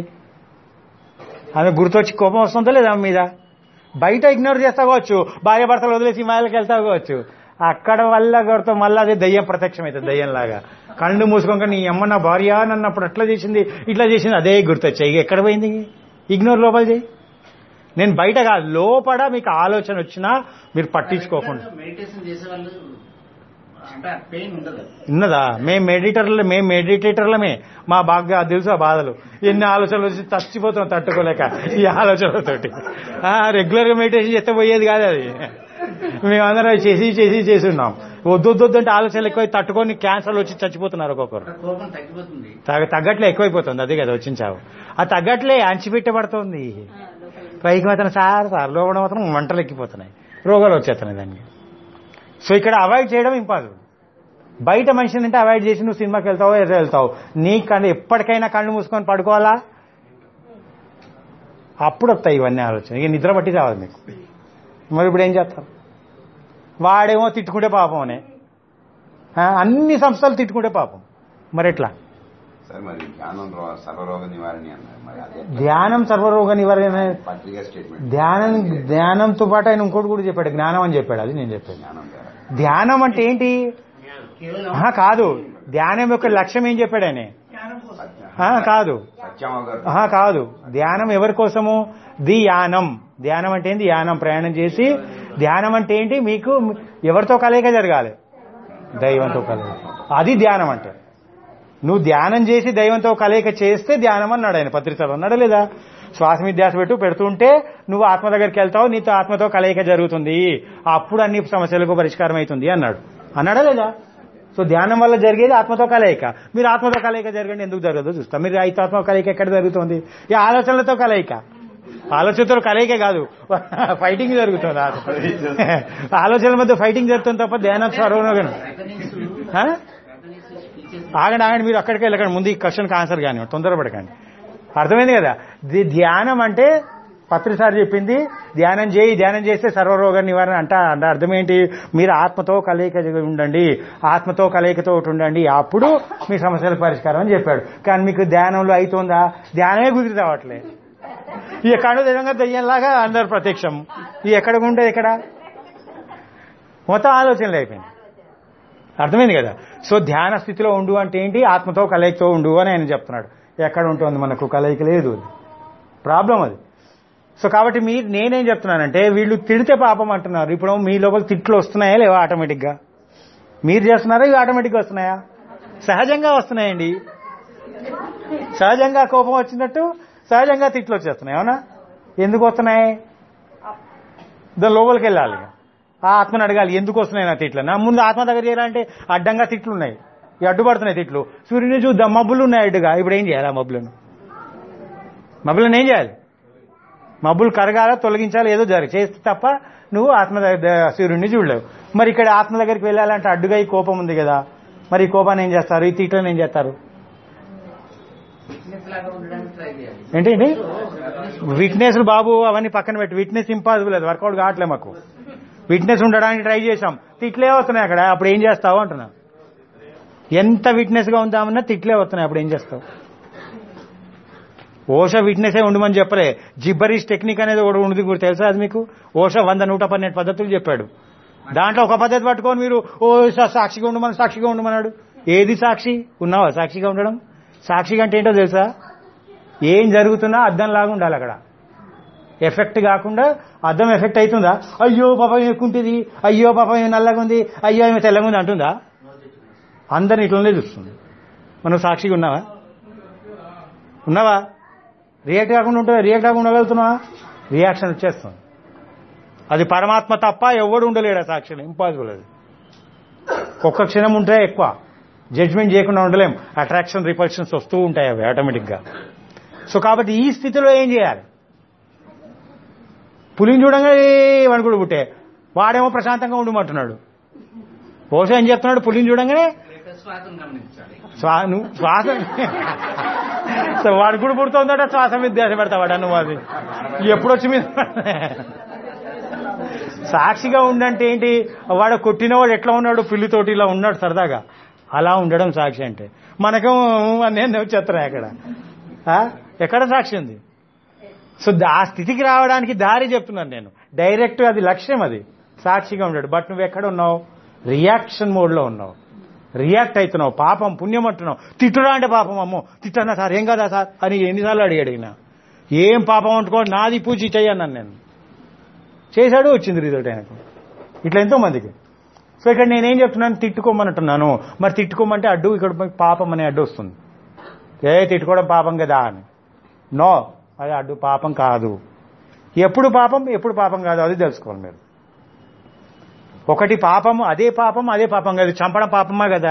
ఆమె గుర్తొచ్చి కోపం వస్తుందా లేదా ఆమె మీద బయట ఇగ్నోర్ చేస్తా కావచ్చు భార్య భర్తలు వదిలేసి హిమాలయకి వెళ్తా కావచ్చు అక్కడ వల్ల కొడతా మళ్ళీ అదే దయ్యం ప్రత్యక్షం అవుతుంది దయ్యంలాగా కళ్ళు మూసుకోక నీ అమ్మ నా భార్య నన్నప్పుడు అట్లా చేసింది ఇట్లా చేసింది అదే గుర్తొచ్చాయి ఇక ఎక్కడ పోయింది ఇగ్నోర్ లోపల చేయి నేను బయట కాదు లోపల మీకు ఆలోచన వచ్చినా మీరు పట్టించుకోకుండా మెడిటేషన్ చేసే వాళ్ళు అంటే పెయిన్ ఉండదు ఉన్నదా మేము మెడిటర్లు మేము మెడిటేటర్లమే మా బాగా తెలుసు ఆ బాధలు ఎన్ని ఆలోచనలు వచ్చి చచ్చిపోతాం తట్టుకోలేక ఈ ఆలోచనలతోటి రెగ్యులర్ గా మెడిటేషన్ చేస్తే పోయేది కాదు అది మేమందరం చేసి చేసి చేసి ఉన్నాం వద్దు వద్దు వద్దు అంటే ఆలోచనలు ఎక్కువ తట్టుకొని క్యాన్సర్లు వచ్చి చచ్చిపోతున్నారు ఒక్కొక్కరు కోపం తగ్గిపోతుంది తగ్గ- తగ్గట్లే ఎక్కువైపోతుంది అదే కదా వచ్చిన చావు ఆ తగ్గట్లే అంచిపెట్టబడుతోంది పైకి మాత్రం సార్ సార్ లోపల మాత్రం మంటలు ఎక్కిపోతున్నాయి రోగాలు వచ్చేస్తున్నాయి దానికి సో ఇక్కడ అవాయిడ్ చేయడం ఇంపాసిబుల్ బయట మనిషిని అంటే అవాయిడ్ చేసి నువ్వు సినిమాకి వెళ్తావో ఎదురు వెళ్తావు నీ కళ్ళు ఎప్పటికైనా కళ్ళు మూసుకొని పడుకోవాలా అప్పుడు వస్తాయి ఇవన్నీ ఆలోచన ఇక నిద్ర పట్టి రావాలి మీకు మరి ఇప్పుడు ఏం చేస్తారు వాడేమో తిట్టుకుంటే పాపం అనే ఆ, అన్ని సంస్థలు తిట్టుకుంటే పాపం మరి ఎట్లా సార్ మరి ధ్యానం రో- సర్వరోగ నివారణి అన్నారు మరి అదే ధ్యానం సర్వరోగ నివారణ పత్రికా స్టేట్మెంట్ ధ్యానం ధ్యానంతో పాటు ఆయన ఇంకోటి కూడా చెప్పాడు జ్ఞానం అని చెప్పాడు అది నేను చెప్పాను జ్ఞానం ద్వారా ధ్యానం అంటే ఏంటి కేవలం ఆహా, కాదు ధ్యానం యొక్క లక్ష్యం ఏం చెప్పాడు ఆయన జ్ఞానం కోసం ఆహా, కాదు సత్యం గారు ఆహా, కాదు ధ్యానం ఎవరి కోసము ది యానం ధ్యానం అంటే ఏంటి యానం ప్రయాణం చేసి ధ్యానం అంటే ఏంటి మీకు ఎవరితో కలయిక జరగాలి దైవంతో కలయిక అది ధ్యానం అంటే నువ్వు ధ్యానం చేసి దైవంతో కలయిక చేస్తే ధ్యానం అన్నాడు ఆయన పత్రికలో అన్నాడు లేదా శ్వాస మీద ధ్యాస పెట్టు పెడుతుంటే నువ్వు ఆత్మ దగ్గరికి వెళ్తావు నీతో ఆత్మతో కలయిక జరుగుతుంది అప్పుడు అన్ని సమస్యలకు పరిష్కారం అవుతుంది అన్నాడు అన్నాడా లేదా సో ధ్యానం వల్ల జరిగేది ఆత్మతో కలయిక మీరు ఆత్మతో కలయిక జరగండి ఎందుకు జరగదో చూస్తాం మీరు అయితే ఆత్మ కలయిక ఎక్కడ జరుగుతుంది ఈ ఆలోచనలతో కలయిక ఆలోచనతో కలయిక కాదు ఫైటింగ్ జరుగుతుంది ఆలోచనల మధ్య ఫైటింగ్ జరుగుతుంది తప్ప ధ్యానం సర్వనోగం ఆ? ఆగండి ఆగండి మీరు అక్కడికి వెళ్ళకండి ముందు ఈ క్వశ్చన్కి ఆన్సర్ కానీ తొందరపడకండి అర్థమైంది కదా ది- ధ్యానం అంటే పత్రిసారి చెప్పింది ధ్యానం చేయి ధ్యానం చేస్తే సర్వరోగ నివారణ అంట అంటే అర్థం ఏంటి మీరు ఆత్మతో కలయిక ఉండండి ఆత్మతో కలయికతో ఒకటి ఉండండి అప్పుడు మీ సమస్యల పరిష్కారం అని చెప్పాడు కానీ మీకు ధ్యానంలో అవుతుందా ధ్యానమే కుదిరి రావట్లే ఈ ఎక్కడో విధంగా దయ్యంలాగా అందరు ప్రత్యక్షం ఈ ఎక్కడ ఉంటే ఎక్కడ మొత్తం ఆలోచనలు అయిపోయింది అర్థమైంది కదా సో ధ్యాన స్థితిలో ఉండు అంటే ఏంటి ఆత్మతో కలయికతో ఉండు అని ఆయన చెప్తున్నాడు ఎక్కడ ఉంటుంది మనకు కలయిక లేదు ప్రాబ్లం అది సో కాబట్టి మీరు నేనేం చెప్తున్నానంటే వీళ్ళు తిడితే పాపం అంటున్నారు ఇప్పుడు మీ లోపల తిట్లు వస్తున్నాయా లేవా ఆటోమేటిక్గా మీరు చేస్తున్నారా ఇవి ఆటోమేటిక్గా వస్తున్నాయా సహజంగా వస్తున్నాయండి సహజంగా కోపం వచ్చినట్టు సహజంగా తిట్లు వచ్చేస్తున్నాయి అవునా ఎందుకు వస్తున్నాయి దాని లోపలికి వెళ్ళాలి ఆ ఆత్మని అడగాలి ఎందుకు వస్తున్నాయి నా తిట్లు నా ముందు ఆత్మ దగ్గర చేయాలంటే అడ్డంగా తిట్లు ఉన్నాయి ఈ అడ్డుపడుతున్నాయి తిట్లు సూర్యుని చూద్దాం మబ్బులు ఉన్నాయి అడ్డుగా ఇప్పుడు ఏం చేయాలి ఆ మబ్బులను మబ్బులను ఏం చేయాలి మబ్బులు కరగాల తొలగించాలి ఏదో జరగ చేస్తే తప్ప నువ్వు ఆత్మ దగ్గర సూర్యుడిని చూడలేవు మరి ఇక్కడ ఆత్మ దగ్గరికి వెళ్ళాలంటే అడ్డుగా ఈ కోపం ఉంది కదా మరి ఈ కోపాన్ని ఏం చేస్తారు ఈ తిట్లను ఏం చేస్తారు ఫిట్నెస్ లాగా ఉండడానికి ట్రై చేయాలి ఏంటి ఏంటి విట్నెస్ బాబు అవన్నీ పక్కన పెట్టి విట్నెస్ ఇంపాసిబుల్ అది వర్కౌట్ కావట్లే మాకు విట్నెస్ ఉండడానికి ట్రై చేశాం తిట్లే వస్తున్నాయి అక్కడ అప్పుడు ఏం చేస్తావు అంటున్నా ఎంత విట్నెస్ గా ఉందామన్నా తిట్లే వస్తున్నాయి అప్పుడు ఏం చేస్తావు ఓషా విట్నెసే ఉండమని చెప్పలే జిబ్బరీష్ టెక్నిక్ అనేది ఒకటి ఉంది కూడా తెలుసా అది మీకు ఓషా వంద నూట పన్నెండు పద్ధతులు చెప్పాడు దాంట్లో ఒక పద్ధతి పట్టుకొని మీరు ఓ సా- సాక్షిగా ఉండమని సాక్షిగా ఉండమన్నాడు ఏది సాక్షి ఉన్నావా సాక్షిగా ఉండడం సాక్షిగా అంటే ఏంటో తెలుసా ఏం జరుగుతున్నా అద్దం లాగా ఉండాలి అక్కడ ఎఫెక్ట్ కాకుండా అద్దం ఎఫెక్ట్ అవుతుందా అయ్యో పాపం ఎక్కుంటుంది అయ్యో పాపం ఏమి నల్లగా ఉంది అయ్యో ఏమి తెల్లగా ఉంది అంటుందా అందరిని ఇట్లనే చూస్తుంది మనం సాక్షిగా ఉన్నావా ఉన్నావా రియాక్ట్ కాకుండా ఉంటే రియాక్ట్ కాకుండా ఉండగలుగుతున్నావా రియాక్షన్ వచ్చేస్తుంది అది పరమాత్మ తప్ప ఎవడు ఉండలేడు ఆ సాక్షిలో ఇంపాసిబుల్ అది ఒక్క క్షణం ఉంటే ఎక్కువ జడ్జ్మెంట్ చేయకుండా ఉండలేం అట్రాక్షన్ రిపల్షన్స్ వస్తూ ఉంటాయి అవి ఆటోమేటిక్గా సో కాబట్టి ఈ స్థితిలో ఏం చేయాలి పులిని చూడంగానే వణుకుడు పుట్టే వాడేమో ప్రశాంతంగా ఉండమంటున్నాడు బహుశా ఏం చెప్తున్నాడు పులిని చూడంగానే శ్వాసం గమనించాలి శ్వా నువ్వు శ్వాస సో వాడు కూడా పుడుతుందట శ్వాస మీద ధ్యాస పెడతావాడు నువ్వు అది ఎప్పుడు వచ్చి మీద సాక్షిగా ఉండంటే ఏంటి వాడు కొట్టినవాడు ఎట్లా ఉన్నాడు పిల్లితోటి ఇలా ఉన్నాడు సరదాగా అలా ఉండడం సాక్షి అంటే మనకేమో నేను చెత్తరా అక్కడ ఆ? ఎక్కడ సాక్షి ఉంది సో దా- ఆ స్థితికి రావడానికి దారి చెప్తున్నాను నేను డైరెక్ట్ అది లక్ష్యం అది సాక్షిగా ఉన్నాడు బట్ నువ్వు ఎక్కడ ఉన్నావు రియాక్షన్ మోడ్లో ఉన్నావు రియాక్ట్ అవుతున్నావు పాపం పుణ్యం అంటున్నావు తిట్టురా అంటే పాపం అమ్మో తిట్టన్నా సార్ ఏం కదా సార్ అని ఎన్నిసార్లు అడిగాడు ఈయన ఏం పాపం అంటుకో నాది పూచి చెయ్యన్నాను నేను చేశాడు వచ్చింది రిజల్ట్ ఆయనకు ఇట్లా ఎంతో మందికి సో ఇక్కడ నేనేం చెప్తున్నాను తిట్టుకోమనంటున్నాను మరి తిట్టుకోమంటే అడ్డు ఇక్కడ పాపం అనే అడ్డు వస్తుంది ఏ తిట్టుకోవడం పాపం కదా అని నో అది అడ్డు పాపం కాదు ఎప్పుడు పాపం ఎప్పుడు పాపం కాదు అది తెలుసుకోవాలి మీరు ఒకటి పాపం అదే పాపం అదే పాపం కాదు చంపడం పాపమా కదా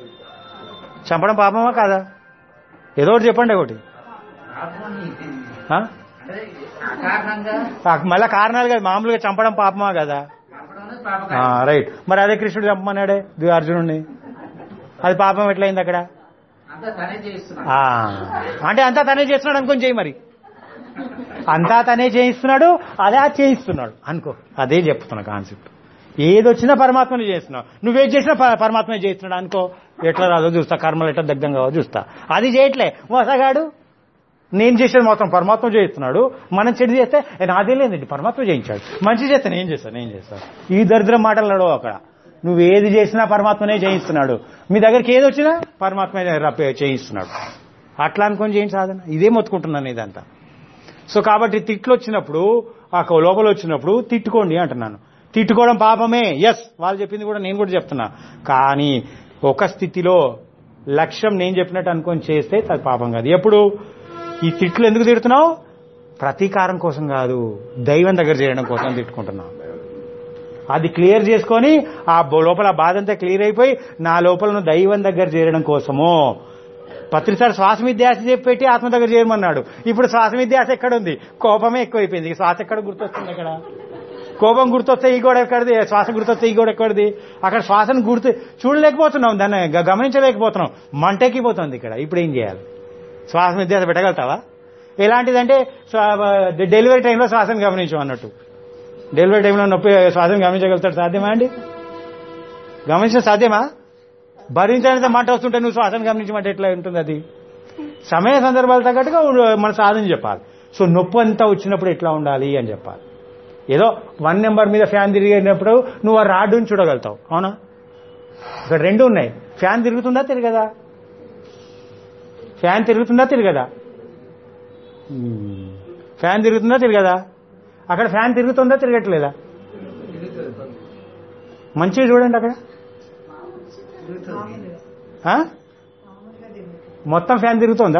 చంపడం పాపమా కాదా ఏదో ఒకటి చెప్పండి ఒకటి ఆత్మని ఆ? అంటే అకారణంగా ఆ, మళ్ళా కారణాలు కదా మామూలుగా చంపడం పాపమా కదా చంపడం అనేది పాప ఆ, రైట్ మరి అదే కృష్ణుడు చంపమన్నాడే ది అర్జునుడిని అది పాపం ఎట్లయింది అక్కడ అంతా తనే చేస్తున్నాడు ఆ, అంటే అంతా తనే చేస్తున్నాడు అనుకొని చేయి మరి అంతా తనే చేయిస్తున్నాడు అదే చేయిస్తున్నాడు అనుకో అదే చెప్తున్నా కాన్సెప్ట్ ఏది వచ్చినా పరమాత్మని చేస్తున్నావు నువ్వేం చేసినా ప- పరమాత్మని చేస్తున్నాడు అనుకో ఎట్లా రాదో చూస్తా కర్మలు ఎట్లా దగ్ధం కావో చూస్తా అది చేయట్లే మోసగాడు నేను చేసేది మొత్తం పరమాత్మ చేయిస్తున్నాడు మనం చెడు చేస్తే "ఏ, నాదే లేదండి పరమాత్మ చేయించాడు మంచి చేస్తే నేను చేస్తాను నేను చేస్తాను ఈ దరిద్రం మాటలు నడవు అక్కడ నువ్వు ఏది చేసినా పరమాత్మనే చేయిస్తున్నాడు మీ దగ్గరికి ఏది వచ్చినా పరమాత్మ చేయిస్తున్నాడు అట్లా అనుకొని చేయండి సాధన ఇదే మొత్తుకుంటున్నాను ఇదంతా సో కాబట్టి తిట్లు వచ్చినప్పుడు ఆ లోపల వచ్చినప్పుడు తిట్టుకోండి అంటున్నాను తిట్టుకోవడం పాపమే ఎస్ వాళ్ళు చెప్పింది కూడా నేను కూడా చెప్తున్నా కానీ ఒక స్థితిలో లక్ష్యం నేను చెప్పినట్టు అనుకొని చేస్తే అది పాపం కాదు ఎప్పుడు ఈ తిట్లు ఎందుకు తిడుతున్నావు ప్రతీకారం కోసం కాదు దైవం దగ్గర చేయడం కోసం తిట్టుకుంటున్నావు అది క్లియర్ చేసుకొని ఆ బో- లోపల ఆ బాధ అంతా క్లియర్ అయిపోయి నా లోపలను దైవం దగ్గర చేరడం కోసము పత్రిసారి శ్వాస విద్యాస చెప్పి పెట్టి ఆత్మ దగ్గర చేయమన్నాడు ఇప్పుడు శ్వాస విద్యాస ఎక్కడ ఉంది కోపమే ఎక్కువైపోయింది ఇక శ్వాస ఎక్కడ గుర్తొస్తుంది ఇక్కడ కోపం గుర్తొస్తే ఈ గోడ ఎక్కడిది శ్వాస గుర్తొస్తే ఈ గోడ ఎక్కడిది అక్కడ శ్వాసను గుర్తు చూడలేకపోతున్నాం దాన్ని గ- గమనించలేకపోతున్నాం మంటెక్కిపోతుంది ఇక్కడ ఇప్పుడు ఏం చేయాలి శ్వాస విద్యాస పెట్టగలుగుతావా ఎలాంటిదంటే స్వ- డెలివరీ టైంలో శ్వాసను గమనించం అన్నట్టు డెలివరీ టైంలో నొప్పి శ్వాసను గమనించగలుగుతాడు సాధ్యమా అండి గమనించడం సాధ్యమా భరించడానికి మాట వస్తుంటే నువ్వు శ్వాసను గమనించమంటే ఎట్లా ఉంటుంది అది సమయ సందర్భాలు తగ్గట్టుగా ఉండ- మన సాధన చెప్పాలి సో నొప్పి అంతా వచ్చినప్పుడు ఎట్లా ఉండాలి అని చెప్పాలి ఏదో వన్ నెంబర్ మీద ఫ్యాన్ తిరిగినప్పుడు నువ్వు ఆ రాడ్డుని చూడగలుగుతావు అవునా ఇక్కడ రెండు ఉన్నాయి ఫ్యాన్ తిరుగుతుందా తిరగదా ఫ్యాన్ తిరుగుతుందా తిరగదా మ్మ్. ఫ్యాన్ తిరుగుతుందా తిరగదా అక్కడ ఫ్యాన్ తిరుగుతుందా తిరగట్లేదా మంచిగా చూడండి అక్కడ ఆ? మొత్తం ఫ్యాన్ తిరుగుతుందా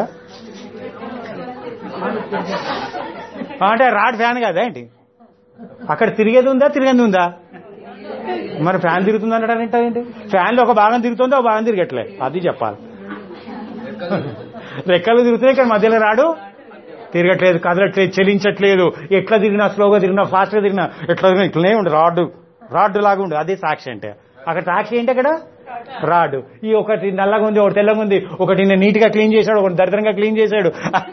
అంటే రాడ్ ఫ్యాన్ కదా ఏంటి అక్కడ తిరిగేది ఉందా తిరిగేది ఉందా మరి ఫ్యాన్ తిరుగుతుంది అనడానికి ఏంటి ఫ్యాన్లో ఒక భాగం తిరుగుతుందో ఒక భాగం తిరగట్లే అది చెప్పాలి రెక్కలు తిరుగుతున్నాయి ఇక్కడ మధ్యలో రాడు తిరగట్లేదు కదలట్లేదు చెలించట్లేదు ఎట్లా తిరిగినా స్లోగా తిరిగినా ఫాస్ట్గా తిరిగినా ఎట్లా తిరిగినా ఇట్లనే ఉండు రాడ్డు రాడ్డు లాగా ఉండు అదే సాక్షి అంటే అక్కడ సాక్షి ఏంటి అక్కడ రాడ్డు ఈ ఒకటి నల్లగా ఉంది ఒకటి తెల్లగా ఉంది ఒకటి నీట్ గా క్లీన్ చేశాడు ఒకటి దరిద్రంగా క్లీన్ చేశాడు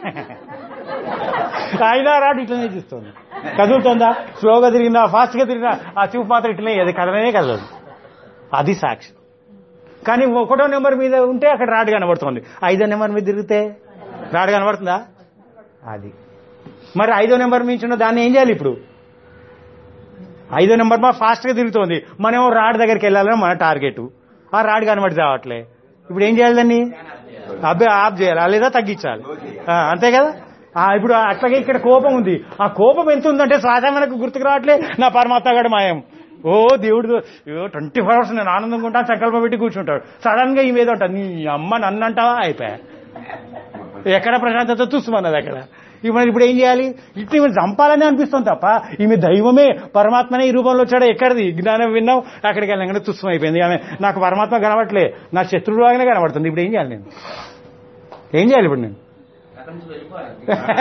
అయినా రాడ్ ఇట్లనే చూస్తుంది కదులుతుందా స్లోగా తిరిగినా ఫాస్ట్ గా తిరిగినా ఆ చూపు మాత్రం ఇట్లనే అది కదలనే కదలదు అది సాక్షి కానీ ఒకటో నెంబర్ మీద ఉంటే అక్కడ రాడ్ కనబడుతుంది ఐదో నెంబర్ మీద తిరిగితే రాడ్ కనబడుతుందా అది మరి ఐదో నెంబర్ మించిన దాన్ని ఏం చేయాలి ఇప్పుడు ఐదో నెంబర్ మా ఫాస్ట్ గా తిరుగుతోంది మనమేమో రాడ్ దగ్గరికి వెళ్ళాలని మన టార్గెట్ ఆ రాడ్ కనబడి రావట్లే ఇప్పుడు ఏం చేయాలి దాన్ని అబ్బాయి ఆఫ్ చేయాలి లేదా తగ్గించాలి ఆ, అంతే కదా ఆ, ఇప్పుడు అట్లాగే ఇక్కడ కోపం ఉంది ఆ కోపం ఎంత ఉందంటే శ్వాస మనకు గుర్తుకు రావట్లే నా పరమాత్మ గడ మాయం ఓ దేవుడు ట్వంటీ ఫోర్ అవర్స్ నేను ఆనందంగా ఉంటాను సంకల్పం పెట్టి కూర్చుంటాడు సడన్ గా ఈ మీద ఉంటుంది నీ అమ్మ నన్ను అంటావా అయిపోయా ఎక్కడ ప్రశాంతత చూస్తున్నది అక్కడ ఇప్పుడు ఇప్పుడు ఏం చేయాలి ఇట్లా ఈమె చంపాలని అనిపిస్తుంది తప్ప ఈమె దైవమే పరమాత్మనే ఈ రూపంలో వచ్చాడు ఎక్కడిది జ్ఞానం విన్నాం అక్కడికి వెళ్ళగానే తుస్సం అయిపోయింది ఆమె నాకు పరమాత్మ కనబడట్లే నా శత్రువు లాగానే కనబడుతుంది ఇప్పుడు ఏం చేయాలి నేను ఏం చేయాలి ఇప్పుడు నేను అక్కడి నుంచి వెళ్ళిపోవాలి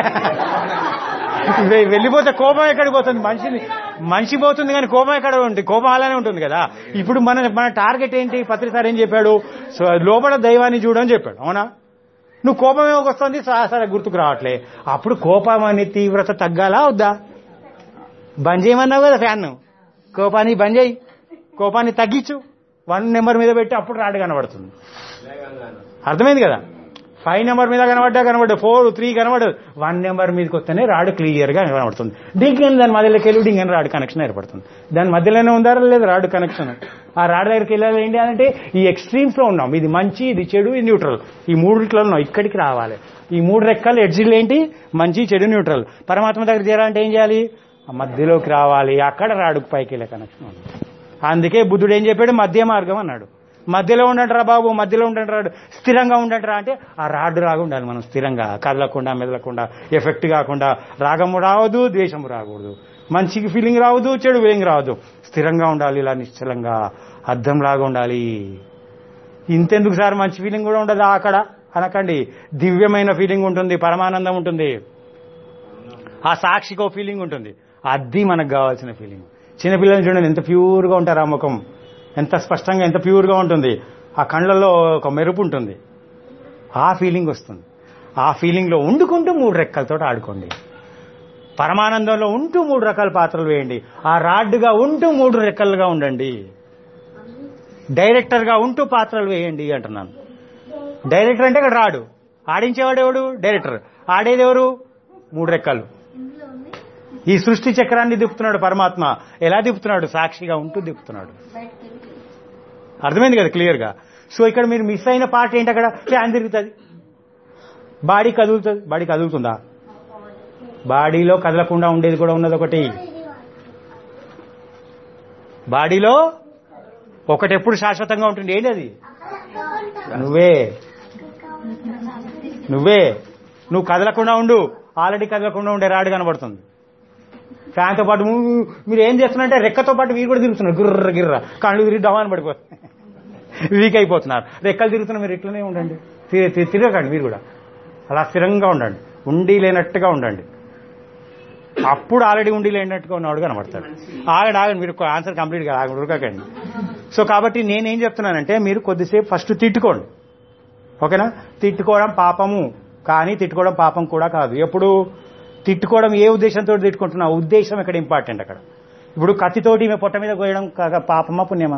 వె- వెళ్ళిపోతే కోపం ఎక్కడికి పోతుంది మనిషిని మనిషి పోతుంది కానీ కోపం ఎక్కడ ఉంటుంది కోపం అలానే ఉంటుంది కదా ఇప్పుడు మన మన టార్గెట్ ఏంటి పత్రిసారి ఏం చెప్పాడు సో లోపల దైవాన్ని చూడని చెప్పాడు అవునా నువ్వు కోపం ఏమో వస్తుంది సరే గుర్తుకు రావట్లే అప్పుడు కోపం అనే తీవ్రత తగ్గాలా వద్దా బంద్ చేయమన్నావు కదా ఫ్యాన్ కోపాన్ని బంద్ చేయి కోపాన్ని తగ్గించు వన్ నెంబర్ మీద పెట్టి అప్పుడు రాడు కనబడుతుంది అర్థమైంది కదా ఫైవ్ నెంబర్ మీద కనబడ్డా కనబడ్డా ఫోర్ త్రీ కనబడదు వన్ నెంబర్ మీదకి వస్తేనే రాడు క్లియర్ గా కనబడుతుంది డింగ్ అని దాని మధ్యలోకి వెళ్ళి డింగ్ అని రాడు కనెక్షన్ ఏర్పడుతుంది దాని మధ్యలోనే ఉందా లేదు రాడు కనెక్షన్ ఆ రాడు దగ్గరికి వెళ్ళాలి ఏంటి అంటే ఈ ఎక్స్ట్రీమ్స్ లో ఉన్నాం ఇది మంచి ఇది చెడు ఇది న్యూట్రల్ ఈ మూడిట్లో ఉన్నాం ఇక్కడికి రావాలి ఈ మూడు రెక్కలు ఎడ్జిలు ఏంటి మంచి చెడు న్యూట్రల్ పరమాత్మ దగ్గర చేరాలంటే ఏం చేయాలి ఆ మధ్యలోకి రావాలి అక్కడ రాడుకు పైకి వెళ్ళే కనెక్షన్ ఉంది అందుకే బుద్ధుడు ఏం చెప్పాడు మధ్య మార్గం అన్నాడు మధ్యలో ఉండండి రా బాబు మధ్యలో ఉండండి రాడు స్థిరంగా ఉండండి రా అంటే ఆ రాడు రాగా ఉండాలి మనం స్థిరంగా కదలకుండా మెదలకుండా ఎఫెక్ట్ కాకుండా రాగము రావద్దు ద్వేషము రాకూడదు మంచికి ఫీలింగ్ రావద్దు చెడు ఫీలింగ్ రావద్దు స్థిరంగా ఉండాలి ఇలా నిశ్చలంగా అర్థంలాగా ఉండాలి ఇంతెందుకు సార్ మంచి ఫీలింగ్ కూడా ఉండదు అక్కడ అనకండి దివ్యమైన ఫీలింగ్ ఉంటుంది పరమానందం ఉంటుంది ఆ సాక్షికో ఫీలింగ్ ఉంటుంది అది మనకు కావాల్సిన ఫీలింగ్ చిన్నపిల్లలు చూడండి ఎంత ప్యూర్గా ఉంటారు ఆ ముఖం ఎంత స్పష్టంగా ఎంత ప్యూర్గా ఉంటుంది ఆ కళ్ళల్లో ఒక మెరుపు ఉంటుంది ఆ ఫీలింగ్ వస్తుంది ఆ ఫీలింగ్లో వండుకుంటూ మూడు రెక్కలతో ఆడుకోండి పరమానందంలో ఉంటూ మూడు రకాల పాత్రలు వేయండి ఆ రాడ్డుగా ఉంటూ మూడు రెక్కలుగా ఉండండి డైరెక్టర్గా ఉంటూ పాత్రలు వేయండి అంటున్నాను డైరెక్టర్ అంటే ఇక్కడ రాడు ఆడించేవాడు ఎవడు డైరెక్టర్ ఆడేది ఎవరు మూడు రెక్కలు ఈ సృష్టి చక్రాన్ని దిప్పుతున్నాడు పరమాత్మ ఎలా దిప్పుతున్నాడు సాక్షిగా ఉంటూ దిప్పుతున్నాడు అర్థమైంది కదా క్లియర్ గా సో ఇక్కడ మీరు మిస్ అయిన పార్ట్ ఏంటి అక్కడ ఫ్యాన్ తిరుగుతుంది బాడీ కదులుతుంది బాడీ కదులుతుందా బాడీలో కదలకుండా ఉండేది కూడా ఉన్నది ఒకటి బాడీలో ఒకటి ఎప్పుడు శాశ్వతంగా ఉంటుంది ఏంటి అది నువ్వే నువ్వే నువ్వు కదలకుండా ఉండు ఆల్రెడీ కదలకుండా ఉండే రాడు కనబడుతుంది ఫ్యాన్తో పాటు ఊ- మీరు ఏం చేస్తున్నారంటే రెక్కతో పాటు మీరు కూడా తిరుగుతున్నారు గుర్ర గిర్ర కళ్ళు తిరిగి డమాన్ పడిపోతుంది వీక్ అయిపోతున్నారు రెక్కలు తిరుగుతున్నారు మీరు ఇట్లనే ఉండండి తి- తి- తిరగకండి మీరు కూడా అలా స్థిరంగా ఉండండి ఉండి లేనట్టుగా ఉండండి అప్పుడు ఆల్రెడీ ఉండి లేనట్టుగా ఉన్నవాడు కనబడతాడు ఆగండి ఆగండి మీరు ఆన్సర్ కంప్లీట్ గా ఆగండి ఉరకకండి సో కాబట్టి నేనేం చెప్తున్నానంటే మీరు కొద్దిసేపు ఫస్ట్ తిట్టుకోండి ఓకేనా తిట్టుకోవడం పాపము కానీ తిట్టుకోవడం పాపం కూడా కాదు ఎప్పుడు తిట్టుకోవడం ఏ ఉద్దేశంతో తిట్టుకుంటున్నా ఉద్దేశం ఇక్కడ ఇంపార్టెంట్ అక్కడ ఇప్పుడు కత్తితోటి ఈమె పొట్ట మీద కోయడం కాక పాపమా పుణ్యమా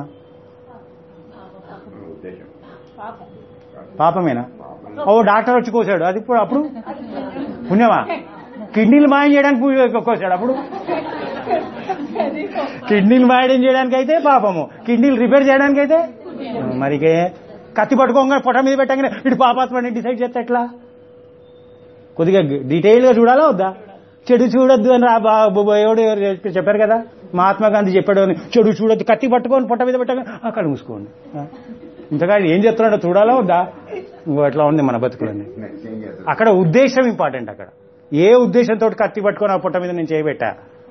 ఉద్దేశం పాపమేనా ఓ డాక్టర్ వచ్చి కోసాడు అది ఇప్పుడు అప్పుడు పుణ్యమా కిడ్నీలు మాయం చేయడానికి పూ- కోసాడు అప్పుడు కిడ్నీలు మాయడం చేయడానికి అయితే పాపము కిడ్నీలు రిపేర్ చేయడానికి అయితే మరి ఇకే కత్తి పట్టుకోగా పొట్ట మీద పెట్టగానే ఇటు పాపాత్మని డిసైడ్ చేస్తే ఎట్లా కొద్దిగా డీటెయిల్ గా చూడాలా వద్దా చెడు చూడొద్దు అని రా బా- బా- బా- ఎవడు ఎవరు చెప్పారు కదా మహాత్మా గాంధీ చెప్పాడు అని చెడు చూడొద్దు కత్తి పట్టుకొని పొట్ట మీద పెట్టగా అక్కడ మూసుకోండి ఆ. ఇంతగా ఏం చెప్తున్నాడో చూడాలా వద్దా ఇంకో అట్లా ఉంది మన బతుకులన్నీ చేంజ్ చేస్తారు అక్కడ ఉద్దేశం ఇంపార్టెంట్ అక్కడ ఏ ఉద్దేశంతో కత్తి పట్టుకొని ఆ పుట్ట మీద నేను చేయబెట్టా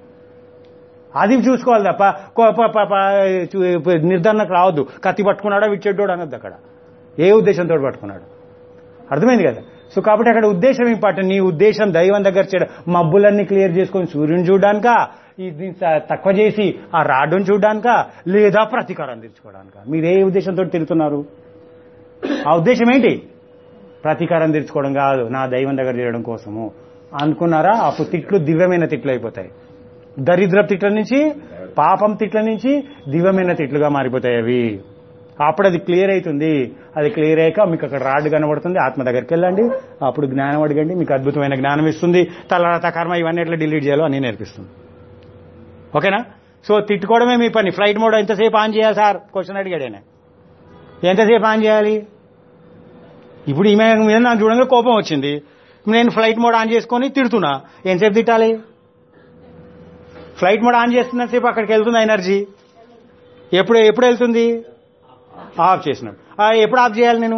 అది చూసుకోవాలి తప్ప కో- ప- ప- ప- చూ- నిర్ధారణకు రావద్దు కత్తి పట్టుకున్నాడా విచ్చెడ్డోడు అనొద్దు అక్కడ ఏ ఉద్దేశంతో పట్టుకున్నాడు అర్థమైంది కదా సో కాబట్టి అక్కడ ఉద్దేశం ఇంపార్టెంట్ నీ ఉద్దేశం దైవం దగ్గర చేయడం మబ్బులన్నీ క్లియర్ చేసుకొని సూర్యుని చూడడానికా ఇది స- తక్కువ చేసి ఆ రాడ్డుని చూడడానికా లేదా ప్రతీకారం తీర్చుకోవడానికా మీరు ఏ ఉద్దేశంతో తిరుగుతున్నారు ఆ ఉద్దేశం ఏంటి ప్రతీకారం తీర్చుకోవడం కాదు నా దైవం దగ్గర చేయడం కోసము అనుకున్నారా అప్పుడు తిట్లు దివ్యమైన తిట్లు అయిపోతాయి దరిద్ర తిట్ల నుంచి పాపం తిట్ల నుంచి దివ్యమైన తిట్లుగా మారిపోతాయి అవి అప్పుడు అది క్లియర్ అవుతుంది అది క్లియర్ అయ్యాక మీకు అక్కడ రాడ్ కనబడుతుంది ఆత్మ దగ్గరికి వెళ్ళండి అప్పుడు జ్ఞానం అడగండి మీకు అద్భుతమైన జ్ఞానం ఇస్తుంది తర్వాత కర్మ ఇవన్నీ ఎట్లా డిలీట్ చేయాలో అని నేర్పిస్తుంది ఓకేనా సో తిట్టుకోవడమే మీ పని ఫ్లైట్ మోడ్ ఎంతసేపు ఆన్ చేయాలి సార్ క్వశ్చన్ అడిగాడు ఆయన ఎంతసేపు ఆన్ చేయాలి ఇప్పుడు ఈమె మీద నాకు చూడంగా కోపం వచ్చింది నేను ఫ్లైట్ మోడ్ ఆన్ చేసుకొని తిడుతున్నా ఎంతసేపు తిట్టాలి ఫ్లైట్ మోడ్ ఆన్ చేస్తున్నంతసేపు అక్కడికి వెళ్తుంది ఎనర్జీ ఎప్పుడు ఎప్పుడు వెళ్తుంది ఆఫ్ చేసినప్పుడు ఆ, ఎప్పుడు ఆఫ్ చేయాలి నేను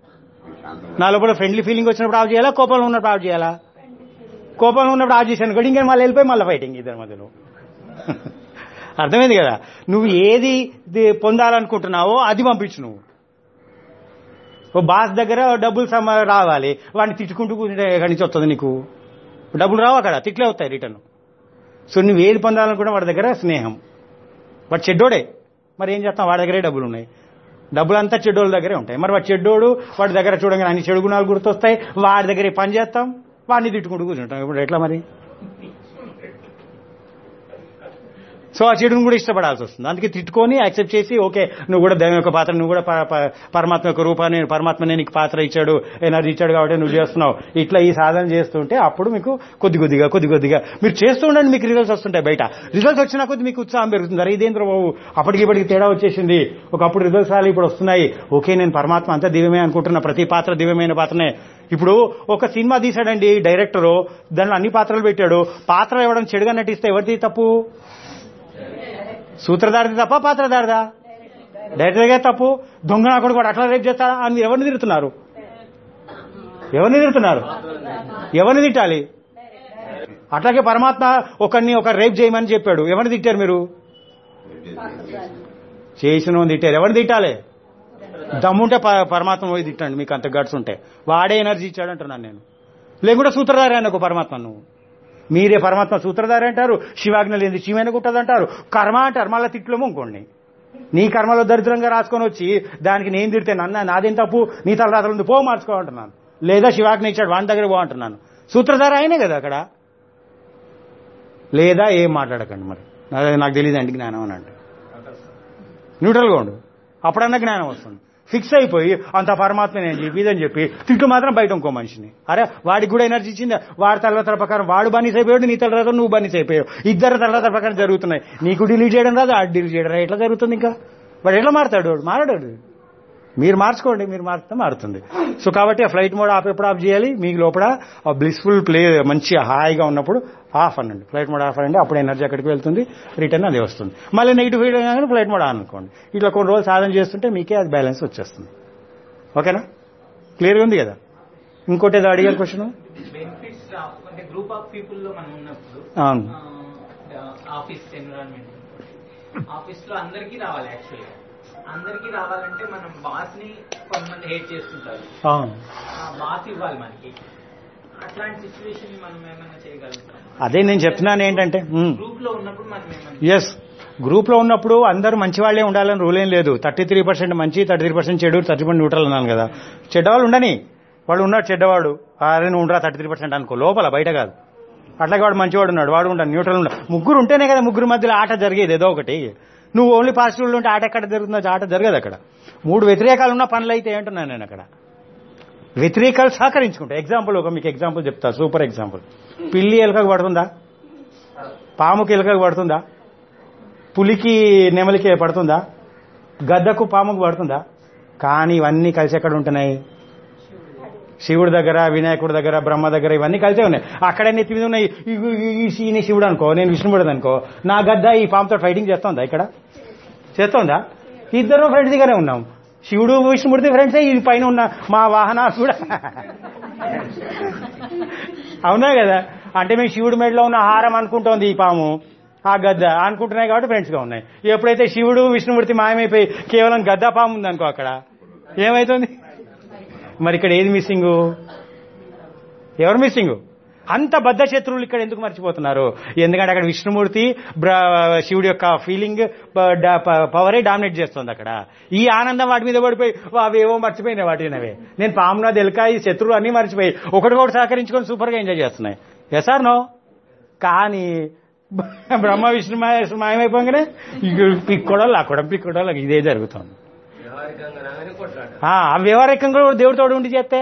నా లోపల ఫ్రెండ్లీ ఫీలింగ్ వచ్చినప్పుడు ఆఫ్ చేయాలా కోపంలో ఉన్నప్పుడు ఆఫ్ చేయాలా కోపంలో ఉన్నప్పుడు ఆఫ్ చేశాను గడి ఇంకా మళ్ళీ వెళ్ళిపోయి మళ్ళీ ఫైటింగ్ ఇద్దరి మధ్యలో అర్థమైంది కదా నువ్వు ఏది ది- పొందాలనుకుంటున్నావో అది పంపించు నువ్వు ఓ బాస్ దగ్గర డబ్బులు సమ రావాలి వాడిని తిట్టుకుంటూ కూర్చుంటే ఎక్కడి నుంచి వస్తుంది నీకు డబ్బులు రావు అక్కడ తిట్లే వస్తాయి రిటర్న్ సో నువ్వు ఏది పొందాలనుకున్నా వాడి దగ్గర స్నేహం వాడు చెడ్డోడే మరి ఏం చేస్తాం వాడి దగ్గరే డబ్బులు ఉన్నాయి డబ్బులు అంతా చెడ్డోళ్ళ దగ్గరే ఉంటాయి మరి వాడు చెడ్డోడు వాడి దగ్గర చూడంగానే అన్ని చెడు గుణాలు గుర్తొస్తాయి వాడి దగ్గరే పని చేస్తాం వాడిని తిట్టుకుంటూ కూర్చుంటాం ఇప్పుడు ఎట్లా మరి సో ఆ చెడును కూడా ఇష్టపడాల్సి వస్తుంది అందుకే తిట్టుకొని యాక్సెప్ట్ చేసి ఓకే నువ్వు కూడా దైవం యొక్క పాత్ర నువ్వు కూడా ప- ప- పరమాత్మ యొక్క రూపాన్ని పరమాత్మనే నీకు పాత్ర ఇచ్చాడు ఎనర్జీ ఇచ్చాడు కాబట్టి నువ్వు చేస్తున్నావు ఇట్లా ఈ సాధన చేస్తుంటే అప్పుడు మీకు కొద్ది కొద్దిగా కొద్ది కొద్దిగా మీరు చేస్తూ ఉండండి మీకు రిజల్ట్స్ వస్తుంటాయి బయట రిజల్ట్స్ వచ్చినా కొద్ది మీకు ఉత్సాహం పెరుగుతుంది అరే ఇదేంద్ర బాబు అప్పటికి ఇప్పటికి తేడా వచ్చేసింది ఒకప్పుడు రిజల్ట్స్ రాలి ఇప్పుడు వస్తున్నాయి ఓకే నేను పరమాత్మ అంతా దివ్యమే అనుకుంటున్నా ప్రతి పాత్ర దివ్యమైన పాత్రనే ఇప్పుడు ఒక సినిమా తీశాడండి డైరెక్టరు దాంట్లో అన్ని పాత్రలు పెట్టాడు పాత్ర ఇవ్వడం చెడుగా నటిస్తే ఎవరిది తప్పు సూత్రధారిది తప్ప పాత్రధారిదా డైరెక్టర్గా తప్పు దొంగ నా కొడుకు వాడు అట్లా రేపు చేస్తాడా అని మీరు ఎవరిని తిరుగుతున్నారు ఎవరిని తిరుగుతున్నారు ఎవరిని తిట్టాలి అట్లాగే పరమాత్మ ఒకరిని ఒక రేప్ చేయమని చెప్పాడు ఎవరిని తిట్టారు మీరు చేసిన తిట్టారు ఎవరిని తిట్టాలి దమ్ముంటే ప- పరమాత్మ పోయి తిట్టండి మీకు అంత గట్స్ ఉంటే వాడే ఎనర్జీ ఇచ్చాడు అంటున్నాను నేను లేకుండా సూత్రధారి అని ఒక పరమాత్మ నువ్వు మీరే పరమాత్మ సూత్రధారి అంటారు శివాజ్ఞ లేని శివైన కుట్టదు అంటారు కర్మ అంటారు మళ్ళీ తిట్లు ఇంకోండి నీ కర్మలో దరిద్రంగా రాసుకొని వచ్చి దానికి నేను తిడితే నన్న నాదేం తప్పు నీ తలరాతలు ఉంది పో మార్చుకో అంటున్నాను లేదా శివాజ్ఞ ఇచ్చాడు వాని దగ్గర పో అంటున్నాను సూత్రధార ఆయనే కదా అక్కడ లేదా ఏం మాట్లాడకండి మరి అదే నాకు తెలియదు అండి జ్ఞానం అని అంటే న్యూట్రల్గా ఉండు అప్పుడన్నా జ్ఞానం వస్తుంది ఫిక్స్ అయిపోయి అంత పరమాత్మ నేను చెప్పి ఇదని చెప్పి తిట్లు మాత్రం బయట ఇంకో మనిషిని అరే వాడికి కూడా ఎనర్జీ ఇచ్చింది వాడి తలరాతల ప్రకారం వాడు బనీస్ అయిపోయాడు నీ తలరాత నువ్వు బనీస్ అయిపోయావు ఇద్దరు తలరాతల ప్రకారం జరుగుతున్నాయి నీకు డిలీట్ చేయడం రాదు ఆడు డిలీట్ చేయడం రాదు ఎట్లా జరుగుతుంది ఇంకా వాడు ఎట్లా మారుతాడు వాడు మారాడు మీరు మార్చుకోండి మీరు మారితే మారుతుంది సో కాబట్టి ఆ ఫ్లైట్ మోడ్ ఆఫ్ ఎప్పుడు ఆఫ్ చేయాలి మీకు లోపల ఆ బ్లిస్ఫుల్ ప్లే మంచి హాయిగా ఉన్నప్పుడు ఆఫ్ అనండి ఫ్లైట్ మోడ్ ఆఫ్ అనండి అప్పుడు ఎనర్జీ అక్కడికి వెళ్తుంది రిటర్న్ అది వస్తుంది మళ్ళీ నెగిటివ్ ఫీల్ అయినా ఫ్లైట్ మోడ్ ఆన్ అనుకోండి ఇట్లా కొన్ని రోజులు సాధన చేస్తుంటే మీకే అది బ్యాలెన్స్ వచ్చేస్తుంది ఓకేనా క్లియర్గా ఉంది కదా ఇంకోటి ఏదో అడిగారు క్వశ్చన్ బెనిఫిట్స్ అంటే గ్రూప్ ఆఫ్ పీపుల్ లో మనం ఉన్నప్పుడు అవును ఆఫీస్ ఎన్విరాన్మెంట్ ఆఫీస్ లో అందరికీ రావాలి యాక్చువల్గా అందరికీ రావాలంటే మనం బాస్ ని కొంతమంది హేట్ చేస్తుంటారు అవును ఆ బాస్ ఇవ్వాలి మనకి అట్లాంటి సిచ్యువేషన్ మనం ఏమైనా చేయగలుగుతాం అదే నేను చెప్తున్నాను ఏంటంటే ఉమ్. గ్రూప్ లో ఉన్నప్పుడు మనం ఏమైనా ఎస్ గ్రూప్ లో ఉన్నప్పుడు అందరూ మంచి వాళ్ళే ఉండాలని రూల్ ఏం లేదు థర్టీ త్రీ పర్సెంట్ మంచి థర్టీ త్రీ పర్సెంట్ చెడు థర్టీ పర్సెంట్ న్యూట్రల్ అన్నాను కదా చెడ్డవాళ్ళు ఉండని వాడు ఉన్నాడు చెడ్డవాడు అరే నువ్వు ఉండరా థర్టీ త్రీ పర్సెంట్ అనుకో లోపల బయట కాదు అట్లాగే వాడు మంచివాడు ఉన్నాడు వాడు ఉంటాడు న్యూట్రల్ ఉన్నాడు ముగ్గురు ఉంటేనే కదా ముగ్గురు మధ్యలో ఆట జరిగేది ఏదో ఒకటి నువ్వు ఓన్లీ పాజిటివ్ ఉంటే ఆట ఎక్కడ జరుగుతుందో ఆట జరగదు అక్కడ మూడు వ్యతిరేకాలు ఉన్న పనులు అయితే ఏంటున్నాను నేను అక్కడ వ్యతిరేకాలు సహకరించుకుంటా ఎగ్జాంపుల్ ఒక మీకు ఎగ్జాంపుల్ చెప్తా సూపర్ ఎగ్జాంపుల్ పిల్లి ఎలుకకు పడుతుందా పాముకి ఎలుకకు పడుతుందా పులికి నెమలికి పడుతుందా గద్దకు పాముకు పడుతుందా కానీ ఇవన్నీ కలిసి ఎక్కడ ఉంటున్నాయి శివుడి దగ్గర వినాయకుడి దగ్గర బ్రహ్మ దగ్గర ఇవన్నీ కలిసే ఉన్నాయి అక్కడ నెత్తి మీద ఉన్నాయి ఈ- ఈ- ఈ ఈయన శివుడు అనుకో నేను విష్ణువుడు అనుకో నా గద్ద ఈ పాముతో ఫైటింగ్ చేస్తోందా ఇక్కడ చేస్తోందా ఇద్దరు ఫ్రెండ్స్ గానే ఉన్నాం శివుడు విష్ణుమూర్తి ఫ్రెండ్సే ఈ పైన ఉన్న మా వాహనాలు కూడా అవునా కదా అంటే మేము శివుడి మెడలో ఉన్న హారం అనుకుంటోంది ఈ పాము ఆ గద్ద అనుకుంటున్నాయి కాబట్టి ఫ్రెండ్స్ గా ఉన్నాయి ఎప్పుడైతే శివుడు విష్ణుమూర్తి మాయమైపోయి కేవలం గద్ద పాము ఉందనుకో అక్కడ ఏమైతుంది మరి ఇక్కడ ఏది మిస్సింగ్ ఎవరు మిస్సింగ్ అంత బద్ధ శత్రువులు ఇక్కడ ఎందుకు మర్చిపోతున్నారు ఎందుకంటే అక్కడ విష్ణుమూర్తి బ్ర- శివుడి యొక్క ఫీలింగ్ పవరే డామినేట్ చేస్తుంది అక్కడ ఈ ఆనందం వాటి మీద పడిపోయి అవేవో మర్చిపోయినాయి వాటినవే నేను పామున దెలక ఈ శత్రువులు అన్ని మర్చిపోయి ఒకటికొకటి సహకరించుకొని సూపర్ గా ఎంజాయ్ చేస్తున్నాయి ఎస్ ఆర్ నో కానీ బ్రహ్మ విష్ణు మాయ మాయమైపోగానే పిక్కోడలు లాక్కోవడం పిక్కోడలు ఇదే జరుగుతుంది ఆ, ఆ వ్యవహారికంగా కూడా దేవుడితోడు ఉండి చేస్తే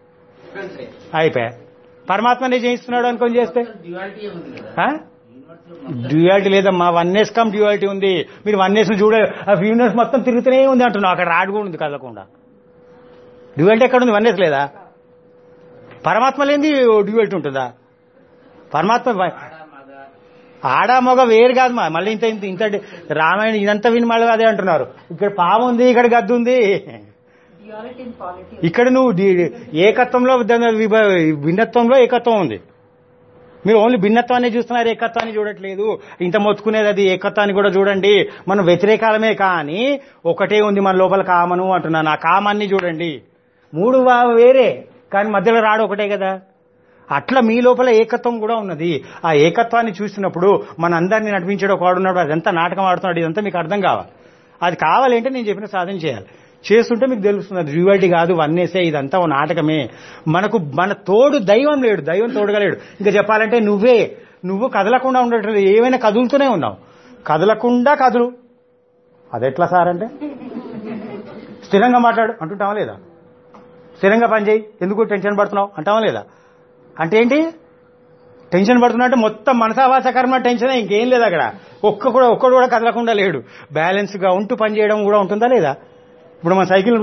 అయిపోయా పరమాత్మనే జయిస్తున్నాడు అనుకొని చేస్తే డ్యువాలిటీ ఉంది కదా డ్యూయాలిటీ లేదమ్మా వన్నెస్ కమ్ డ్యూయాలిటీ ఉంది మీరు వన్నెస్ చూడ ఆ యూనివర్స్ మొత్తం తిరుగుతూనే ఉంది అంటున్నావు అక్కడ రాడు కూడా ఉంది కదలకుండా డ్యూయాలిటీ ఎక్కడ ఉంది వన్నెస్ లేదా పరమాత్మ లేనిది డ్యూయాలిటీ ఉంటుందా పరమాత్మ వ- ఆడ మగ ఆడ మగ వేరు కాదు మా మళ్ళీ ఇంత ఇంత ఇంత రామాయణ ఇదంతా విని మళ్ళీ అదే అంటున్నారు ఇక్కడ పాము ఉంది ఇక్కడ గద్దు ఉంది డ్యూయాలిటీ ఇన్ క్వాలిటీ ఇక్కడ నువ్వు డి- ఏకత్వంలో ద- విభ- భిన్నత్వంలో ఏకత్వం ఉంది మీరు ఓన్లీ భిన్నత్వాన్ని చూస్తున్నారు ఏకత్వాన్ని చూడట్లేదు ఇంత మొత్తుకునేది అది ఏకత్వాన్ని కూడా చూడండి మనం వ్యతిరేకాలమే కానీ ఒకటే ఉంది మన లోపల కామను అంటున్నాను ఆ కామాన్ని చూడండి మూడు వా- వేరే కానీ మధ్యలో రాడు ఒకటే కదా అట్లా మీ లోపల ఏకత్వం కూడా ఉన్నది ఆ ఏకత్వాన్ని చూసినప్పుడు మన అందరినీ నడిపించాడు ఒక వాడున్నాడు అదంతా నాటకం ఆడుతున్నాడు ఇదంతా మీకు అర్థం కావాలి అది కావాలంటే నేను చెప్పిన సాధన చేయాలి చేస్తుంటే మీకు తెలుస్తుంది డ్యూవాలిటీ కాదు వన్నేసే ఇదంతా ఓ నాటకమే మనకు మన తోడు దైవం లేడు దైవం తోడుగా లేడు ఇంకా చెప్పాలంటే నువ్వే నువ్వు కదలకుండా ఉండట్లేదు ఏమైనా కదులుతూనే ఉన్నావు కదలకుండా కదులు అదెట్లా సార్ అంటే స్థిరంగా మాట్లాడు అంటుంటావా లేదా స్థిరంగా పనిచేయి ఎందుకు టెన్షన్ పడుతున్నావు అంటావా లేదా అంటే ఏంటి టెన్షన్ పడుతున్నా అంటే మొత్తం మనసావాస కర్మ టెన్షన్ ఇంకేం లేదు అక్కడ ఒక్క కూడా ఒక్కడు కూడా కదలకుండా లేడు బ్యాలెన్స్ గా ఉంటూ పని చేయడం కూడా ఉంటుందా లేదా ఇప్పుడు మన సైకిల్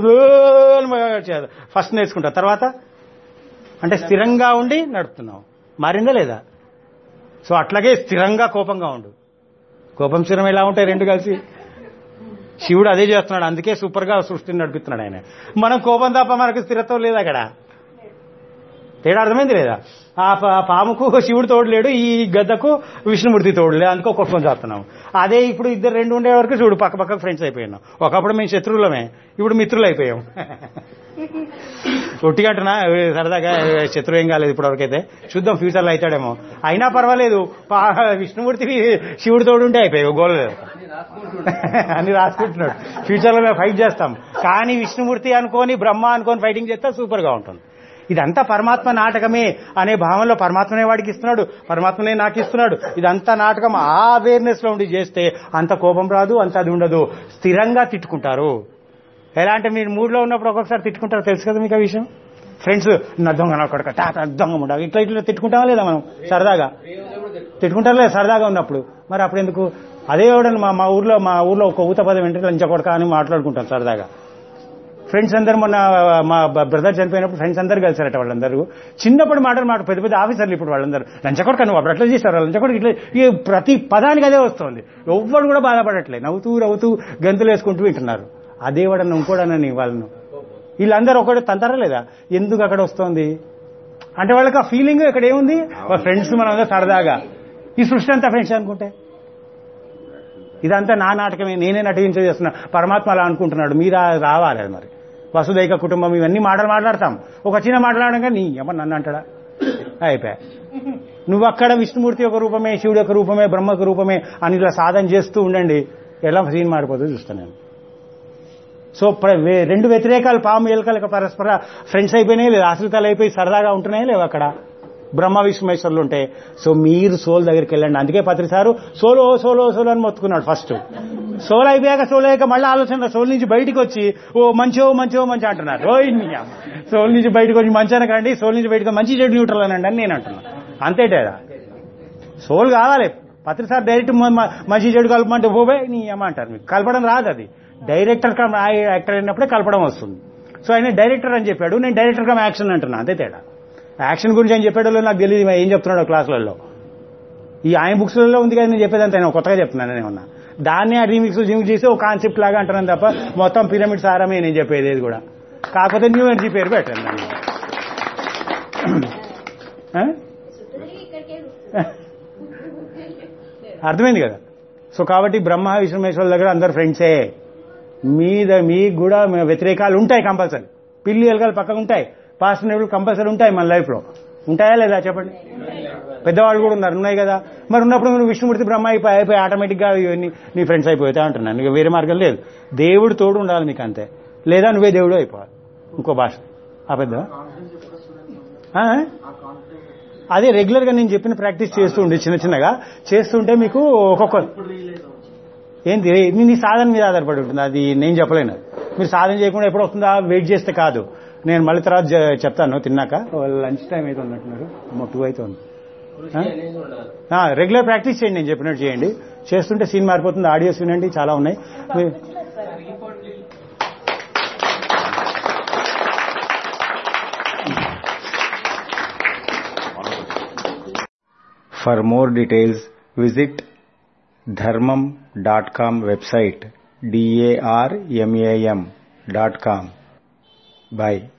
ఫస్ట్ నేర్చుకుంటా తర్వాత అంటే స్థిరంగా ఉండి నడుపుతున్నావు మారిందా లేదా సో అట్లాగే స్థిరంగా కోపంగా ఉండు కోపం స్థిరం ఎలా ఉంటాయి రెండు కలిసి శివుడు అదే చేస్తున్నాడు అందుకే సూపర్ గా సృష్టిని నడిపిస్తున్నాడు ఆయన మనం కోపం తప్ప మనకు స్థిరత్వం లేదు అక్కడ తేడా అర్థమైంది లేదా ఆ ప- పాముకు శివుడు తోడలేడు ఈ గద్దకు విష్ణుమూర్తి తోడలేదు అందుకో కొట్టుకొని చేస్తున్నాం అదే ఇప్పుడు ఇద్దరు రెండు ఉండే వరకు చూడు పక్క పక్క ఫ్రెండ్స్ అయిపోయినాం ఒకప్పుడు మేము శత్రువులమే ఇప్పుడు మిత్రులు అయిపోయాం ఒట్టిగా అంటున్నా ఏ, సరదాగా ఏ, శత్రువు ఏం కాలేదు ఇప్పటివరకైతే చూద్దాం ఫ్యూచర్ లో అవుతాడేమో అయినా పర్వాలేదు పా- విష్ణుమూర్తికి శివుడు తోడుంటే అయిపోయాయి గోల్ అని రాసుకుంటున్నాడు ఫ్యూచర్ లో మేము ఫైట్ చేస్తాం కానీ విష్ణుమూర్తి అనుకొని బ్రహ్మ అనుకొని ఫైటింగ్ చేస్తే సూపర్ గా ఉంటుంది ఇదంతా పరమాత్మ నాటకమే అనే భావంలో పరమాత్మనే వాడికి ఇస్తున్నాడు పరమాత్మనే నాకు ఇస్తున్నాడు ఇదంతా నాటకం ఆ అవేర్నెస్ లో ఉండి చేస్తే అంత కోపం రాదు అంత అది ఉండదు స్థిరంగా తిట్టుకుంటారు ఎలా అంటే మీరు మూడ్లో ఉన్నప్పుడు ఒక్కొక్కసారి తిట్టుకుంటారు తెలుసు కదా మీకు ఆ విషయం ఫ్రెండ్స్ నా దొంగ నా కొడక టాట దొంగ ముండా ఇట్లా ఇట్లా తిట్టుకుంటామా లేదా మనం సరదాగా తిట్టుకుంటారు లేదా సరదాగా ఉన్నప్పుడు మరి అప్పుడు ఎందుకు అదే ఎవడని మా మా ఊర్లో మా ఊర్లో ఒక ఊత పదం ఏంటంటే లంచ కొడక అని మాట్లాడుకుంటాం సరదాగా ఫ్రెండ్స్ అందరు మొన్న మా బ్రదర్ చనిపోయినప్పుడు ఫ్రెండ్స్ అందరు కలిసారట వాళ్ళందరూ చిన్నప్పుడు మాటలు మాట పెద్ద పెద్ద ఆఫీసర్లు ఇప్పుడు వాళ్ళందరూ లంచకొడక నువ్వు అప్పుడు అట్లా చేస్తారు లంచకొడక ఇట్లా ఈ ప్రతి పదానికి అదే వస్తుంది ఎవ్వడు కూడా బాధపడట్లే నవ్వుతూ నవ్వుతూ గంతులు వేసుకుంటూ వింటున్నారు అదే వాడన్నా ఇంకోడనని వాళ్ళను వీళ్ళందరూ ఒకటి తంతారా లేదా ఎందుకు అక్కడ వస్తుంది అంటే వాళ్ళకి ఆ ఫీలింగ్ ఇక్కడ ఏముంది వాళ్ళ ఫ్రెండ్స్ మనం అందరూ సరదాగా ఈ సృష్టి అంతా ఫ్రెండ్స్ అనుకుంటే ఇదంతా నా నాటకమే నేనే నటించే చేస్తున్నా పరమాత్మ అలా అనుకుంటున్నాడు మీరు రావాలి అది మరి వసుదైక కుటుంబం ఇవన్నీ మాటలు మాట్లాడతాం ఒక చిన్న మాట్లాడగా నీ ఏమన్నా నన్ను అంటాడా అయిపోయా నువ్వు అక్కడ విష్ణుమూర్తి యొక్క రూపమే శివుడు యొక్క రూపమే బ్రహ్మ యొక్క రూపమే అని ఇలా సాధన చేస్తూ ఉండండి ఎలా సీన్ మారిపోతుందో చూస్తాను నేను సో ప్ర- వే- రెండు వ్యతిరేకాలు పాము ఎలుకలు పరస్పర ఫ్రెండ్స్ అయిపోయినాయి లేదా ఆశ్రితాలు అయిపోయి సరదాగా ఉంటున్నాయి లేవు అక్కడ బ్రహ్మ విష్ణుమేశ్వరులు ఉంటాయి సో మీరు సోల్ దగ్గరికి వెళ్ళండి అందుకే పత్రిసారు సోలో సోలో సోలో అని మొత్తుకున్నాడు ఫస్ట్ సోల్ అయిపోయాక సోల్ అయ్యాక మళ్ళీ ఆలోచన సోల్ నుంచి బయటికి వచ్చి ఓ మంచో మంచో మంచి అంటున్నారు రోహిణి సోల్ నుంచి బయటకు వచ్చి మంచి అనకండి సోల్ నుంచి బయటకు మంచి చెడు న్యూట్రల్ అనండి అని నేను అంటున్నాను అంతేటేదా సోల్ కావాలి పత్రిసారి డైరెక్ట్ మ- మ- మంచి చెడు కలపమంటే పోవే నీ ఏమంటారు మీకు కలపడం రాదు అది డైరెక్టర్ కమ్ యాక్టర్ అయినప్పుడే కలపడం వస్తుంది సో ఆయన డైరెక్టర్ అని చెప్పాడు నేను డైరెక్టర్ కమ్ యాక్షన్ అంటున్నా అంతే తేడా యాక్షన్ గురించి ఆయన చెప్పాడో నాకు తెలియదు ఏం చెప్తున్నాడో క్లాసులలో ఈ ఆయన బుక్స్లలో ఉంది కదా నేను చెప్పేదంతా నేను కొత్తగా చెప్తున్నాను నేను ఉన్నా దాన్ని ఆ రీమిక్స్ జిమిక్స్ చేసి ఒక కాన్సెప్ట్ లాగా అంటున్నాను తప్ప మొత్తం పిరమిడ్ సారమే నేను చెప్పేది ఇది కూడా కాకపోతే న్యూ ఎనర్జీ పేరు పెట్టండి దాన్ని ఆ? అర్థమైంది కదా సో కాబట్టి బ్రహ్మ విష్ణుమేశ్వరుల దగ్గర అందరు ఫ్రెండ్సే మీద మీకు కూడా వ్యతిరేకాలు ఉంటాయి కంపల్సరీ పిల్లి ఎలకలు పక్కకు ఉంటాయి పాజిటివ్ కంపల్సరీ ఉంటాయి మన లైఫ్లో ఉంటాయా లేదా చెప్పండి పెద్దవాళ్ళు కూడా ఉన్నారు ఉన్నాయి కదా మరి ఉన్నప్పుడు నువ్వు విష్ణుమూర్తి బ్రహ్మ అయిపోయి అయిపోయి ఆటోమేటిక్గా ఇవన్నీ నీ ఫ్రెండ్స్ అయిపోతా అంటున్నాను ఇక వేరే మార్గం లేదు దేవుడు తోడు ఉండాలి మీకు అంతే లేదా నువ్వే దేవుడు అయిపోవాలి ఇంకో భాష ఆ పెద్ద ఆ? అదే రెగ్యులర్ గా నేను చెప్పిన ప్రాక్టీస్ చేస్తూ ఉండే చిన్న చిన్నగా చేస్తుంటే మీకు ఒక్కొక్క ఏంటి మీ నీ సాధన మీద ఆధారపడి ఉంటుంది అది నేను చెప్పలేను మీరు సాధన చేయకుండా ఎప్పుడు వస్తుందా వెయిట్ చేస్తే కాదు నేను మళ్ళీ తర్వాత జ- చెప్తాను తిన్నాక లంచ్ టైం అయితే ఉన్నట్టున్నారు టూ అయితే ఉంది రెగ్యులర్ ప్రాక్టీస్ చేయండి నేను చెప్పినట్టు చేయండి చేస్తుంటే సీన్ మారిపోతుంది ఆడియోస్ వినండి చాలా ఉన్నాయి మీ- For more details, visit dharmam.com website d a r m a m dot com. Bye.